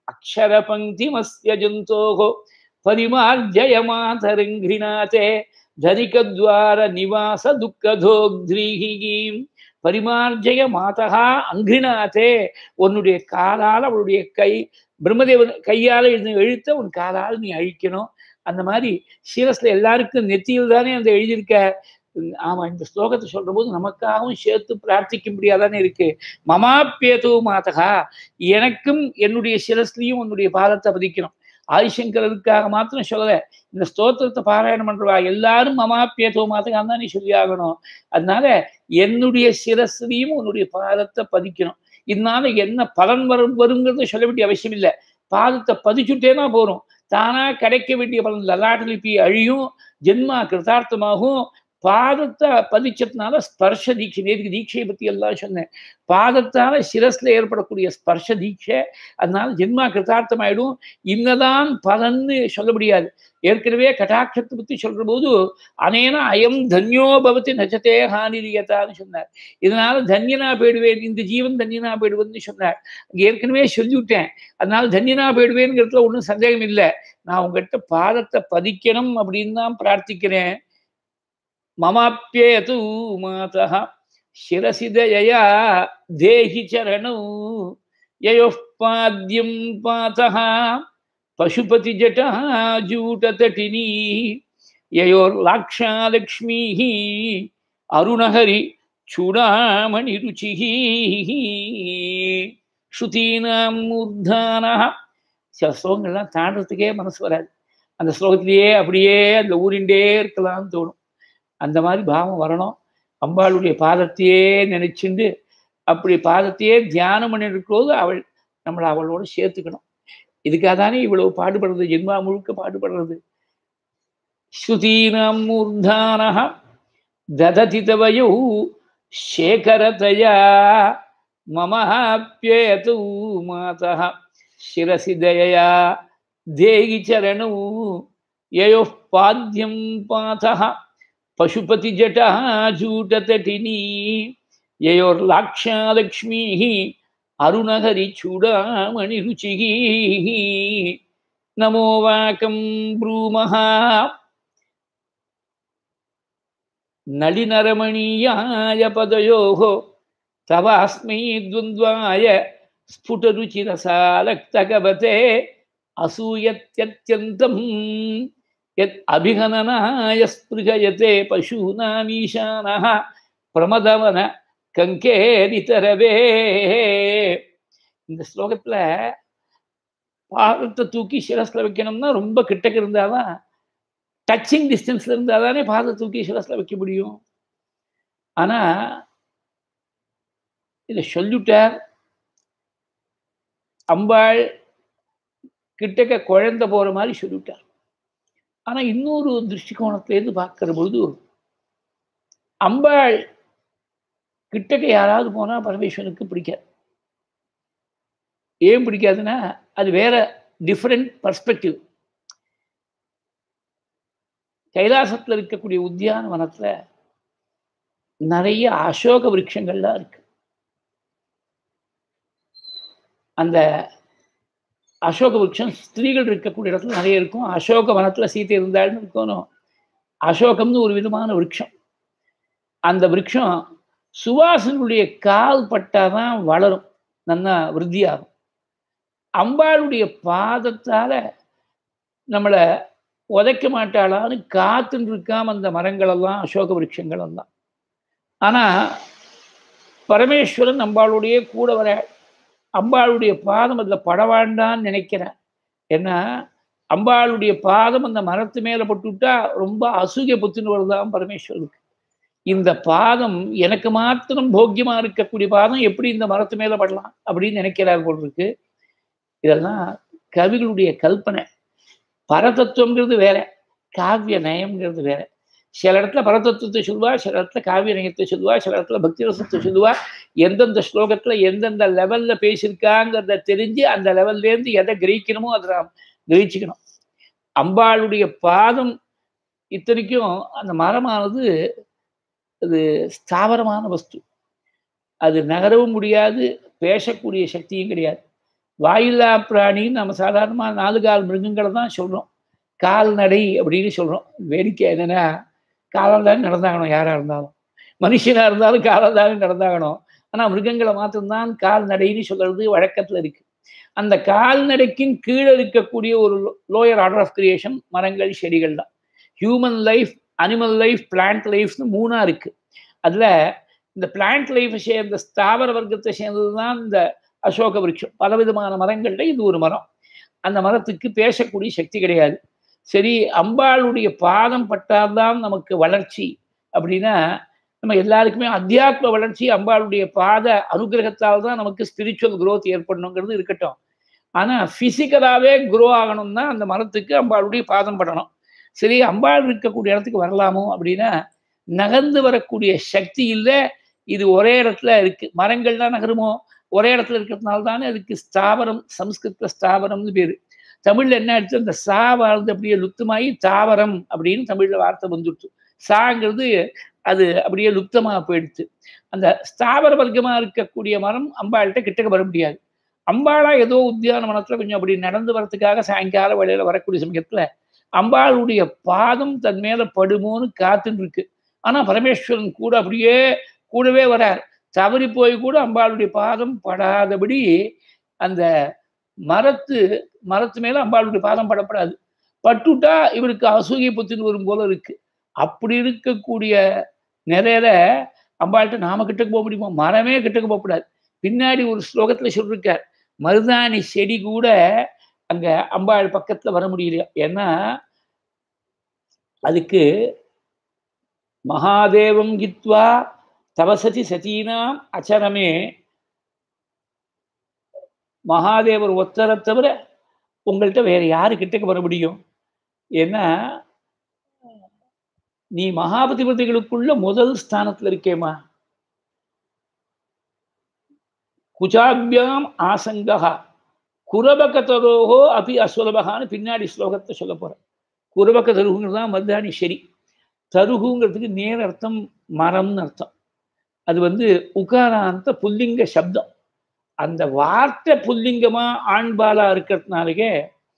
அக்ஷர பங்கிமஸ்ய ஜந்தோகோ பரிமார்ஜய மாதரங்கிரிநாதே தரிகத்வார நிவாச துக்கதோக்திரீகீம் பரிமார்ஜய மாதகா அங்கிரிநாதே உன்னுடைய காலால் அவளுடைய கை பிரம்மதேவன் கையால் எழுதி எழுத்த உன் காலால் நீ அழிக்கணும் அந்த மாதிரி சீரஸ்ல எல்லாருக்கும் நெத்தியில் தானே அந்த எழுதியிருக்க ஆமா இந்த ஸ்லோகத்தை சொல்ற போது நமக்காகவும் சேர்த்து பிரார்த்திக்கும்படியாதானே இருக்கு மமாப்பியது மாதகா எனக்கும் என்னுடைய சிரஸ்லையும் உன்னுடைய பாதத்தை பதிக்கணும் ஆதிசங்கரருக்காக மாத்திரம் சொல்லல இந்த ஸ்தோத்திரத்தை பாராயணம் பண்றவா எல்லாரும் மமாப்பியதோ மாதகான்னு தான் நீ சொல்லி ஆகணும் அதனால என்னுடைய சிரஸ்லையும் உன்னுடைய பாதத்தை பதிக்கணும் இதனால என்ன பலன் வரும் வருங்கிறத சொல்ல வேண்டிய அவசியம் இல்லை பாதத்தை பதிச்சுட்டேனா போறோம் தானா கிடைக்க வேண்டிய பலன் லலாட்டலிப்பி அழியும் ஜென்மா கிருதார்த்தமாகும் பாதத்தை பதிச்சதுனால ஸ்பர்ஷ தீட்சை நேருக்கு தீட்சையை பத்தி எல்லாம் சொன்னேன் பாதத்தால சிரஸ்ல ஏற்படக்கூடிய ஸ்பர்ஷ தீட்சை அதனால ஜென்மா கிருதார்த்தம் ஆயிடும் இன்னதான் பலன்னு சொல்ல முடியாது ஏற்கனவே கட்டாட்சத்தை பத்தி சொல்ற போது அனேன அயம் தன்யோ பவதி நச்சத்தே ஹானிரியத்தான்னு சொன்னார் இதனால தன்யனா போயிடுவேன் இந்த ஜீவன் தன்யனா போயிடுவேன்னு சொன்னார் அங்க ஏற்கனவே சொல்லிவிட்டேன் அதனால தன்யனா போயிடுவேங்கிறதுல ஒன்றும் சந்தேகம் இல்லை நான் உங்ககிட்ட பாதத்தை பதிக்கணும் அப்படின்னு தான் பிரார்த்திக்கிறேன் மமாப்பியேது மாதः शिरसि दयया देहि चरणौ ययोः पाद्यं पातः पशुपतिजटः जूटतटिनी ययोर्लाक्षालक्ष्मीः अरुणहरि चूडामणिरुचिः ஸ்ருதீனாம் மூர்தானः சில ஸ்லோகங்கள்லாம் தாண்டறதுக்கே மனசு வராது அந்த ஸ்லோகத்திலேயே அப்படியே அந்த ஊரிண்டே இருக்கலாம்னு தோணும் அந்த மாதிரி பாவம் வரணும் அம்பாளுடைய பாதத்தையே நினைச்சுண்டு அப்படி பாதத்தையே தியானம் பண்ணிருக்கிறது அவள் நம்மளை அவளோட சேர்த்துக்கணும் இதுக்காக தானே இவ்வளவு பாடுபடுறது ஜென்மா முழுக்க பாடுபடுறது ஸ்ருதீனாம் மூர்தானः தததி தவயௌ சேகரதயா மமாப்யேது மாதः शिरसि दयया देहि चरणौ ययोः पाद्यं पाथः पशुपतिजटः जूटतटिनी ययोर्लाक्षालक्ष्मीः अरुणहरिचूडामणिरुचिः नमो वाकं ब्रूमः नलिनरमणीयाय पदयोः तवास्मै द्वन्द्वाय स्फुटरुचिरसालक्तकवते असूयत्यत्यन्तं यत् अभिगणनाय स्पृहयते पशूनामीशानः பிரமதவன கங்கேரிதரவே இந்த ஸ்லோகத்துல பாதத்தை தூக்கி சிரஸ்ல வைக்கணும்னா ரொம்ப கிட்டக்க இருந்தாதான் டச்சிங் டிஸ்டன்ஸ்ல இருந்தாதானே பாதத்தை தூக்கி சிரஸ்ல வைக்க முடியும் ஆனா இதை சொல்லிட்டார் அம்பாள் கிட்டக்க குழந்தை போற மாதிரி சொல்லிவிட்டார் ஆனா இன்னொரு திருஷ்டிகோணத்திலேருந்து பார்க்கிற பொழுது அம்பாள் கிட்டக்க யாராவது போனா பரமேஸ்வரனுக்கு பிடிக்காது ஏன் பிடிக்காதுன்னா அது வேற டிஃப்ரெண்ட் பர்ஸ்பெக்டிவ் கைலாசத்துல இருக்கக்கூடிய உத்தியான வனத்துல நிறைய அசோக விருட்சங்கள்லாம் இருக்கு அந்த அசோக விருட்சம் ஸ்திரீகள் இருக்கக்கூடிய இடத்துல நிறைய இருக்கும் அசோக வனத்துல சீத்தை இருந்தாள்னு இருக்கணும் அசோகம்னு ஒரு விதமான விருட்சம் அந்த விருட்சம் சுவாசனுடைய கால் பட்டாதான் வளரும் நல்லா விருத்தியாகும் அம்பாளுடைய பாதத்தால நம்மளை உதைக்க மாட்டாளான்னு காத்துன்னு இருக்காம அந்த மரங்களெல்லாம் அசோக விருட்சங்கள் எல்லாம் ஆனா பரமேஸ்வரன் அம்பாளுடைய கூட வர அம்பாளுடைய பாதம் அதில் பட வேண்டான்னு நினைக்கிறேன் ஏன்னா அம்பாளுடைய பாதம் அந்த மரத்து மேலே போட்டுவிட்டா ரொம்ப அசுகை புத்துன்னு வருதான் பரமேஸ்வரனுக்கு இந்த பாதம் எனக்கு மாத்திரம் போக்கியமா இருக்கக்கூடிய பாதம் எப்படி இந்த மரத்து மேல படலாம் அப்படின்னு நினைக்கிறார் போல் இருக்கு இதெல்லாம் கவிகளுடைய கல்பனை பரதத்துவங்கிறது வேற காவிய நயம்ங்கிறது வேற சில இடத்துல பரதத்துவத்தை சொல்லுவா சில இடத்துல காவிய நயத்தை சொல்லுவா சில இடத்துல பக்தி ரசத்தை சொல்லுவா எந்தெந்த ஸ்லோகத்துல எந்தெந்த லெவல்ல பேசியிருக்காங்கிறத தெரிஞ்சு அந்த லெவல்ல இருந்து எதை கிரகிக்கணுமோ அதை நாம் கிரகிச்சுக்கணும் அம்பாளுடைய பாதம் இத்தனைக்கும் அந்த மரமானது அது ஸ்தாவரமான வஸ்து அது நகரவும் முடியாது பேசக்கூடிய சக்தியும் கிடையாது வாயில்லா பிராணின்னு நம்ம சாதாரணமாக நாலு கால் மிருகங்களை தான் சொல்கிறோம் கால்நடை அப்படின்னு சொல்கிறோம் வேடிக்கை என்னென்னா காலந்தானே நடந்தாகணும் யாராக இருந்தாலும் மனுஷனாக இருந்தாலும் காலந்தானே நடந்தாகணும் ஆனால் மிருகங்களை மாத்திரம்தான் கால்நடைன்னு சொல்கிறது வழக்கத்தில் இருக்குது அந்த கால்நடைக்கும் கீழே இருக்கக்கூடிய ஒரு லோயர் ஆர்டர் ஆஃப் கிரியேஷன் மரங்கள் செடிகள் தான் human life animal life plant லைஃப்னு மூணாக இருக்குது அதில் இந்த பிளான்ட் லைஃப்பை சேர்ந்த ஸ்தாவர வர்க்கத்தை சேர்ந்தது தான் இந்த அசோக விருட்சம் பலவிதமான மரங்கள்ல இது ஒரு மரம் அந்த மரத்துக்கு பேசக்கூடிய சக்தி கிடையாது சரி அம்பாளுடைய பாதம் பட்டால்தான் நமக்கு வளர்ச்சி அப்படின்னா நம்ம எல்லாருக்குமே அத்தியாத்ம வளர்ச்சி அம்பாளுடைய பாத அனுகிரகத்தால் தான் நமக்கு ஸ்பிரிச்சுவல் குரோத் ஏற்படணுங்கிறது இருக்கட்டும் ஆனால் ஃபிசிக்கலாகவே குரோ ஆகணும்னா அந்த மரத்துக்கு அம்பாளுடைய பாதம் படணும் சரி அம்பாள் இருக்கக்கூடிய இடத்துக்கு வரலாமோ அப்படின்னா நகர்ந்து வரக்கூடிய சக்தி இல்லை இது ஒரே இடத்துல இருக்கு மரங்கள் தான் நகருமோ ஒரே இடத்துல இருக்கிறதுனால தானே அதுக்கு ஸ்தாவரம் சம்ஸ்கிருத ஸ்தாவரம்னு பேரு தமிழ்ல என்ன ஆயிடுச்சு அந்த சா வாழ்ந்து அப்படியே லுப்தமாகி தாவரம் அப்படின்னு தமிழ்ல வார்த்தை வந்துடுச்சு சாங்கிறது அது அப்படியே லுப்தமாக போயிடுச்சு அந்த ஸ்தாவர வர்க்கமா இருக்கக்கூடிய மரம் அம்பாள்கிட்ட கிட்டக்க வர முடியாது அம்பாளா ஏதோ உத்தியானவனத்துல கொஞ்சம் அப்படி நடந்து வரத்துக்காக சாயங்கால வேளையில வரக்கூடிய சமயத்துல அம்பாளுடைய பாதம் தன் மேல படுமோன்னு காத்துன்னு இருக்கு ஆனா பரமேஸ்வரன் கூட அப்படியே கூடவே வரார் தவறி போய் கூட அம்பாளுடைய பாதம் படாதபடி அந்த மரத்து மரத்து மேல அம்பாளுடைய பாதம் படப்படாது பட்டுட்டா இவருக்கு அசூகை புத்தின்னு வரும் போல இருக்கு அப்படி இருக்கக்கூடிய நிறையில அம்பாள்கிட்ட நாம கிட்டக்கு போக முடியுமா மரமே கிட்டக்கு போகக்கூடாது பின்னாடி ஒரு ஸ்லோகத்துல சொல்லிருக்கார் மருதாணி செடி கூட அங்க அம்பாள் பக்கத்துல வர முடியலையா ஏன்னா அதுக்கு மகாதேவம் கித்வா தவசதி சதீனாம் அச்சரமே மகாதேவர் ஒத்தரை தவிர உங்கள்கிட்ட வேற யாரு கிட்டக்கு வர முடியும் ஏன்னா நீ மகாபதிபதிகளுக்குள்ள முதல் ஸ்தானத்துல இருக்கேமா குஜாபியாம் ஆசங்கா குரபகதரோகோ அபி அசுலபகான்னு பின்னாடி ஸ்லோகத்தை சொல்ல போறேன் குரபக தருகுங்கிறது தான் மருதாணி சரி தருகுங்கிறதுக்கு நேர் அர்த்தம் மரம்னு அர்த்தம் அது வந்து உகாராந்த புல்லிங்க சப்தம் அந்த வார்த்தை புல்லிங்கமா ஆண்பாலா இருக்கிறதுனாலயே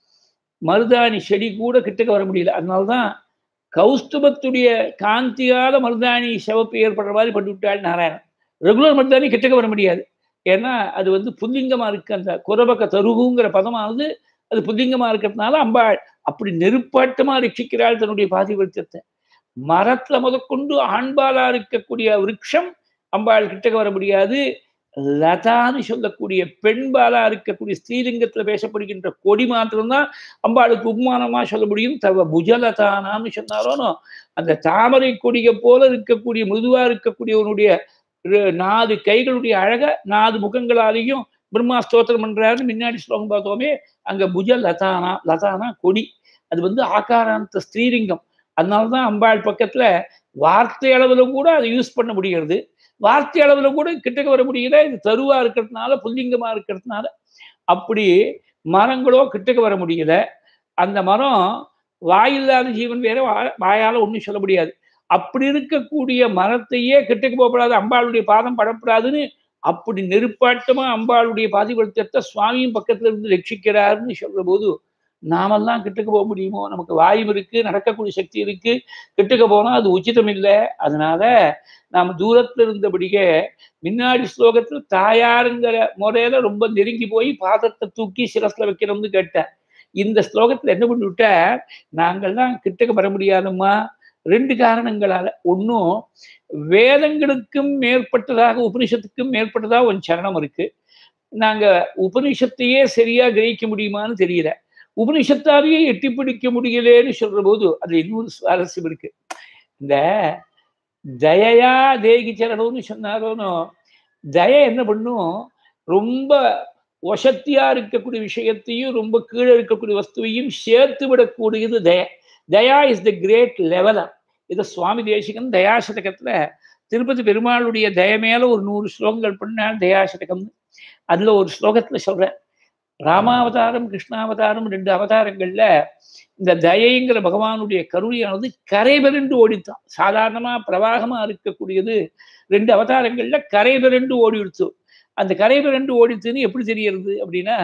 மருதாணி செடி கூட கிட்டக்க வர முடியல அதனால்தான் கௌஸ்துபத்துடைய காந்தியால மருதாணி சிவப்பு ஏற்படுற மாதிரி பண்ணி விட்டாள் நாராயணன் ரெகுலர் மருதாணி கிட்டக்க வர முடியாது ஏன்னா அது வந்து புல்லிங்கமா இருக்கு அந்த குரபக்க தருகுங்கிற பதமானது அது புல்லிங்கமா இருக்கிறதுனால அம்பாள் அப்படி நெருப்பாட்டமா ரட்சிக்கிறாள் தன்னுடைய பாதிவர்த்தத்தை மரத்துல முதற்கொண்டு ஆண்பாலா இருக்கக்கூடிய விருட்சம் அம்பாள் கிட்டக்க வர முடியாது லதான்னு சொல்லக்கூடிய பெண்பாலா இருக்கக்கூடிய ஸ்ரீலிங்கத்துல பேசப்படுகின்ற கொடி மாத்திரம்தான் அம்பாளுக்கு உபமானமா சொல்ல முடியும் தவ புஜலதானான்னு சொன்னாரோனோ அந்த தாமரை கொடியை போல இருக்கக்கூடிய மிருதுவா இருக்கக்கூடியவனுடைய நாலு கைகளுடைய அழக நாலு முகங்களாலேயும் பிரம்மா ஸ்தோத்திரம் பண்றாருன்னு முன்னாடி ஸ்லோகம் பார்த்தோமே அங்க புஜ லதானா லதானா கொடி அது வந்து ஆகாராந்த ஸ்ரீலிங்கம் அதனாலதான் அம்பாள் பக்கத்துல வார்த்தை அளவுல கூட அதை யூஸ் பண்ண முடிகிறது வார்த்தை அளவுல கூட கிட்டக்க வர முடியல இது தருவா இருக்கிறதுனால புல்லிங்கமா இருக்கிறதுனால அப்படி மரங்களோ கிட்டக்க வர முடியல அந்த மரம் வாயில்லாத ஜீவன் வேற வாயால ஒன்றும் சொல்ல முடியாது அப்படி இருக்கக்கூடிய மரத்தையே கிட்டக்கு போகப்படாது அம்பாளுடைய பாதம் படப்படாதுன்னு அப்படி நெருப்பாட்டமா அம்பாளுடைய பாதிபடுத்தத்தை சுவாமியும் பக்கத்துல இருந்து ரட்சிக்கிறாருன்னு சொல்ற போது நாமெல்லாம் கிட்டக்கு போக முடியுமோ நமக்கு வாயு இருக்கு நடக்கக்கூடிய சக்தி இருக்கு கிட்டக்க போனா அது உச்சிதம் இல்லை அதனால நாம் தூரத்துல இருந்தபடியே முன்னாடி ஸ்லோகத்துல தாயாருங்கிற முறையில ரொம்ப நெருங்கி போய் பாதத்தை தூக்கி சிரஸ்ல வைக்கணும்னு கேட்டேன் இந்த ஸ்லோகத்துல என்ன பண்ணிவிட்ட நாங்கள்லாம் கிட்டக்க வர முடியாதம்மா ரெண்டு காரணங்களால ஒன்றும் வேதங்களுக்கும் மேற்பட்டதாக உபனிஷத்துக்கும் மேற்பட்டதாக ஒரு சரணம் இருக்கு நாங்க உபனிஷத்தையே சரியா கிரகிக்க முடியுமான்னு தெரியல உபனிஷத்தாலேயே எட்டி பிடிக்க முடியலேன்னு சொல்ற போது அது இன்னொரு சுவாரஸ்யம் இருக்கு இந்த தயையா தேகி சரணம்னு சொன்னாரோனோ தய என்ன பண்ணும் ரொம்ப வசத்தியா இருக்கக்கூடிய விஷயத்தையும் ரொம்ப கீழே இருக்கக்கூடிய வஸ்துவையும் சேர்த்து விடக்கூடியது தய தயா இஸ் த கிரேட் லெவலா இதை சுவாமி தேசிகன் தயாசதகத்துல திருப்பதி பெருமாளுடைய தய மேல ஒரு நூறு ஸ்லோகங்கள் பண்ணால் தயாசதகம் அதுல ஒரு ஸ்லோகத்துல சொல்றேன் ராமாவதாரம் கிருஷ்ணாவதாரம் ரெண்டு அவதாரங்கள்ல இந்த தயைங்கிற பகவானுடைய கருணையானது கரைபெருண்டு ஓடித்தான் சாதாரணமா பிரவாகமா இருக்கக்கூடியது ரெண்டு அவதாரங்கள்ல கரைபெருண்டு ஓடிடுச்சு அந்த கரைபெருண்டு ஓடிச்சுன்னு எப்படி தெரியறது அப்படின்னா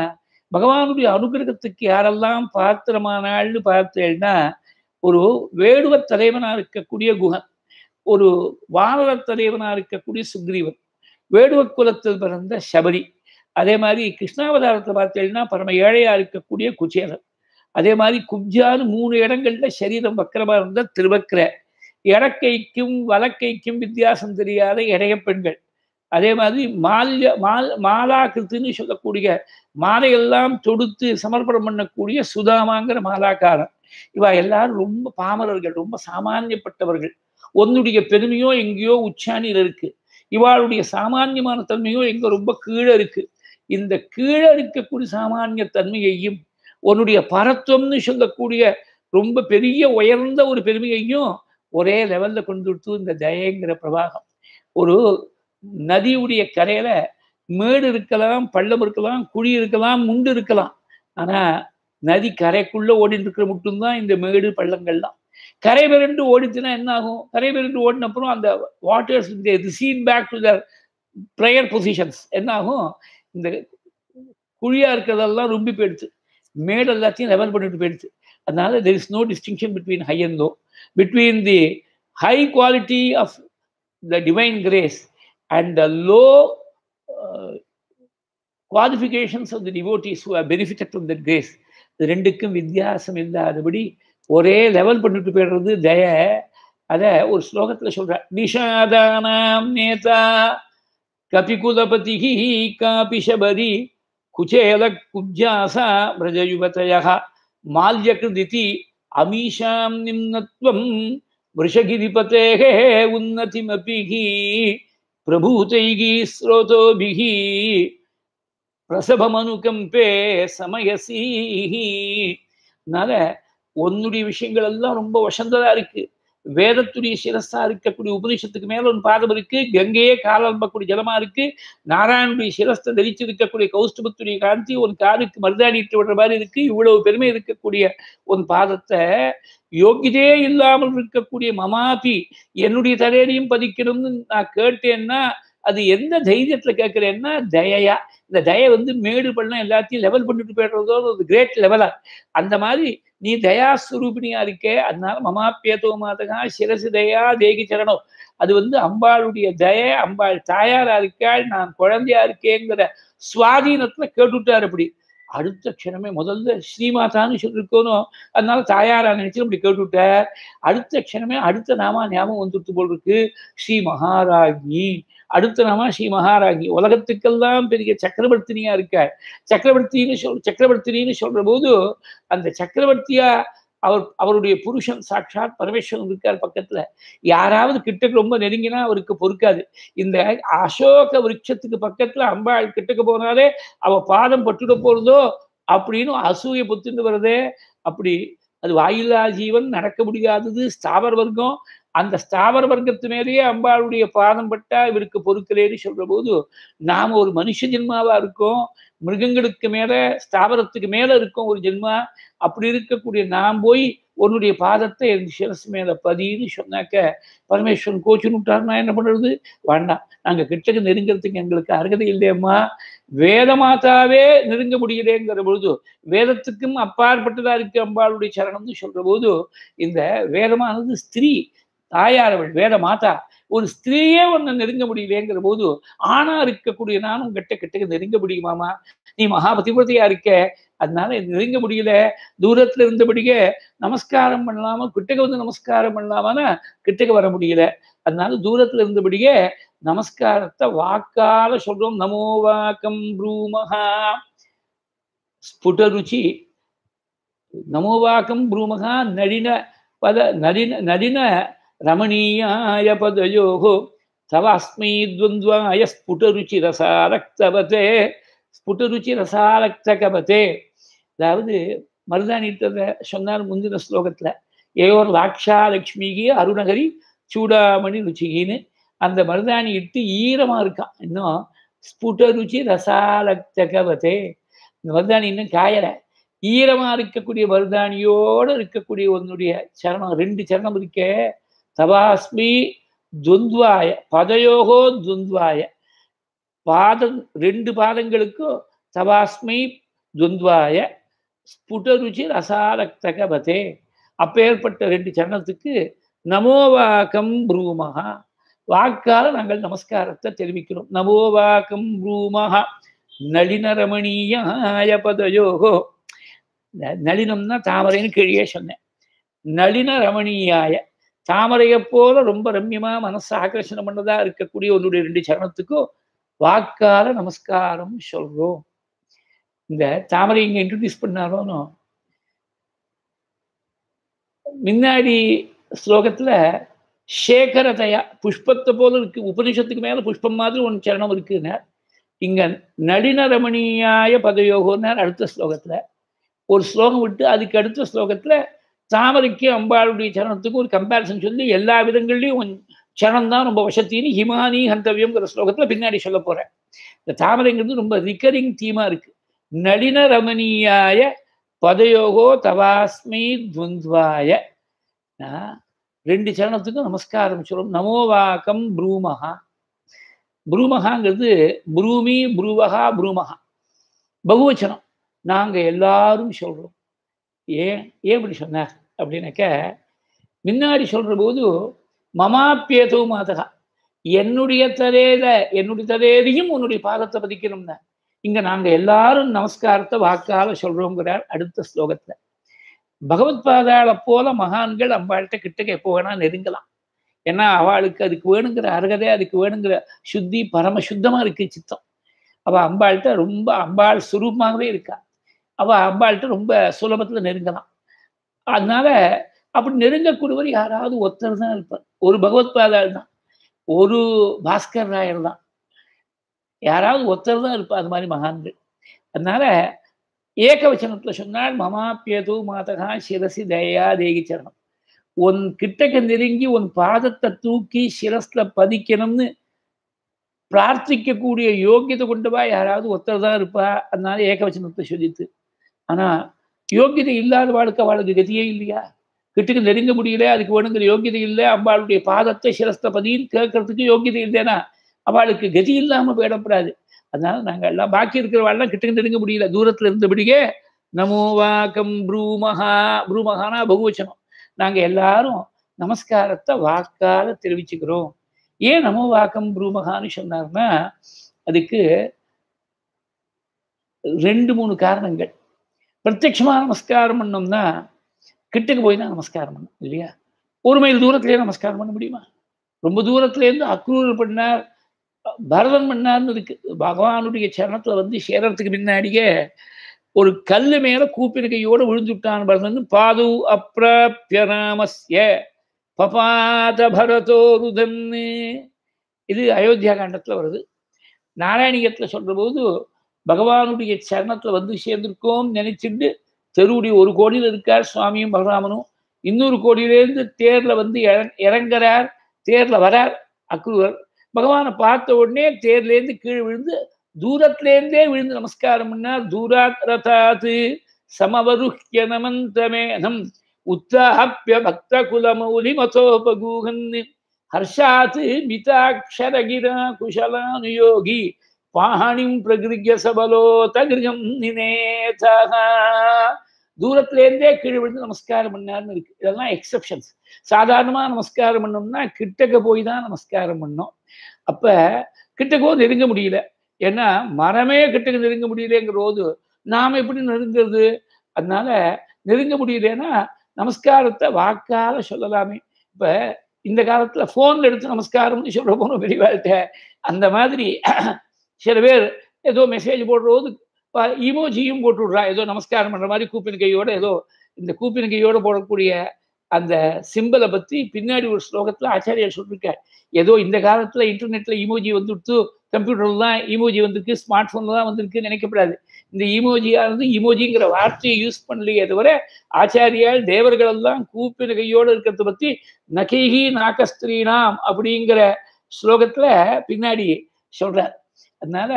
பகவானுடைய அனுகிரகத்துக்கு யாரெல்லாம் பாத்திரமானாள்னு பார்த்தேன்னா ஒரு வேடுவ தலைவனா இருக்கக்கூடிய குகன் ஒரு வானர தலைவனா இருக்கக்கூடிய சுக்ரீவன் வேடுவ குலத்தில் பிறந்த சபரி அதே மாதிரி கிருஷ்ணாவதாரத்தை பார்த்தீங்கன்னா பரம ஏழையா இருக்கக்கூடிய குச்சேலன் அதே மாதிரி குப்ஜான்னு மூணு இடங்கள்ல சரீரம் வக்கரமா இருந்த திருவக்கர இடக்கைக்கும் வலக்கைக்கும் வித்தியாசம் தெரியாத இடைய பெண்கள் அதே மாதிரி மால்ய மால் மாலாக்கிருத்துன்னு சொல்லக்கூடிய மாலையெல்லாம் தொடுத்து சமர்ப்பணம் பண்ணக்கூடிய சுதாமாங்கிற மாலாக்காரன் இவா எல்லாரும் ரொம்ப பாமரர்கள் ரொம்ப சாமானியப்பட்டவர்கள் ஒன்னுடைய பெருமையோ எங்கேயோ உச்சாணியில் இருக்கு இவாளுடைய சாமானியமான தன்மையோ எங்க ரொம்ப கீழே இருக்கு இந்த கீழே இருக்கக்கூடிய சாமானிய தன்மையையும் உன்னுடைய பரத்துவம்னு சொல்லக்கூடிய ரொம்ப பெரிய உயர்ந்த ஒரு பெருமையையும் ஒரே லெவல்ல கொண்டு விட்டு இந்த தயங்கிற பிரவாகம் ஒரு நதியுடைய கரையில மேடு இருக்கலாம் பள்ளம் இருக்கலாம் குழி இருக்கலாம் முண்டு இருக்கலாம் ஆனா நதி கரைக்குள்ள ஓடிட்டு இருக்கிற மட்டும்தான் இந்த மேடு பள்ளங்கள்லாம் கரை விரண்டு ஓடிச்சுன்னா என்ன ஆகும் கரை விரண்டு ஓடின அப்புறம் அந்த waters recede back to the prayer positions என்ன ஆகும் இந்த குழியா இருக்கிறதெல்லாம் ரொம்ப போயிடுச்சு மேடு எல்லாத்தையும் லெவல் பண்ணிட்டு போயிடுச்சு அதனால there is no distinction between high and low between the high quality of the divine grace and the low qualifications of the devotees who are benefited from that grace இது ரெண்டுக்கும் வித்தியாசம் இல்லாதபடி ஒரே லெவல் பண்ணிட்டு போயிடுறது தய அத ஒரு ஸ்லோகத்துல சொல்ற நிஷாதானாம் நேதா கபிகுலபதி காபி சபரி குச்சேல குப்ஜாசா பிரஜயுவதய மால்யகிருதிதி அமீஷாம் நிம்னத்வம் वृषगिरिपतेः उन्नतिमपि प्रभूतैः स्रोतोभिः பிரசபமனுகம்பே சமயசி அதனால உன்னுடைய விஷயங்கள் எல்லாம் ரொம்ப வசந்ததா இருக்கு வேதத்துடைய சிரஸா இருக்கக்கூடிய உபனிஷத்துக்கு மேல ஒரு பாதம் இருக்கு கங்கையே காலம்பக்கூடிய ஜலமா இருக்கு நாராயணுடைய சிரஸ்தை தரிச்சிருக்கக்கூடிய கௌஸ்துபத்துடைய காந்தி ஒரு காலுக்கு மருதாணிட்டு விடுற மாதிரி இருக்கு இவ்வளவு பெருமை இருக்கக்கூடிய ஒரு பாதத்தை யோகிதே இல்லாமல் இருக்கக்கூடிய மமாபி என்னுடைய தலையடியும் பதிக்கணும்னு நான் கேட்டேன்னா அது எந்த தைரியத்துல கேட்கிறேன்னா தயையா இந்த தய வந்து மேடு பண்ண எல்லாத்தையும் லெவல் பண்ணிட்டு போயிடுறதோ ஒரு கிரேட் லெவலா அந்த மாதிரி நீ தயா சுரூபினியா இருக்கே அதனால மமாப்பியதோ மாதகா சிரசு தயா தேகி சரணம் அது வந்து அம்பாளுடைய தய அம்பாள் தாயாரா இருக்காள் நான் குழந்தையா இருக்கேங்கிற சுவாதீனத்துல கேட்டுட்டார் அப்படி அடுத்த க்ஷணமே முதல்ல ஸ்ரீமாதான்னு சொல்லிருக்கணும் அதனால தாயாரா நினைச்சு அப்படி கேட்டுவிட்டார் அடுத்த க்ஷணமே அடுத்த நாமா ஞாபகம் வந்துட்டு போல் இருக்கு ஸ்ரீ மகாராஜி அடுத்த நாமா ஸ்ரீ மகாராஜி உலகத்துக்கெல்லாம் பெரிய சக்கரவர்த்தினியா இருக்கார் சக்கரவர்த்தின்னு சொல் சக்கரவர்த்தினின்னு சொல்ற போது அந்த சக்கரவர்த்தியா அவர் அவருடைய புருஷன் சாட்சாத் பரமேஸ்வரன் இருக்கார் பக்கத்துல யாராவது கிட்டக்கு ரொம்ப நெருங்கினா அவருக்கு பொறுக்காது இந்த அசோக விருட்சத்துக்கு பக்கத்துல அம்பாள் கிட்டக்கு போனாலே அவ பாதம் பட்டுட போறதோ அப்படின்னு அசூய புத்துண்டு வருதே அப்படி அது வாயில்லா ஜீவன் நடக்க முடியாதது ஸ்தாவர வர்க்கம் அந்த ஸ்தாவர வர்க்கத்து மேலேயே அம்பாளுடைய பாதம் பட்டா இவருக்கு பொறுக்கலேன்னு சொல்ற போது நாம ஒரு மனுஷ ஜென்மாவா இருக்கோம் மிருகங்களுக்கு மேல ஸ்தாவரத்துக்கு மேல இருக்கும் ஒரு ஜென்மா அப்படி இருக்கக்கூடிய நாம் போய் உன்னுடைய பாதத்தை என் சிரசு மேல பதின்னு சொன்னாக்க பரமேஸ்வரன் கோச்சுன்னு விட்டாருன்னா என்ன பண்றது வேண்டாம் நாங்க கிட்டக்கு நெருங்கிறதுக்கு எங்களுக்கு அருகதை இல்லையம்மா வேதமாதாவே நெருங்க முடியலேங்கிற பொழுது வேதத்துக்கும் அப்பாற்பட்டதா இருக்கு அம்பாளுடைய சரணம்னு சொல்ற போது இந்த வேதமானது ஸ்திரீ தாயாரவள் வேத மாதா ஒரு ஸ்திரீயே ஒன்னு நெருங்க முடியலேங்கிற போது ஆணா இருக்கக்கூடிய நானும் கிட்ட கிட்டக்கு நெருங்க முடியுமாமா நீ மகாபதிபதியா இருக்க அதனால நெருங்க முடியல தூரத்துல இருந்தபடியே நமஸ்காரம் பண்ணலாம கிட்டக்க வந்து நமஸ்காரம் பண்ணலாமான்னா கிட்டக்க வர முடியல அதனால தூரத்துல இருந்தபடியே நமஸ்காரத்தை வாக்கால சொல்றோம் நமோ வாக்கம் ப்ரூமஹா ஸ்புடருச்சி நமோவாக்கம் ப்ரூமகா நடின பத நடின நடின ரமணீயாய பதயோகோ தவாஸ்மை துவந்த்வாய ஸ்புடருச்சி ரசாரக்தவதே ஸ்புடருச்சி ரசாரக்தகவதே அதாவது மருதானித்தத சொன்னார் முந்தின ஸ்லோகத்துல ஏயோர் லாக்ஷா லக்ஷ்மிக்கு அருணகரி சூடாமணி ருச்சிகின்னு அந்த மருதாணி இட்டு ஈரமா இருக்கான் இன்னும் ஸ்புட ருச்சி ரசாலக்தகவதே இந்த மருதாணி இன்னும் காயலை ஈரமா இருக்கக்கூடிய மருதாணியோடு இருக்கக்கூடிய உன்னுடைய சரணம் ரெண்டு சரணம் இருக்க தபாஸ்மி துவந்த்வாய பதயோகோ துவந்த்வாய பாதம் ரெண்டு பாதங்களுக்கும் தபாஸ்மை துவந்த்வாய ஸ்புடருச்சி ரசாரக்தகபதே அப்பேற்பட்ட ரெண்டு சரணத்துக்கு நமோவாக்கம் ப்ரூமஹா வாக்கால நாங்கள் நமஸ்காரத்தை தெரிவிக்கிறோம் நமோவாக்கம் ப்ரூமஹா நளினரமணீயாய பதயோகோ நளினம்னா தாமரைன்னு கீழே சொன்னேன் நளின ரமணீயாய தாமரையை போல ரொம்ப ரம்யமா மனசு ஆகர்ஷணம் பண்ணதா இருக்கக்கூடிய உன்னுடைய ரெண்டு சரணத்துக்கும் வாக்கால நமஸ்காரம் சொல்றோம் இந்த தாமரை இங்க இன்ட்ரடியூஸ் பண்ணாரோனோ முன்னாடி ஸ்லோகத்துல சேகரதையா புஷ்பத்தை போல இருக்கு உபனிஷத்துக்கு மேல புஷ்பம் மாதிரி ஒன்று சரணம் இருக்குன்னு இங்க நளின ரமணீயாய பதயோகம்னார் அடுத்த ஸ்லோகத்துல ஒரு ஸ்லோகம் விட்டு அதுக்கு அடுத்த ஸ்லோகத்துல தாமரைக்கு அம்பாளுடைய சரணத்துக்கும் ஒரு கம்பேரிசன் சொல்லி எல்லா விதங்கள்லையும் சரணம் தான் ரொம்ப வசத்தின்னு ஹிமானி ஹந்தவியம்ங்கிற ஸ்லோகத்துல பின்னாடி சொல்ல போறேன் இந்த தாமரைங்கிறது ரொம்ப ரிக்கரிங் தீமா இருக்கு நளின ரமணீயாய பதயோகோ தவாஸ்மை துவந்த்வாய ரெண்டு சரணத்துக்கும் நமஸ்காரம் சொல்லும் நமோவாக்கம் ப்ரூமஹா ப்ரூமஹாங்கிறது ப்ரூமி ப்ரூவகா ப்ரூமஹா பகுவச்சனம் நாங்க எல்லாரும் சொல்றோம் ஏன் ஏன் இப்படி சொன்னார் அப்படின்னாக்க முன்னாடி சொல்ற போது மமாப்பியதோ மாதகா என்னுடைய தரேத என்னுடைய தரேதையும் உன்னுடைய பாதத்தை பதிக்கணும்னா இங்க நாங்க எல்லாரும் நமஸ்காரத்தை வாக்கால சொல்றோங்கிறார் அடுத்த ஸ்லோகத்துல பகவத் பாதாளை போல மகான்கள் அம்பாள்கிட்ட கிட்டக்க எப்போ வேணா நெருங்கலாம் ஏன்னா அவளுக்கு அதுக்கு வேணுங்கிற அருகதை அதுக்கு வேணுங்கிற சுத்தி பரம சுத்தமா இருக்கு சித்தம் அவ அம்பாள்கிட்ட ரொம்ப அம்பாள் சுரூபமாகவே இருக்கா அவ அம்பாள்கிட்ட ரொம்ப சுலபத்துல நெருங்கலாம் அதனால அப்படி நெருங்கக்கூடியவர் யாராவது ஒருத்தர் தான் இருப்பார் ஒரு பகவத் பாதாள் தான் ஒரு பாஸ்கர் ராயர் தான் யாராவது ஒருத்தர் தான் இருப்பார் அது மாதிரி மகான்கள் அதனால ஏகவச்சனத்துல சொன்னால் மமாப்பியது மாதகா சிரசி தயா தேகி சரணம் உன் கிட்டக்க நெருங்கி உன் பாதத்தை தூக்கி சிரஸ்ல பதிக்கணும்னு பிரார்த்திக்கக்கூடிய யோக்கியத்தை கொண்டுவா யாராவது ஒருத்தர் தான் இருப்பா அதனால ஏகவச்சனத்தை சொல்லித்து ஆனா யோக்கியதை இல்லாத வாழ்க்கை அவளுக்கு கதியே இல்லையா கிட்டுக்கு நெருங்க முடியல அதுக்கு வேணுங்கிற யோக்கியதை இல்லை அம்பாளுடைய பாதத்தை சிரஸ்த பதின்னு கேட்கறதுக்கு யோக்கியதை இல்லைன்னா அவளுக்கு கதி இல்லாம போயிடப்படாது அதனால நாங்க எல்லாம் பாக்கி இருக்கிறவாள்லாம் கிட்டக்கு நெருங்க முடியல தூரத்துல இருந்தபடியே நமோ வாக்கம் ப்ரூமஹா ப்ரூமஹானா பகுவச்சனம் நாங்க எல்லாரும் நமஸ்காரத்தை வாக்கால தெரிவிச்சுக்கிறோம் ஏன் நமோ வாக்கம் ப்ரூமகான்னு சொன்னார்னா அதுக்கு ரெண்டு மூணு காரணங்கள் பிரத்யட்சமா நமஸ்காரம் பண்ணோம்னா கிட்டக்கு போய் தான் நமஸ்காரம் பண்ணும் இல்லையா ஒரு மைல் தூரத்திலேயே நமஸ்காரம் பண்ண முடியுமா ரொம்ப தூரத்துலேருந்து அக்ரூர் பண்ணார் பரதன் பண்ணார்னு இருக்கு பகவானுடைய சரணத்துல வந்து சேரத்துக்கு முன்னாடியே ஒரு கல்லு மேல கூப்பின கையோட விழுந்துட்டான் பரதன் பாது அப்பிரபியராமஸ்ய பபாத பரதோ ருதன்னு இது அயோத்தியா காண்டத்துல வருது நாராயணியத்துல சொல்ற போது பகவானுடைய சரணத்துல வந்து சேர்ந்திருக்கோம் நினைச்சிட்டு தெருவுடைய ஒரு கோடியில் இருக்கார் சுவாமியும் பலராமனும் இன்னொரு கோடியிலேருந்து தேர்ல வந்து இறங்குறார் தேர்ல வரார் அக்ரூவர் பகவானை பார்த்த உடனே தேர்லேருந்து கீழே விழுந்து தூரத்திலேருந்தே விழுந்து நமஸ்காரம் பண்ணார் தூராத் ரதாத்து சமவருஹ்ய நமந்தமேனம் உத்தாப்பிய பக்த குலமௌலி மதோபகூகன் ஹர்ஷாத் மிதாட்சரகிரா குஷலானுயோகி பாணிம் பிரகிருக்கிய சபலோத கிரகம் நினேதா தூரத்திலேருந்தே கீழே விழுந்து நமஸ்காரம் பண்ணார்னு இருக்கு இதெல்லாம் எக்ஸப்ஷன்ஸ் சாதாரணமா நமஸ்காரம் பண்ணோம்னா கிட்டக்க போய் தான் நமஸ்காரம் பண்ணோம் அப்ப கிட்டக்கோ நெருங்க முடியல ஏன்னா மரமே கிட்டக்க நெருங்க முடியலங்கிற போது நாம எப்படி நெருங்கிறது அதனால நெருங்க முடியலன்னா நமஸ்காரத்தை வாக்கால சொல்லலாமே இப்ப இந்த காலத்துல போன்ல எடுத்து நமஸ்காரம்னு சொல்ற போனோம் பெரியவாழ்கிட்ட அந்த மாதிரி சில பேர் ஏதோ மெசேஜ் போடுறது இமோஜியும் போட்டு விட்றா ஏதோ நமஸ்காரம் பண்ற மாதிரி கூப்பின கையோட ஏதோ இந்த கூப்பின கையோட போடக்கூடிய அந்த சிம்பிளை பத்தி பின்னாடி ஒரு ஸ்லோகத்துல ஆச்சாரியார் சொல்லியிருக்கார் ஏதோ இந்த காலத்துல இன்டர்நெட்ல இமோஜி வந்துட்டு கம்ப்யூட்டர்ல தான் இமோஜி வந்திருக்கு ஸ்மார்ட் போன்ல தான் வந்திருக்குன்னு நினைக்கப்படாது இந்த இமோஜியானது இமோஜிங்கிற வார்த்தையை யூஸ் பண்ணலையே தவிர ஆச்சாரியால் தேவர்கள் எல்லாம் கூப்பின கையோடு இருக்கிறத பத்தி நகைகி நாகஸ்திரீனாம் அப்படிங்கிற ஸ்லோகத்துல பின்னாடி சொல்றார் அதனால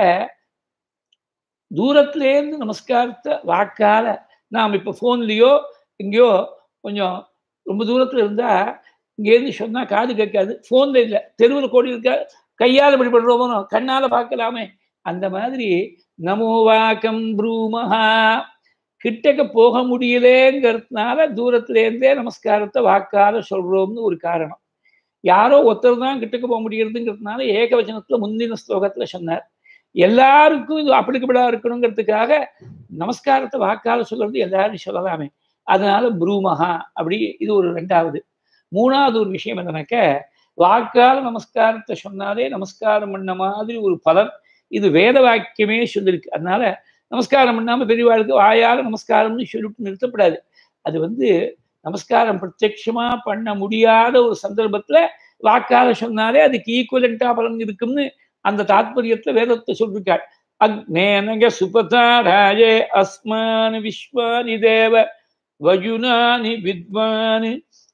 தூரத்திலேருந்து நமஸ்காரத்தை வாக்கால நாம் இப்போ ஃபோன்லேயோ எங்கேயோ கொஞ்சம் ரொம்ப தூரத்தில் இருந்தால் இங்கேருந்து சொன்னால் காது கேட்காது ஃபோனில் இல்லை தெருவில் கோடி இருக்க கையால் இப்படி பண்ணுறோமோ கண்ணால் பார்க்கலாமே அந்த மாதிரி நமோவாக்கம் ப்ரூமஹா கிட்டக்க போக முடியலேங்கிறதுனால தூரத்திலேருந்தே நமஸ்காரத்தை வாக்கால சொல்றோம்னு ஒரு காரணம் யாரோ ஒருத்தர் தான் கிட்டக்க போக முடியறதுங்கிறதுனால ஏகவச்சனத்துல முந்தின ஸ்லோகத்துல சொன்னார் எல்லாருக்கும் இது அப்ளிகபிளா இருக்கணுங்கிறதுக்காக நமஸ்காரத்தை வாக்கால சொல்றது எல்லாரும் சொல்லலாமே அதனால ப்ரூமஹா அப்படி இது ஒரு ரெண்டாவது மூணாவது ஒரு விஷயம் என்னன்னாக்க வாக்கால நமஸ்காரத்தை சொன்னாலே நமஸ்காரம் பண்ண மாதிரி ஒரு பலன் இது வேத வாக்கியமே சொல்லியிருக்கு அதனால நமஸ்காரம் பண்ணாம பெரியவாளுக்கு வாயால நமஸ்காரம்னு சொல்லிட்டு நிறுத்தப்படாது அது வந்து நமஸ்காரம் பிரத்யட்சமா பண்ண முடியாத ஒரு சந்தர்ப்பத்துல வாக்கால சொன்னாலே அதுக்கு ஈக்குவலண்டா பலன் இருக்கும்னு அந்த தாத்பரியத்துல வேதத்தை சொல்லிருக்காள் அக்னேனக சுபதா ராஜே அஸ்மான் விஸ்வானி தேவ வஜுனானி வித்வான்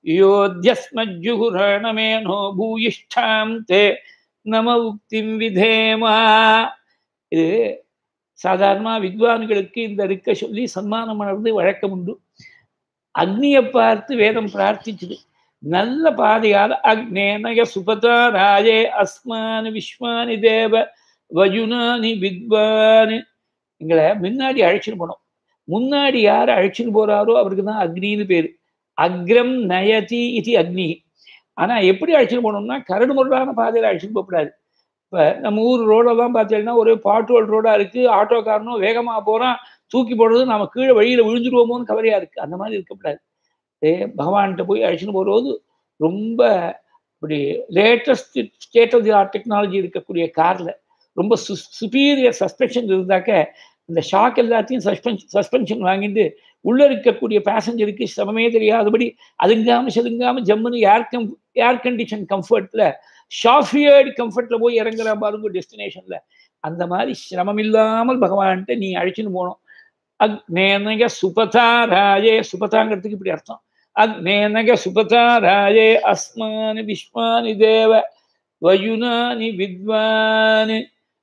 யோத்யஸ்மஜுகுரணமேனோ பூயிஷ்டாம் தே நம உக்திம் விதேமா இது சாதாரணமா வித்வான்களுக்கு இந்த ரிக்க சொல்லி சன்மானம் பண்ணது வழக்கம் உண்டு அக்னியை பார்த்து வேதம் பிரார்த்திச்சுது நல்ல பாதையால் அக்னேனய சுபதா ராஜே அஸ்மான் விஸ்வானி தேவ வஜுனானி வித்வான் எங்களை முன்னாடி அழைச்சிட்டு போனோம் முன்னாடி யார் அழைச்சிட்டு போறாரோ அவருக்கு தான் அக்னின்னு பேரு அக்ரம் நயதி இது அக்னி ஆனா எப்படி அழைச்சிட்டு போனோம்னா கரடு முரடான பாதையில அழைச்சிட்டு போகக்கூடாது இப்ப நம்ம ஊர் ரோடெல்லாம் பார்த்தீங்கன்னா ஒரே பாட்டுவல் ரோடா இருக்கு ஆட்டோக்காரனும் வேகமா போறான் தூக்கி போடுறது நம்ம கீழே வழியில விழுந்துருவோமோன்னு கவலையா இருக்கு அந்த மாதிரி இருக்கக்கூடாது ஏ பகவான்கிட்ட போய் அழைச்சிட்டு போகிறது ரொம்ப இப்படி latest state of the art technology இருக்கக்கூடிய கார்ல ரொம்ப சு சுப்பீரியர் சஸ்பென்ஷன் இருந்தாக்க இந்த ஷாக் எல்லாத்தையும் சஸ்பென்ஷன் சஸ்பென்ஷன் வாங்கிட்டு உள்ள இருக்கக்கூடிய பேசஞ்சருக்கு சிரமமே தெரியாதபடி அதுங்காம செதுங்காம ஜம்முன்னு ஏர் கம் ஏர் கண்டிஷன் கம்ஃபர்ட்ல ஷாஃபியர்டு கம்ஃபர்ட்ல போய் இறங்குற பாருங்க டெஸ்டினேஷன்ல அந்த மாதிரி சிரமம் இல்லாமல் பகவான்கிட்ட நீ அழைச்சின்னு போகணும் அக்னேனக சுபதா ராஜே சுபதாங்கிறதுக்கு இப்படி அர்த்தம் அக்னேனக சுபதா ராஜே அஸ்மானி விஸ்வானி தேவ வயுனானி வித்வான்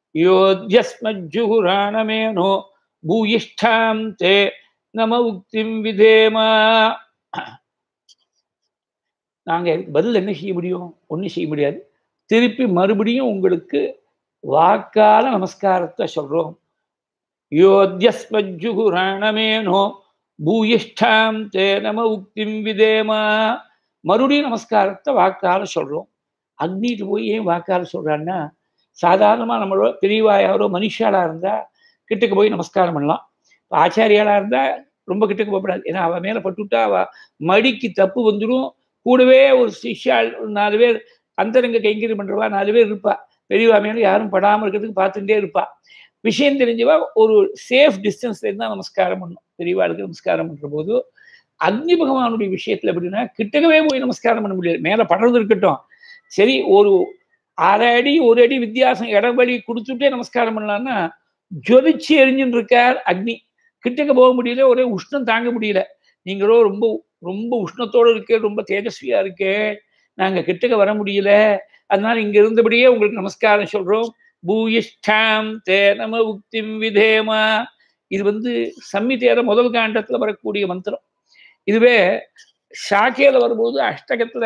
யோத்யஸ்மஜுகுராணமேனோ பூயிஷ்டாம் தே நம உக்திம் விதேமா நாங்க பதில் என்ன செய்ய முடியும் ஒன்றும் செய்ய முடியாது திருப்பி மறுபடியும் உங்களுக்கு வாக்கால நமஸ்காரத்தை சொல்றோம் யோத்யஸ்மஜுகுராணமேனோ பூயிஷ்டாம் தே நம உக்திம் விதேமா மறுபடியும் நமஸ்காரத்தை வாக்கால சொல்றோம் அக்னிட்டு போய் ஏன் வாக்கால சொல்றான்னா சாதாரணமா நம்மளோட பெரியவா யாரோ மனுஷாலா இருந்தா கிட்டக்கு போய் நமஸ்காரம் பண்ணலாம் இப்போ ஆச்சாரியாலா இருந்தா ரொம்ப கிட்டக்கு போகக்கூடாது ஏன்னா அவ மேல பட்டுவிட்டா அவ மடிக்கு தப்பு வந்துடும் கூடவே ஒரு சிஷ்யால் ஒரு நாலு பேர் அந்தரங்க கைங்கரி பண்றவா நாலு பேர் இருப்பா பெரியவா மேல யாரும் படாமல் இருக்கிறதுக்கு பார்த்துட்டே இருப்பா விஷயம் தெரிஞ்சவா ஒரு சேஃப் டிஸ்டன்ஸ்ல இருந்தா நமஸ்காரம் பண்ணணும் பெரியவாளுக்கு நமஸ்காரம் பண்ற போது அக்னி பகவானுடைய விஷயத்துல எப்படின்னா கிட்டக்கவே போய் நமஸ்காரம் பண்ண முடியாது மேல படுறது இருக்கட்டும் சரி ஒரு அரை அடி ஒரு அடி வித்தியாசம் இடவழி கொடுத்துட்டே நமஸ்காரம் பண்ணலாம்னா ஜொலிச்சு எரிஞ்சுட்டு இருக்கார் அக்னி கிட்டக்க போக முடியல ஒரே உஷ்ணம் தாங்க முடியல நீங்களோ ரொம்ப ரொம்ப உஷ்ணத்தோடு இருக்கே ரொம்ப தேஜஸ்வியா இருக்கே நாங்க கிட்டக்க வர முடியல அதனால இங்க இருந்தபடியே உங்களுக்கு நமஸ்காரம் சொல்றோம் பூயிஷ்டாம் தே நம உக்திம் விதேமா இது வந்து சம்மிதேர முதல் காண்டத்துல வரக்கூடிய மந்திரம் இதுவே ஷாக்கேல வரும்போது அஷ்டகத்துல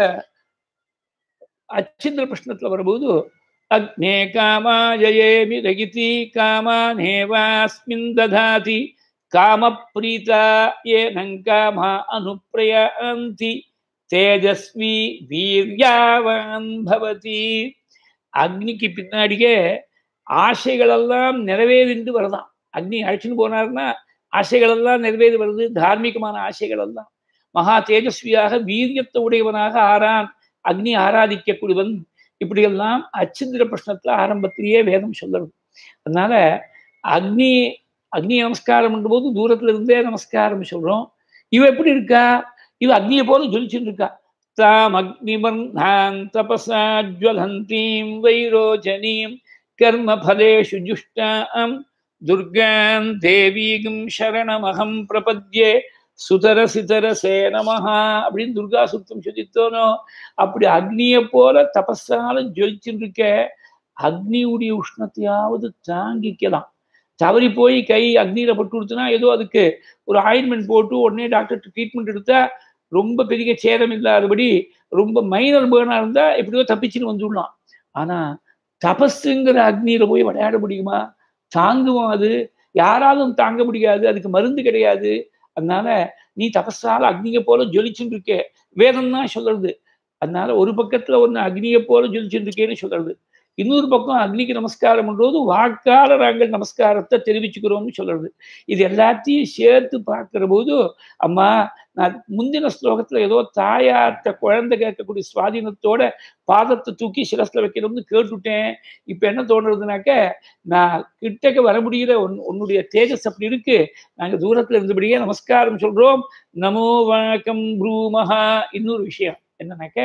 அச்சிந்திர பிரஷ்னத்துல வரும்போது அக்னே காமாஜயேமி ரகிதி காமானேவாஸ்மின் ததாதி காமப்ரீதா ஏனங் காமா அனுப்பிரயந்தி தேஜஸ்வி வீர்யாவான் பவதி அக்னிக்கு பின்னாடியே ஆசைகளெல்லாம் நிறைவேறிண்டு வருதான் அக்னி அழைச்சின்னு போனாருன்னா ஆசைகளெல்லாம் நிறைவேறி வருது தார்மீகமான ஆசைகள் எல்லாம் மகா தேஜஸ்வியாக வீரியத்தை உடையவனாக ஆறான் அக்னி ஆராதிக்கக்கூடியவன் இப்படியெல்லாம் அச்சிந்திர பிரஷ்னத்துல ஆரம்பத்திலேயே வேதம் சொல்லுறது அதனால அக்னி அக்னி நமஸ்காரம் போது தூரத்துல இருந்தே நமஸ்காரம் சொல்றோம் இவ எப்படி இருக்கா இவ அக்னியை போல ஜொலிச்சுட்டு இருக்கா தாம் அக்னிபர்ணான் தபசா ஜுவலந்தீம் வைரோஜனீம் கர்ம பலேஷு ஜுஷ்டாம் துர்காம் தேவீகும் சரணமகம் பிரபத்யே சுதரசிதரசே நமஹா அப்படின்னு துர்கா சுத்தம் சொல்லித்தோனோ அப்படி அக்னியை போல தபஸால ஜொலிச்சுட்டு இருக்க அக்னியுடைய உஷ்ணத்தையாவது தாங்கிக்கலாம் தவறி போய் கை அக்னியில பட்டு கொடுத்தனா ஏதோ அதுக்கு ஒரு ஆயின்மெண்ட் போட்டு உடனே டாக்டர் ட்ரீட்மெண்ட் எடுத்தா ரொம்ப பெரிய சேதம் இல்லாதபடி ரொம்ப மைனர் பேர்னா இருந்தா எப்படியோ தப்பிச்சுன்னு வந்துடலாம் ஆனா தபஸுங்கிற அக்னியில போய் விளையாட முடியுமா தாங்குவோம் அது யாராலும் தாங்க முடியாது அதுக்கு மருந்து கிடையாது அதனால நீ தபஸால அக்னியை போல ஜொலிச்சுட்டு இருக்கே வேதம் தான் சொல்றது அதனால ஒரு பக்கத்துல ஒன்று அக்னியை போல ஜொலிச்சுட்டு இருக்கேன்னு சொல்றது இன்னொரு பக்கம் அக்னிக்கு நமஸ்காரம் பண்றது வாக்கால நாங்கள் நமஸ்காரத்தை தெரிவிச்சுக்கிறோம்னு சொல்றது இது எல்லாத்தையும் சேர்த்து பார்க்கிற போது அம்மா நான் முந்தின ஸ்லோகத்துல ஏதோ தாயார்த்த குழந்தை கேட்கக்கூடிய சுவாதீனத்தோட பாதத்தை தூக்கி சிரஸ்ல வைக்கணும்னு கேட்டுட்டேன் இப்ப என்ன தோணுறதுனாக்க நான் கிட்டக்க வர முடியல உன் உன்னுடைய தேஜஸ் அப்படி இருக்கு நாங்க தூரத்துல இருந்தபடியே நமஸ்காரம் சொல்றோம் நமோ வணக்கம் ப்ரூமஹா இன்னொரு விஷயம் என்னன்னாக்க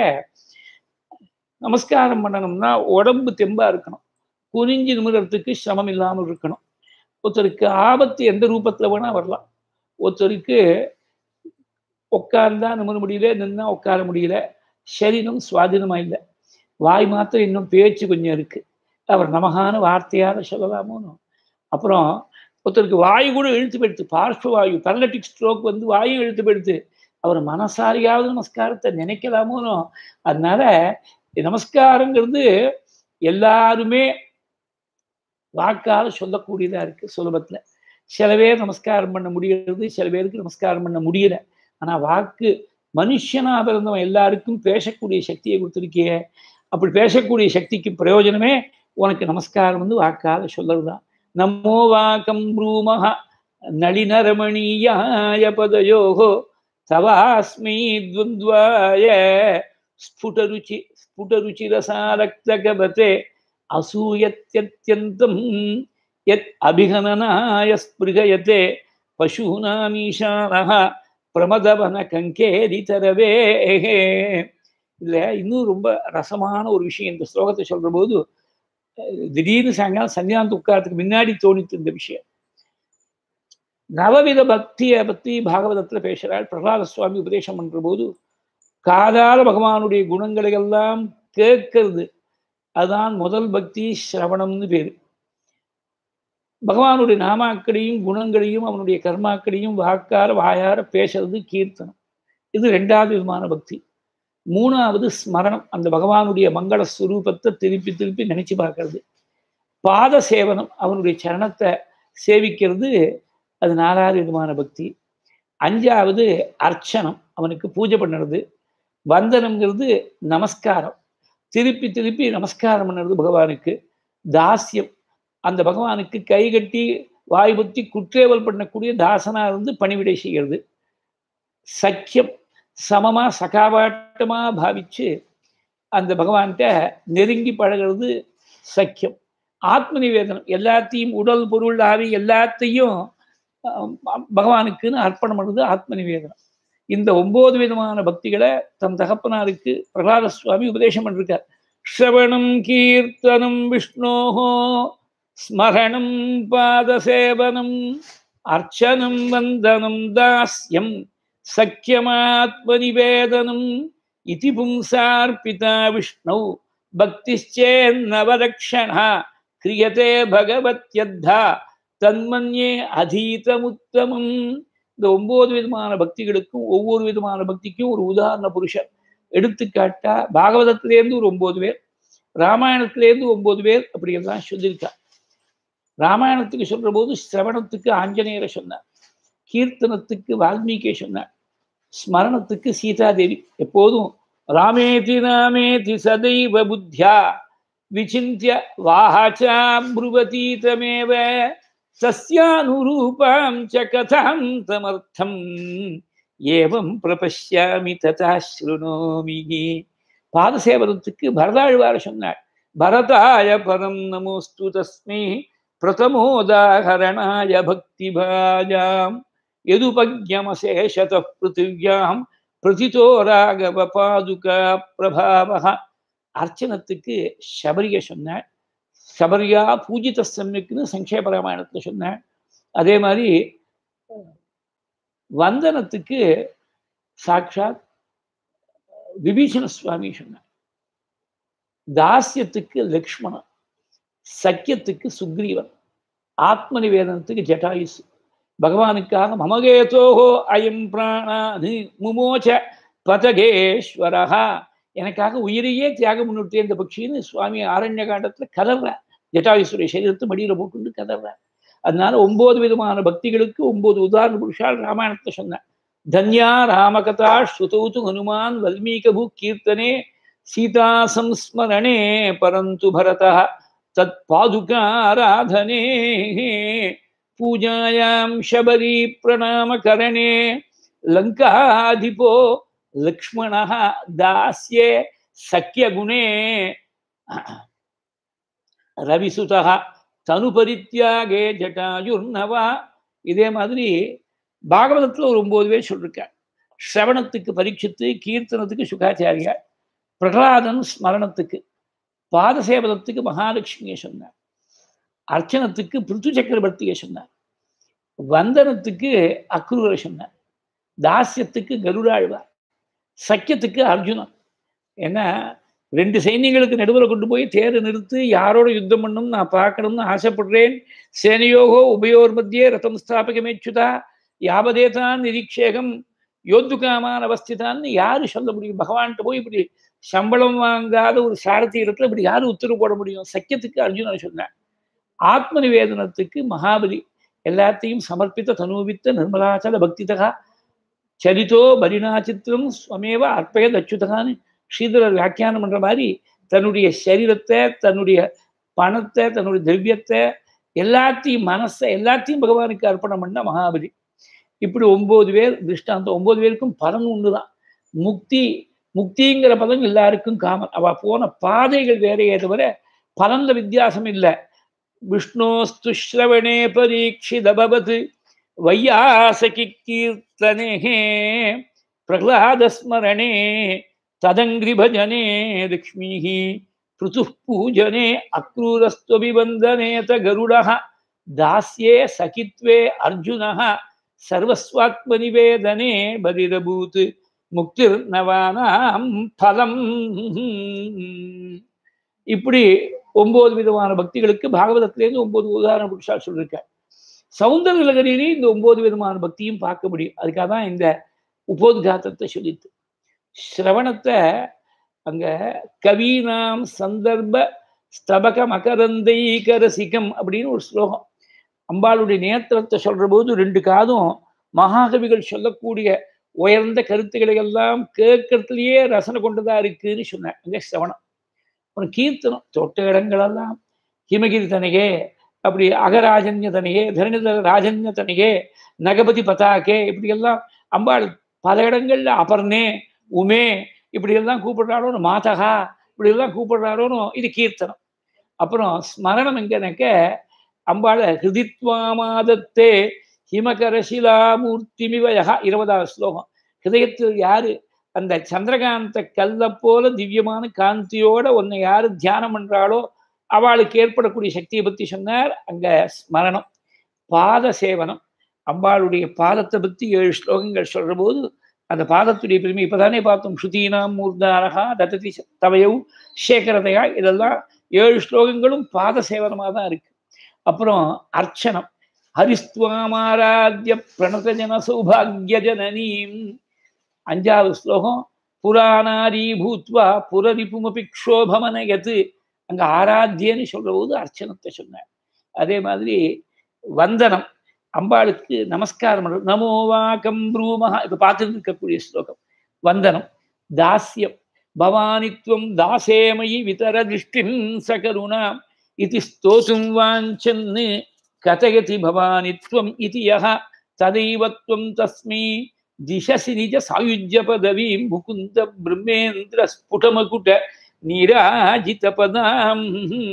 நமஸ்காரம் பண்ணணும்னா உடம்பு தெம்பா இருக்கணும் குனிஞ்சு நிமிடத்துக்கு சிரமம் இல்லாமல் இருக்கணும் ஒருத்தருக்கு ஆபத்து எந்த ரூபத்துல வேணா வரலாம் ஒருத்தருக்கு உட்கார்ந்தா நிமிர முடியல நின்னா உட்கார முடியல சரீரம் சுவாதீனமா இல்லை வாய் மாத்திரம் இன்னும் பேச்சு கொஞ்சம் இருக்கு அவர் நமகான வார்த்தையால சொல்லலாமோன்னு அப்புறம் ஒருத்தருக்கு வாயு கூட இழுத்து போயிடுத்து பார்ஷ்வ வாயு பேரலட்டிக் ஸ்ட்ரோக் வந்து வாயும் இழுத்து போயிடுத்து அவர் மனசாரியாவது நமஸ்காரத்தை நினைக்கலாமோனோ அதனால நமஸ்காரங்கிறது எல்லாருமே வாக்கால சொல்லக்கூடியதா இருக்கு சுலபத்துல சில பேர் நமஸ்காரம் பண்ண முடியறது சில பேருக்கு நமஸ்காரம் பண்ண முடியல ஆனா வாக்கு மனுஷனா பிறந்தவன் எல்லாருக்கும் பேசக்கூடிய சக்தியை கொடுத்துருக்கிய அப்படி பேசக்கூடிய சக்திக்கு பிரயோஜனமே உனக்கு நமஸ்காரம் வந்து வாக்கால சொல்லறதுதான் நமோ வாக்கம் ப்ரூமஹ நளினரமணீயாய பதயோகோ தவாஸ்மி துவந்த்வாய ஸ்புடருச்சி ஸ்புடருச்சிரசாரக்தகபதே அசூயத்யத்யந்தம் யத் அபிகனனாய ஸ்பிருகயத்தே பசூனாமீஷானஹ பிரமதவன கங்கேதி தரவே இதுல இன்னும் ரொம்ப ரசமான ஒரு விஷயம் இந்த ஸ்லோகத்தை சொல்ற போது திடீர்னு சாயங்காலம் சன்னியாந்த உட்காரத்துக்கு முன்னாடி தோணித்து இந்த விஷயம் நவவித பக்தியை பத்தி பாகவதத்துல பேசுறாள் பிரகலாத சுவாமி உபதேசம் பண்ற போது காதால பகவானுடைய குணங்களை எல்லாம் கேட்கறது அதுதான் முதல் பக்தி சிரவணம்னு பேரு பகவானுடைய நாமாக்களையும் குணங்களையும் அவனுடைய கர்மாக்களையும் வாக்கார வாயார பேசுறது கீர்த்தனம் இது ரெண்டாவது விதமான பக்தி மூணாவது ஸ்மரணம் அந்த பகவானுடைய மங்கள ஸ்வரூபத்தை திருப்பி திருப்பி நினைச்சு பார்க்கறது பாத சேவனம் அவனுடைய சரணத்தை சேவிக்கிறது அது நாலாவது விதமான பக்தி அஞ்சாவது அர்ச்சனம் அவனுக்கு பூஜை பண்ணுறது வந்தனம்ங்கிறது நமஸ்காரம் திருப்பி திருப்பி நமஸ்காரம் பண்ணுறது பகவானுக்கு தாஸ்யம் அந்த பகவானுக்கு கை கட்டி வாய் புத்தி குற்றேவல் பண்ணக்கூடிய தாசனா இருந்து பணிவிடை செய்கிறது சக்கியம் சமமா சகாவாட்டமா பாவிச்சு அந்த பகவான்கிட்ட நெருங்கி பழகிறது சக்கியம் ஆத்ம நிவேதனம் எல்லாத்தையும் உடல் பொருள் ஆவி எல்லாத்தையும் பகவானுக்குன்னு அர்ப்பணம் பண்ணுறது ஆத்ம நிவேதனம் இந்த ஒன்பது விதமான பக்திகளை தம் தகப்பனாருக்கு பிரகலாத சுவாமி உபதேசம் பண்ணிருக்கார் ஸ்ரவணம் கீர்த்தனம் விஷ்ணோஹோ ஸ்மரணம் பாதசேவனம் அர்ச்சனம் வந்தனம் தாஸ்யம் சக்கியமாத்மநிவேதனம் இதி பும்சார்பிதா விஷ்ணு பக்திச்சேன்னவரக்ஷணா கிரியதே பகவத்யத்தா தன்மன்யே அதீதமுத்தமம் இந்த ஒன்பது விதமான பக்திகளுக்கும் ஒவ்வொரு விதமான பக்திக்கும் ஒரு உதாரண புருஷர் எடுத்துக்காட்டா பாகவதத்திலேருந்து ஒரு ஒன்பது பேர் ராமாயணத்திலேருந்து ஒன்பது பேர் அப்படி எல்லாம் சொல்லியிருக்கா ராமாயணத்துக்கு சொல்ற போது சிரவணத்துக்கு ஆஞ்சநேயரை சொன்னார் கீர்த்தனத்துக்கு வால்மீகியை சொன்னார் ஸ்மரணத்துக்கு சீதாதேவி எப்போதும் ராமேதி ராமேதி சதைவ புத்தியா விசிந்திய வாச்சா ப்ருவதீதமேவ தஸ்யானுரூபாம் ச கதாம் தமர்த்தம் ஏவம் பிரபஷ்யாமி ததா ஸ்ருணோமி பாதசேவனத்துக்கு பரதாழ்வார சொன்னார் பரதாய பரம் நமோஸ்து தஸ்மை பிரதமோதாகரணாய பக்திபாஜாம் யதுபக்யமசேஷத பிருத்திவியாம் பிரதிதோ ராகவ பாதுகா பிரபாவ அர்ச்சனத்துக்கு சபரிய சொன்னார் சபரியா பூஜித சம்யக்குன்னு சங்கேப ராமாயணத்தில் சொன்னேன் அதே மாதிரி வந்தனத்துக்கு சாட்சாத் விபீஷண சுவாமி சொன்னார் தாசியத்துக்கு லக்ஷ்மணன் சக்கியத்துக்கு சுக்ரீவன் ஆத்ம நிவேதனத்துக்கு ஜட்டாயுஸ் பகவானுக்காக மமகேதோஹோ அயம் பிராணானு முமோச்ச பதகேஸ்வரஹா எனக்காக உயிரையே தியாகம் பண்ணிவிட்டே இந்த பக்ஷின்னு சுவாமி ஆரண்ய காண்டத்துல கதற ஜட்டாயுஸ்வரிய சரீரத்தை மடியில போட்டு கதறார் அதனால ஒன்பது விதமான பக்திகளுக்கு ஒன்பது உதாரண புருஷால் ராமாயணத்தை சொன்னார் தன்யா ராமகதா ஸ்ருதௌது ஹனுமான் வல்மீகபு கீர்த்தனே சீதா சம்ஸ்மரணே பரந்து பரதः தத் பாதுகாராதனே பூஜாயாம் शबरी பிரணாமகரணே லங்காதிபோ லக்ஷ்மணः தாஸ்யே சக்கியகுணே ரவிசுதः தனுபரித்யாகே ஜட்டாயுர்னவா இதே மாதிரி பாகவதத்தில் ஒரு ஒன்பது பேர் சொல்லியிருக்கார் ஸ்ரவணத்துக்கு பரீட்சித்து கீர்த்தனத்துக்கு சுகாச்சாரியார் பிரகலாதன் ஸ்மரணத்துக்கு பாதசேவனத்துக்கு மகாலட்சுமியை சொன்னார் அர்ச்சனத்துக்கு பிருத்து சக்கரவர்த்தியை சொன்னார் வந்தனத்துக்கு அக்ரூரை சொன்னார் தாசியத்துக்கு கருடாழ்வார் சக்கியத்துக்கு அர்ஜுனன் ஏன்னா ரெண்டு சைன்யங்களுக்கு நடுவில் கொண்டு போய் தேரை நிறுத்து யாரோட யுத்தம் பண்ணணும் நான் பார்க்கணும்னு ஆசைப்படுறேன் சேனையோகோ உபயோர் மத்தியே ரதம் ஸ்தாபகமேச்சுதா யாவதேதான் நிரீக்ஷேகம் யோத்துகாமான் அவஸ்திதான்னு யாரு சொல்ல முடியும் பகவான்கிட்ட போய் இப்படி சம்பளம் வாங்காத ஒரு சாரதி இடத்துல இப்படி யாரு உத்தரவு போட முடியும் சக்கியத்துக்கு அர்ஜுனன் சொன்னார் ஆத்ம நிவேதனத்துக்கு மகாபலி எல்லாத்தையும் சமர்ப்பித்த தனூபித்த நிர்மலாச்சல பக்திதகா சரிதோ பலினாச்சித்திரம் ஸ்வமேவ அற்பயத் அச்சுதகான்னு ஸ்ரீதரர் வியாக்கியானம் பண்ற மாதிரி தன்னுடைய சரீரத்தை தன்னுடைய பணத்தை தன்னுடைய திரவியத்தை எல்லாத்தையும் மனசை எல்லாத்தையும் பகவானுக்கு அர்ப்பணம் பண்ண மகாபலி இப்படி ஒன்பது பேர் திருஷ்டாந்தம் ஒன்பது பேருக்கும் பலன் ஒண்ணுதான் முக்தி முக்திங்கிற பலன் எல்லாருக்கும் காமன் அவ போன பாதைகள் வேறையே தவிர பலன்ல வித்தியாசம் இல்லை விஷ்ணோஸ்து ஸ்ரவணே பரீட்சிதபவத் வையாசகி கீர்த்தனே பிரகலாதஸ்மரணே ததங்கிரி பஜனே லக்ஷ்மீ பிருத்து பூஜனே அக்ரூரஸ்துவபிபந்தனேத கருடः தாஸ்யே சகித்வே அர்ஜுனः சர்வஸ்வாத்மநிவேதனே பலிரபூத் முக்திர் நவானாம் பலம் இப்படி ஒன்பது விதமான பக்திகளுக்கு பாகவதத்திலேருந்து ஒன்பது உதாரண புருஷா சொல்லியிருக்கார் சௌந்தர லகரியிலே இந்த ஒன்பது விதமான பக்தியும் பார்க்க முடியும் அதுக்காக தான் இந்த உபோத்காத்தத்தை சொல்லித்து சிரவணத்தை அங்க கவீனாம் சந்தர்ப்ப ஸ்தபக மகரந்தைகரசிகம் அப்படின்னு ஒரு ஸ்லோகம் அம்பாளுடைய நேத்திரத்தை சொல்ற போது ரெண்டு காதும் மகாகவிகள் சொல்லக்கூடிய உயர்ந்த கருத்துக்களை எல்லாம் கேட்கறதுலயே ரசனை கொண்டதா இருக்குன்னு சொன்னேன் அங்க சிரவணம் ஒரு கீர்த்தனம் தொட்ட இடங்களெல்லாம் ஹிமகிரி தனையே அப்படி அகராஜன்ய தனையே தரணிதர ராஜன்ய தனையே நகபதி பதாகே இப்படி எல்லாம் அம்பாள் பல இடங்கள்ல அபர்ணே உமே இப்படி எல்லாம் கூப்பிடுறாரோன்னு மாதகா இப்படி எல்லாம் கூப்பிடுறாரோன்னு இது கீர்த்தனம் அப்புறம் ஸ்மரணம் எங்கனாக்க அம்பாளை ஹிருதித்வாமாதத்தே ஹிமகரசிலாமூர்த்திமிவயகா இருபதாவது ஸ்லோகம் ஹிருதயத்தில் யாரு அந்த சந்திரகாந்த கல்ல போல திவ்யமான காந்தியோட உன்னை யாரு தியானம் பண்றாளோ அவளுக்கு ஏற்படக்கூடிய சக்தியை பத்தி சொன்னார் அங்க ஸ்மரணம் பாத சேவனம் அம்பாளுடைய பாதத்தை பத்தி ஏழு ஸ்லோகங்கள் சொல்ற போது அந்த பாதத்துடைய பெருமை இப்பதானே பார்த்தோம் ஸ்ருதீனாம் மூர்தாரகா தததி தவையவு சேகரதையா இதெல்லாம் ஏழு ஸ்லோகங்களும் பாத சேவனமாக தான் இருக்கு அப்புறம் அர்ச்சனம் ஹரிஸ்துவாமாராத்திய பிரணதஜன சௌபாகிய ஜனனீம் அஞ்சாவது ஸ்லோகம் புராணாரி பூத்வா புரரிப்புமபி க்ஷோபமனயத்து அங்க ஆராத்தியன்னு சொல்ற போது அர்ச்சனத்தை சொன்னார் அதே மாதிரி வந்தனம் அம்பாளுக்கு நமஸ்காரம் பண்றது நமோ வாக்கம் ப்ரூமஹா இப்ப பார்த்துட்டு இருக்கக்கூடிய ஸ்லோகம் வந்தனம் தாஸ்யம் பவானித்வம் தாசேமயி விதர திருஷ்டிம் சகருணா இது ஸ்தோத்தும் வாஞ்சன்னு கதயதி பவானித்வம் இது யஹ ததைவத்வம் தஸ்மை திசசி நிஜ சாயுஜ்ய பதவீம் முகுந்த பிரம்மேந்திர ஸ்புடமகுட நீராஜித பதாம்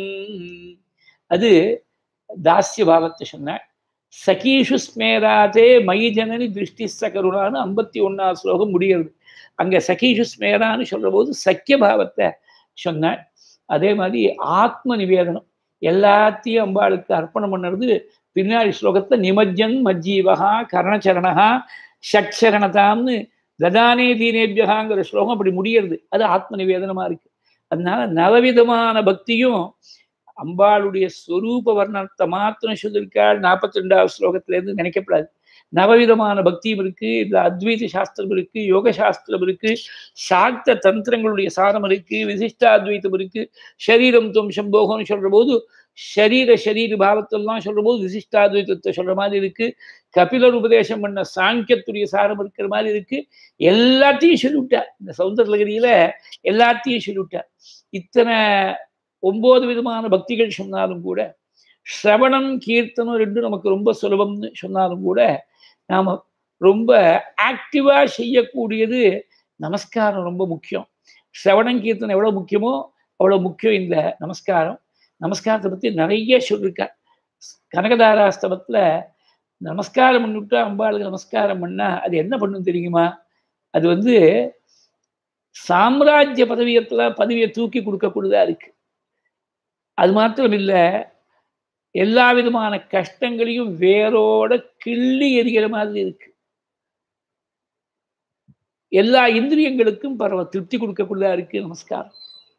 அது தாஸ்ய பாவத்தை சொன்னார் சகீஷு ஸ்மேராதே மயி ஜனனி திருஷ்டி சகருணான்னு ஐம்பத்தி ஒன்னாவது ஸ்லோகம் முடிகிறது அங்க சகீஷு ஸ்மேரான்னு சொல்ற போது சக்கிய பாவத்தை சொன்னார் அதே மாதிரி ஆத்ம நிவேதனம் எல்லாத்தையும் அம்பாளுக்கு அர்ப்பணம் பண்ணுறது பின்னாடி ஸ்லோகத்தை நிமஜ்ஜன் மஜ்ஜீவகா கர்ணச்சரணகா ஷட்சரணதாம்னு ததானே தீனேபியகாங்கிற ஸ்லோகம் அப்படி முடியறது அது ஆத்ம நிவேதனமா இருக்கு அதனால நவவிதமான பக்தியும் அம்பாளுடைய ஸ்வரூப வர்ணத்தை மாத்திரம் சொல்லியிருக்காள் நாற்பத்தி ரெண்டாவது ஸ்லோகத்துல இருந்து நினைக்கப்படாது நவவிதமான பக்தியும் இருக்கு இதுல அத்வைத சாஸ்திரம் இருக்கு யோக சாஸ்திரம் இருக்கு சாக்த தந்திரங்களுடைய சாரம் இருக்கு விசிஷ்டாத்வைத்தம் இருக்கு சரீரம் துவம் சம்போகம்னு சொல்ற போது ஷரீர ஷரீர பாவத்தெல்லாம் சொல்ற போது விசிஷ்டாத்வைத்தத்தை சொல்ற மாதிரி இருக்கு கபிலர் உபதேசம் பண்ண சாங்கியத்துடைய சாரம் இருக்கிற மாதிரி இருக்கு எல்லாத்தையும் சொல்லிவிட்டார் இந்த சௌந்தரலகிரியில எல்லாத்தையும் சொல்லிவிட்டார் இத்தனை ஒன்பது விதமான பக்திகள் சொன்னாலும் கூட ஸ்ரவணம் கீர்த்தனம் ரெண்டும் நமக்கு ரொம்ப சுலபம்னு சொன்னாலும் கூட நாம ரொம்ப ஆக்டிவா செய்யக்கூடியது நமஸ்காரம் ரொம்ப முக்கியம் ஸ்ரவணம் கீர்த்தனம் எவ்வளவு முக்கியமோ அவ்வளவு முக்கியம் இந்த நமஸ்காரம் நமஸ்காரத்தை பத்தி நிறைய சொல்லியிருக்கார் கனகதாராஸ்தவத்துல நமஸ்காரம் பண்ணிவிட்டு அம்பாளுக்கு நமஸ்காரம் பண்ணா அது என்ன பண்ணும் தெரியுமா அது வந்து சாம்ராஜ்ய பதவியத்துல பதவியை தூக்கி கொடுக்கக்கூடியதா இருக்கு அது மாத்திரம் இல்லை எல்லா விதமான கஷ்டங்களையும் வேரோட கிள்ளி எறிகிற மாதிரி இருக்கு எல்லா இந்திரியங்களுக்கும் பரவ திருப்தி கொடுக்கக்கூடியதா இருக்கு நமஸ்காரம்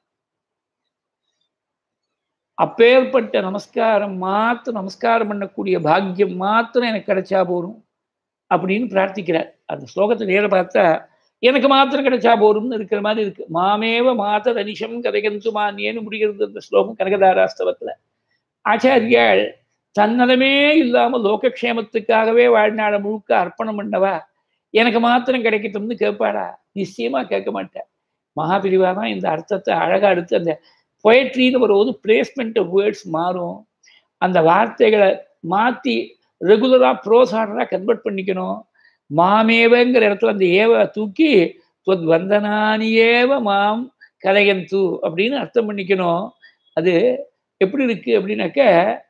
அப்பேற்பட்ட நமஸ்காரம் மாத்திரம் நமஸ்காரம் பண்ணக்கூடிய பாக்கியம் மாத்திரம் எனக்கு கிடைச்சா போரும் அப்படின்னு பிரார்த்திக்கிறார் அந்த ஸ்லோகத்தை நேர பார்த்தா எனக்கு மாத்திரம் கிடைச்சா போரும்னு இருக்கிற மாதிரி இருக்கு மாமேவ மாத தனிஷம் கதைகந்து மானியன்னு முடிகிறது அந்த ஸ்லோகம் கனகதாராஸ்தவத்துல ஆச்சாரியாள் தன்னலமே இல்லாம லோகக்ஷேமத்துக்காகவே வாழ்நாள முழுக்க அர்ப்பணம் பண்ணவா எனக்கு மாத்திரம் கிடைக்கட்டும்னு கேட்பாடா நிச்சயமா கேட்க மாட்டேன் மகாபிரிவா தான் இந்த அர்த்தத்தை அழகா எடுத்து அந்த பொயட்ரின்னு வரும்போது பிளேஸ்மெண்ட் ஆஃப் வேர்ட்ஸ் மாறும் அந்த வார்த்தைகளை மாற்றி ரெகுலராக ப்ரோஸ் ஆர்டராக கன்வெர்ட் பண்ணிக்கணும் மாமேவங்கிற இடத்துல அந்த ஏவ தூக்கி தொத் வந்தனானியேவ மாம் கலையந்து அப்படின்னு அர்த்தம் பண்ணிக்கணும் அது எப்படி இருக்கு அப்படின்னாக்க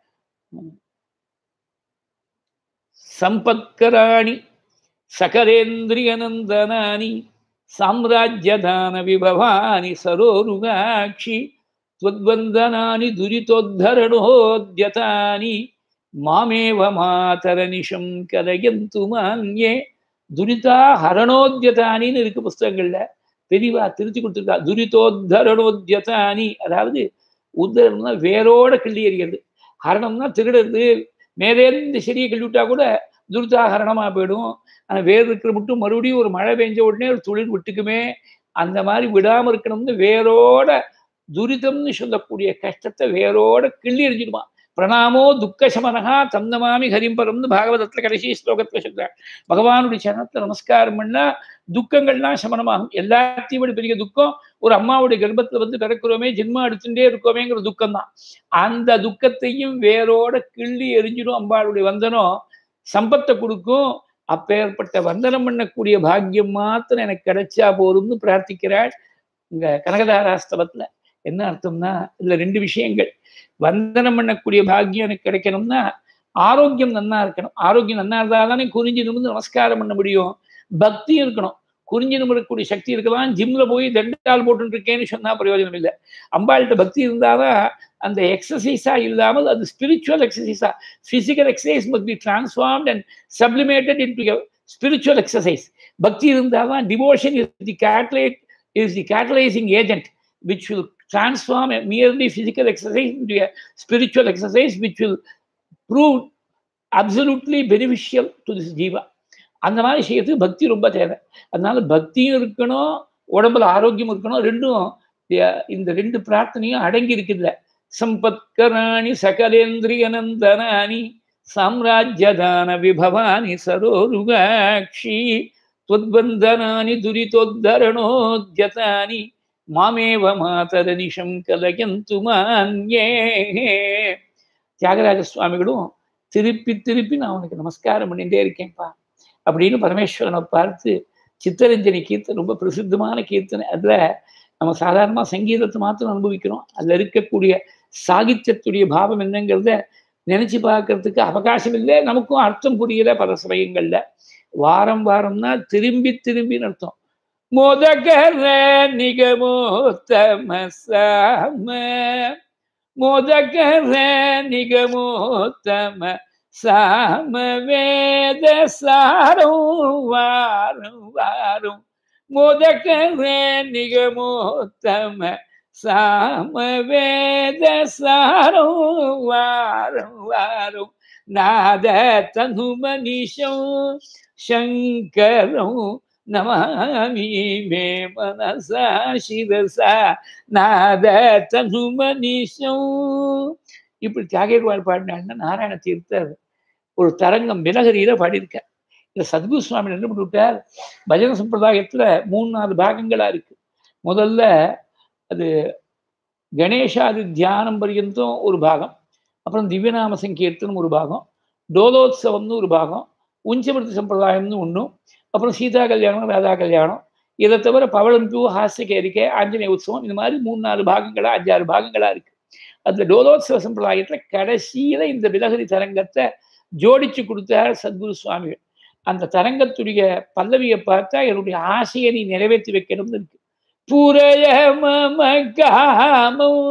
சம்பத்கராணி சகரேந்திரியநந்தனானி சாம்ராஜ்யதான விபவானி சரோருகாட்சி त्वद्वन्दनानि दुरितोद्धरणोद्यतानि मामेव मातरनिशं கதையந்து மான்யே துரிதா ஹரணோத்யதானின்னு இருக்கு புஸ்தகங்கள்ல தெளிவா திருத்தி கொடுத்துருக்கா துரிதோத்தரணோத்யதானி அதாவது உத்தரம்னா வேரோட கிள்ளி எறிகிறது ஹரணம்னா திருடுறது மேலேருந்து செடியை கிள்ளிவிட்டா கூட துரிதாகரணமா போயிடும் ஆனால் வேர் இருக்கிற மட்டும் மறுபடியும் ஒரு மழை பெஞ்ச உடனே ஒரு துளிர் விட்டுக்குமே அந்த மாதிரி விடாம இருக்கணும்னு வேரோட துரிதம்னு சொல்லக்கூடிய கஷ்டத்தை வேரோட கிள்ளி எறிஞ்சிடுமா பிரணாமோ துக்க சமனகா தம்னமாமி ஹரிம்பரம்னு பாகவதத்துல கடைசி ஸ்லோகத்துல சொல்றார் பகவானுடைய சரணத்தை நமஸ்காரம் பண்ணா துக்கங்கள்லாம் சமனமாகும் எல்லாத்தையும் விட பெரிய துக்கம் ஒரு அம்மாவுடைய கர்ப்பத்துல வந்து பிறக்கிறோமே ஜென்மா எடுத்துட்டே இருக்கோமேங்கிற துக்கம் தான் அந்த துக்கத்தையும் வேரோட கிள்ளி எரிஞ்சிடும் அம்பாளுடைய வந்தனம் சம்பத்தை கொடுக்கும் அப்பேற்பட்ட வந்தனம் பண்ணக்கூடிய பாக்கியம் மாத்திரம் எனக்கு கிடைச்சா போதும்னு பிரார்த்திக்கிறாள் இங்க கனகதாராஸ்தவத்துல என்ன அர்த்தம்னா இதுல ரெண்டு விஷயங்கள் வந்தனம் பண்ணக்கூடிய பாக்கியம் எனக்கு கிடைக்கணும்னா ஆரோக்கியம் நன்னா இருக்கணும் ஆரோக்கியம் நன்னா இருந்தா தானே குறிஞ்சி நிமிர்ந்து நமஸ்காரம் பண்ண முடியும் பக்தியும் இருக்கணும் குறிஞ்சி நிமிடக்கூடிய சக்தி இருக்கலாம் ஜிம்ல போய் தண்டால் போட்டு இருக்கேன்னு சொன்னா பிரயோஜனம் இல்லை அம்பாள்கிட்ட பக்தி இருந்தாதான் அந்த எக்ஸசைஸா இல்லாமல் அது ஸ்பிரிச்சுவல் எக்ஸசைஸா physical exercise must be transformed and sublimated into spiritual exercise பக்தி இருந்தாதான் devotion is the catalyst is the catalysing agent which will transform a merely physical exercise into a spiritual exercise which will prove absolutely beneficial to this jiva அந்த மாதிரி செய்யறதுக்கு பக்தி ரொம்ப தேவை அதனால பக்தியும் இருக்கணும் உடம்புல ஆரோக்கியம் இருக்கணும் ரெண்டும் இந்த ரெண்டு பிரார்த்தனையும் அடங்கி இருக்குதுல சம்பத்கராணி சகலேந்திரியநந்தனானி சாம்ராஜ்யதான விபவானி சரோருகாட்சி त्वद्वन्दनानि दुरितोद्धरणोद्यतानि மாமேவ மாதரனிஷம் கலயந்து மான்யே தியாகராஜ சுவாமிகளும் திருப்பி திருப்பி நான் உனக்கு நமஸ்காரம் பண்ணிட்டே இருக்கேன்ப்பா அப்படின்னு பரமேஸ்வரனை பார்த்து சித்தரஞ்சனி கீர்த்தனை ரொம்ப பிரசித்தமான கீர்த்தனை அதுல நம்ம சாதாரணமா சங்கீதத்தை மாத்திரம் அனுபவிக்கிறோம் அதுல இருக்கக்கூடிய சாகித்யத்துடைய பாவம் என்னங்கிறத நினைச்சு பார்க்கறதுக்கு அவகாசம் இல்லை நமக்கும் அர்த்தம் புரியல பல சமயங்கள்ல வாரம் வாரம்னா திரும்பி திரும்பின்னு அர்த்தம் மோதகர நிகமோத்தம சாம மோதகர நிகமோத்தம சாம வேத சாரம் வாரம் வாரம் மோதகர நிகமோத்தம சாம வேத சாரம் வாரம் வாரம் நாத தனுமனிஷோ சங்கரம் நமாமி மே மனசா சிரசா நாத தனுமனிஷோ இப்படி தியாகேர்வாள் பாடினாள்னா நாராயண தீர்த்தர் ஒரு தரங்கம் விலகரியில பாடியிருக்கார் இந்த சத்குரு சுவாமி என்ன பண்ணிவிட்டார் பஜன சம்பிரதாயத்துல மூணு நாலு பாகங்களா இருக்கு முதல்ல அது கணேசாதி தியானம் பர்யந்தம் ஒரு பாகம் அப்புறம் திவ்யநாம சங்கீர்த்தனம் ஒரு பாகம் டோலோத்சவம்னு ஒரு பாகம் உஞ்சமிருத்தி சம்பிரதாயம்னு ஒன்றும் அப்புறம் சீதா கல்யாணம் ராதா கல்யாணம் இதை தவிர பவளம் பூ ஹாஸ்ய கேரிக்கை ஆஞ்சநேய உற்சவம் இந்த மாதிரி மூணு நாலு பாகங்களா அஞ்சாறு பாகங்களா இருக்கு அதுல டோலோத்சவ சம்பிரதாயத்துல கடைசியில இந்த விலகரி தரங்கத்தை ஜோடிச்சு கொடுத்தார் சத்குரு சுவாமிகள் அந்த தரங்கத்துடைய பல்லவியை பார்த்தா என்னுடைய ஆசையை நீ நிறைவேற்றி வைக்கணும்னு இருக்கு புரைய மம காமம்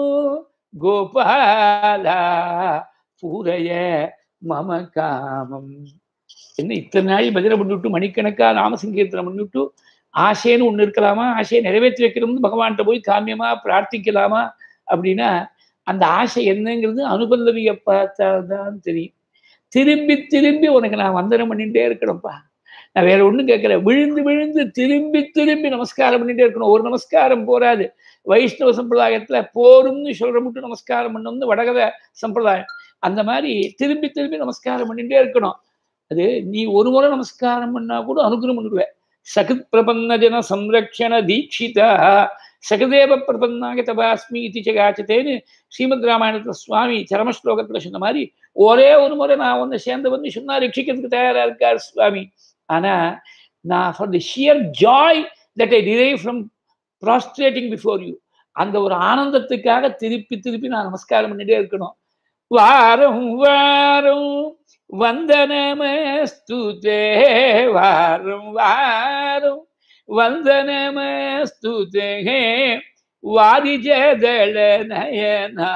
கோபாலா புரைய மம காமம் என்ன இத்தனை நாள் பஜனை பண்ணிவிட்டு மணிக்கணக்கா நாம சங்கீர்த்தனம் பண்ணிவிட்டு ஆசைன்னு ஒண்ணு இருக்கலாமா ஆசையை நிறைவேற்றி வைக்கணும்னு பகவான்கிட்ட போய் காமியமா பிரார்த்திக்கலாமா அப்படின்னா அந்த ஆசை என்னங்கிறது அனுபல்லவியை பார்த்தாதான் தெரியும் திரும்பி திரும்பி உனக்கு நான் வந்தனம் பண்ணிட்டே இருக்கணும்ப்பா நான் வேற ஒண்ணும் கேட்கல விழுந்து விழுந்து திரும்பி திரும்பி நமஸ்காரம் பண்ணிட்டே இருக்கணும் ஒரு நமஸ்காரம் போராது வைஷ்ணவ சம்பிரதாயத்துல போரும்னு சொல்ற மட்டும் நமஸ்காரம் பண்ணணும்னு வடகத சம்பிரதாயம் அந்த மாதிரி திரும்பி திரும்பி நமஸ்காரம் பண்ணிட்டே இருக்கணும் அது நீ ஒரு முறை நமஸ்காரம் பண்ணா கூட அனுகிரகம் பண்ணிடுவேன் சகத் பிரபன்ன ஜன சம்ரக்ஷண தீட்சிதா சகதேவ பிரபன்னாக தபாஸ்மி இத்தி சகாச்சத்தேன்னு ஸ்ரீமத் ராமாயணத்துல சுவாமி சரம ஸ்லோகத்துல சொன்ன மாதிரி ஒரே ஒரு முறை நான் வந்து சேர்ந்து வந்து சொன்னா ரட்சிக்கிறதுக்கு தயாரா இருக்கார் சுவாமி ஆனா நான் for the sheer joy that I derive from prostrating before you அந்த ஒரு ஆனந்தத்துக்காக திருப்பி திருப்பி நான் நமஸ்காரம் பண்ணிட்டே இருக்கணும் வாரம் வாரம் வந்தனமஸ்துதே வாரம் வாரம் வந்தனமஸ்துதே வாரிஜதள நயனா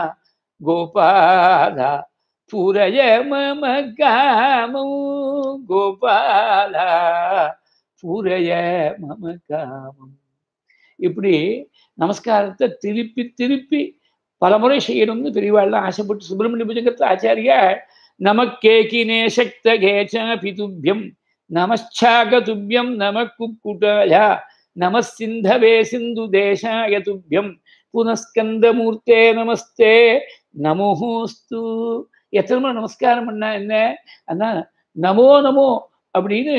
கோபாலா புரய மம காமம் கோபாலா புரய மம காமம் இப்படி நமஸ்காரத்தை திருப்பி திருப்பி பலமுறை செய்யணும்னு பெரியவாள்லாம் ஆசைப்பட்டு சுப்பிரமணிய புஜங்கத்தில் ஆச்சாரியா நமக்கேகினே சக்த கேச்ச பிதுபியம் நமச்சாகதுபியம் நம குக்குட்டாயா நம சிந்தவே சிந்து தேசாய துபியம் புனஸ்கந்தமூர்த்தே நமஸ்தே நமோஸ்து எத்தனை முறை நமஸ்காரம் பண்ணா என்ன அண்ணா நமோ நமோ அப்படின்னு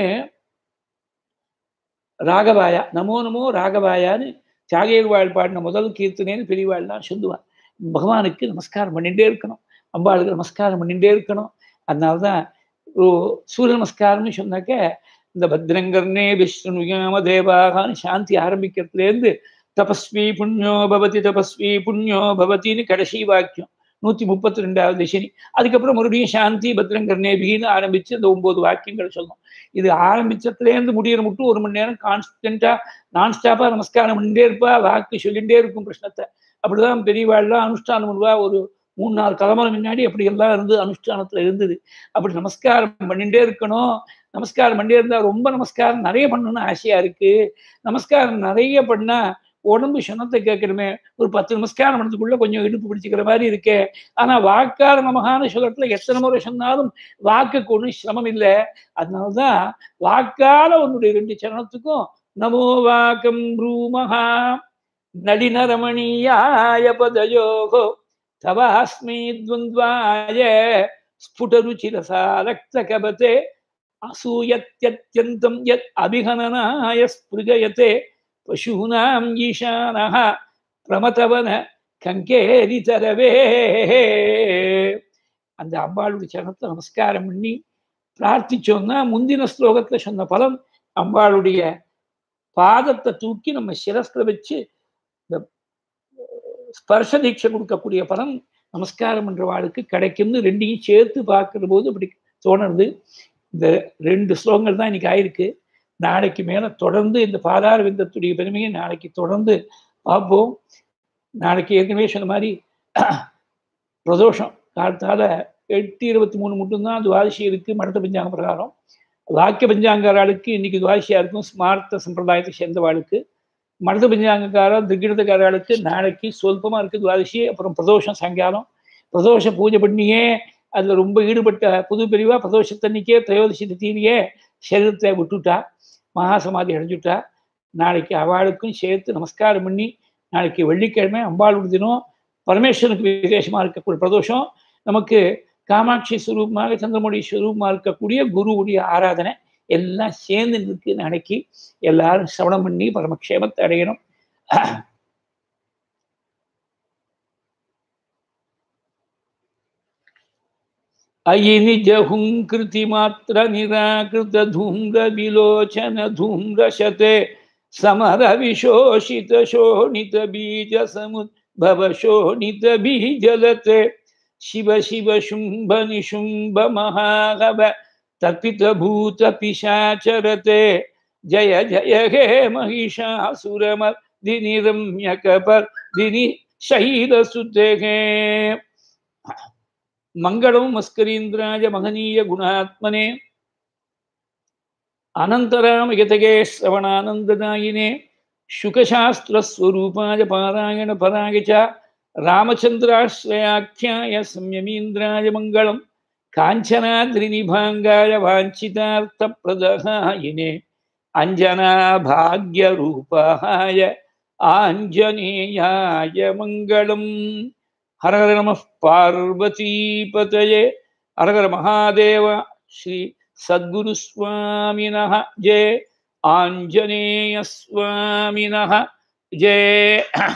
ராகவாயா நமோ நமோ ராகவாயான்னு தியாகேர்வாள் பாடின முதல் கீர்த்தனேன்னு பெரியவாள்லாம் சொல்லுவாள் பகவானுக்கு நமஸ்காரம் பண்ணிகிட்டே இருக்கணும் அம்பாளுக்கு நமஸ்காரம் பண்ணிகிட்டே இருக்கணும் அதனால்தான் ஓ சூரிய நமஸ்காரம்னு சொன்னாக்க இந்த பத்ரங்கர்ணே விஷ்ணுயாம தேவாகான்னு சாந்தி ஆரம்பிக்கிறதுலேருந்து தபஸ்வி புண்ணியோ பவதி தபஸ்வி புண்ணியோ பவத்தின்னு கடைசி வாக்கியம் நூத்தி முப்பத்தி ரெண்டாவது சனி அதுக்கப்புறம் மறுபடியும் சாந்தி பத்ரங்கர்ணேபின்னு ஆரம்பிச்சு அந்த ஒன்பது வாக்கியங்கள் சொல்லணும் இது ஆரம்பிச்சதுலேருந்து முடியிற மட்டும் ஒரு மணி நேரம் கான்ஸ்டன்டா நான் ஸ்டாப்பா நமஸ்காரம் பண்ணிட்டே இருப்பா வாக்கு சொல்லிகிட்டே இருக்கும் கிருஷ்ணத்தை அப்படிதான் பெரியவாள்லாம் அனுஷ்டானம் பண்ணுவா ஒரு மூணு நாலு தலைமுறை முன்னாடி அப்படி எல்லாம் இருந்து அனுஷ்டானத்துல இருந்தது அப்படி நமஸ்காரம் பண்ணிட்டே இருக்கணும் நமஸ்காரம் பண்ணிட்டே இருந்தா ரொம்ப நமஸ்காரம் நிறைய பண்ணணும்னு ஆசையா இருக்கு நமஸ்காரம் நிறைய பண்ணா உடம்பு சனத்தை கேட்கணுமே ஒரு பத்து நமஸ்காரம் பண்ணதுக்குள்ள கொஞ்சம் இடுப்பு பிடிச்சிக்கிற மாதிரி இருக்கே ஆனா வாக்கார நமகான சொல்லத்துல எத்தனை முறை சொன்னாலும் வாக்குக்கு ஒன்றும் சிரமம் இல்லை அதனாலதான் வாக்கால உன்னுடைய ரெண்டு சரணத்துக்கும் நமோ வாக்கம் ப்ரூமஹா நளினரமணீயாய பதயோகோ தவாஸ்மி துவந்த்வாய ஸ்புடருச்சிரசா ரக்தகபதே அசூயத்யத்யந்தம் யத் அபிகனனாய ஸ்பிருகயதே பசூனாம் ஈசானः பிரமதவன கங்கேரிதரவே அந்த அம்பாளுடைய சரணத்தை நமஸ்காரம் பண்ணி பிரார்த்திச்சோம்னா முந்தின ஸ்லோகத்துல சொன்ன பலன் அம்பாளுடைய பாதத்தை தூக்கி நம்ம சிரஸ்ல வச்சு இந்த ஸ்பர்ஷ தீட்சை கொடுக்கக்கூடிய பலன் நமஸ்காரம் பண்றவாளுக்கு கிடைக்கும்னு ரெண்டையும் சேர்த்து பார்க்கிற போது அப்படி தோணுறது இந்த ரெண்டு ஸ்லோகங்கள் தான் இன்னைக்கு ஆயிருக்கு நாளைக்கு மேல தொடர்ந்து இந்த பாதார விந்தத்துடைய பெருமையை நாளைக்கு தொடர்ந்து பார்ப்போம் நாளைக்கு ஏற்கனவே சொன்ன மாதிரி பிரதோஷம் காலத்தால எட்டு இருபத்தி மூணு மட்டும்தான் துவாதசி இருக்கு மடத்த பஞ்சாங்க பிரகாரம் வாக்கிய பஞ்சாங்காராளுக்கு இன்னைக்கு துவாதசியா இருக்கும் ஸ்மார்த்த சம்பிரதாயத்தை சேர்ந்தவாளுக்கு மடத்த பஞ்சாங்கக்காரா திகிடத்துக்காராளுக்கு நாளைக்கு சொல்பமா இருக்கு துவாதசி அப்புறம் பிரதோஷம் சாயங்காலம் பிரதோஷ பூஜை பண்ணியே அதில் ரொம்ப ஈடுபட்ட புது பிரிவா பிரதோஷத்தன்னைக்கே திரையோதசி தீவியே சரீரத்தை விட்டுட்டா மகாசமாதி அடைஞ்சுட்டா நாளைக்கு அவளுக்கும் சேர்த்து நமஸ்காரம் பண்ணி நாளைக்கு வெள்ளிக்கிழமை அம்பாளுடைய தினம் பரமேஸ்வரனுக்கு விசேஷமாக இருக்கக்கூடிய பிரதோஷம் நமக்கு காமாட்சி ஸ்வரூபமாக சந்திரமொழி ஸ்வரூபமாக இருக்கக்கூடிய குருவுடைய ஆராதனை எல்லாம் சேர்ந்து இருக்கு நாளைக்கு எல்லாரும் சிரவணம் பண்ணி பரமக்ஷேமத்தை அடையணும் अयि निजहुङ्कृतिमात्रनिराकृतधूम्रविलोचनधूम्रशते समरविशोषितशोणितबीजसमुद्भवशोणितबीजलते शिव शिव शुम्भ निशुम्भ महाहव तपितभूतपिशाचरते जय जय हे महिषासुरमर्दिनि रम्यकपर्दिनि शैलसुते ಮಂಗಳಂ ಮಸ್ಕರೀಂದ್ರಾಯ ಮಹನೀಯ ಗುಣಾತ್ಮನೆ ಅನಂತರಾಮಯತಗೆ ಶ್ರವಣಾನಂದದಾಯಿನೇ ಶುಕಶಾಸ್ತ್ರಸ್ವರೂಪಾಯ ಪಾರಾಯಣ ಪರಾಯ ಚ ರಾಮಚಂದ್ರಾಶ್ರಯಾಖ್ಯಾಯ ಸಂಯಮೀಂದ್ರಾಯ ಮಂಗಳಂ ಕಾಂಚನಾದ್ರಿನಿಭಾಂಗಾಯ ವಾಂಛಿತಾರ್ಥಪ್ರದಹಾಯಿನೇ ಅಂಜನಾ ಭಾಗ್ಯರೂಪಾಯ ಆಂಜನೇಯಾಯ ಮಂಗಳಂ ಹರ ಹರ ನಮಃ ಪಾರ್ವತೀಪತಯೇ ಹರ ಹರ ಮಹಾದೇವ ಶ್ರೀ ಸದ್ಗುರು ಸ್ವಾಮಿನಃ ಜಯ ಆಂಜನೇಯ ಸ್ವಾಮಿನಃ ಜಯ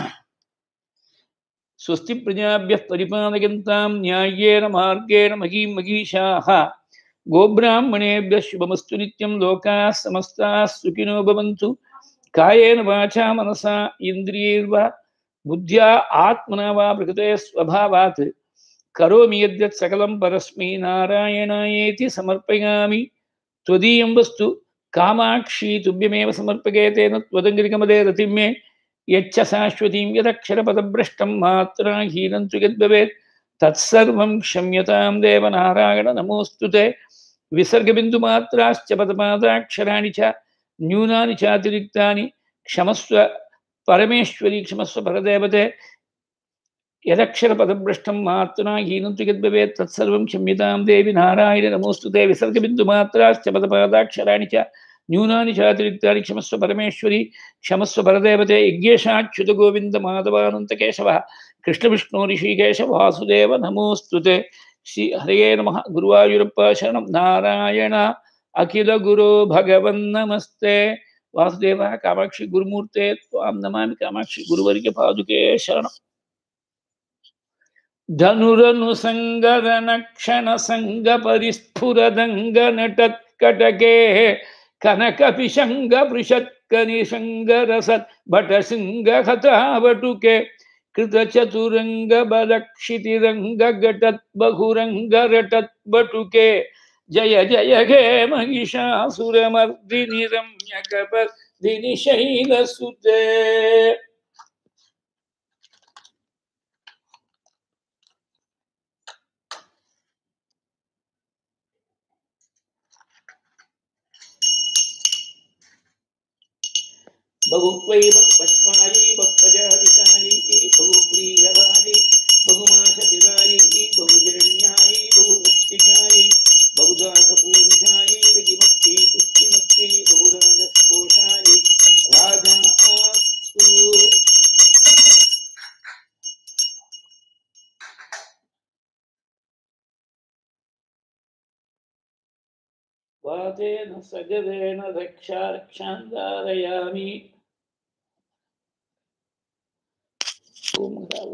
ಸ್ವಸ್ತಿ ಪ್ರಜಾಭ್ಯಃ ಪರಿಪಾಲಯಂತಾಂ ನ್ಯಾಯೇನ ಮಾರ್ಗೇಣ ಮಹೀಂ ಮಗೀಷಾಃ ಗೋಬ್ರಾಹ್ಮಣೇಭ್ಯಃ ಶುಭಮಸ್ತು ನಿತ್ಯಂ ಲೋಕಾಃ ಸಮಸ್ತಾಃ ಸುಖಿನೋ ಭವಂತು ಕಾಯೇನ ವಾಚಾ ಮನಸಾ ಇಂದ್ರಿಯೈರ್ವಾ बुद्ध्या आत्मना वा प्रकृते स्वभावात् करोमि यद्यत् सकलं परस्मै नारायणायेति समर्पयामि त्वदीयं वस्तु कामाक्षी तुभ्यमेव समर्पके तेन त्वदङ्गिरिकमदे रतिं मे यच्च शाश्वतीं यदक्षरपदभ्रष्टं मात्राहीनं तु यद्भवेत् तत्सर्वं क्षम्यतां देवनारायण नमोऽस्तु ते विसर्गबिन्दुमात्राश्च पदपादाक्षराणि च न्यूनानि चातिरिक्तानि क्षमस्व परमेश्वरी क्षमस्व परदेवते यदक्षरपदभ्रष्टं मात्रा हीनं तु यद्भवेत् तत्सर्वं क्षम्यतां देवि नारायण नमोऽस्तु ते विसर्गबिन्दुमात्राश्च पदपादाक्षराणि च न्यूनानि चातिरिक्तानि क्षमस्व परमेश्वरी क्षमस्व परदेवते यज्ञेशाच्युतगोविन्दमाधवानन्तकेशवः कृष्णविष्णु ऋषिकेश वासुदेव नमोऽस्तु ते श्री हरये नमः गुरुवायुरप्पा शरणं नारायण अखिलगुरो भगवन्नमस्ते वासुदेव कामाक्षि गुरुमूर्ते त्वां नमामि कामाक्षि गुरुवर्य पादुके शरणम् धनुरनुसङ्गरणक्षणसङ्गपरिस्फुरदङ्गनटत्कटके कनकपिशङ्गपृषत्कनिशङ्गरसत् भटसिंहहतावटुके कृतचतुरङ्गबलक्षितिरङ्गघटद्बहुरङ्गरटद्बटुके जय जय हे महिषासुरमर्दिनि रम्यकपर्दिनि शैलसुते बहुत्वै पश्वायै बह्वजादितायै बहुप्रीयवायै बहुमासदिवायै बहुजरण्यायै बहुवृष्टिकायै बहुदासपूजितायै रगिमत्यै पुष्टिमत्यै बहुराजस्कोषायै राजा आस्तु वातेन सगरेण रक्षा रक्षान्दारयामि ॐ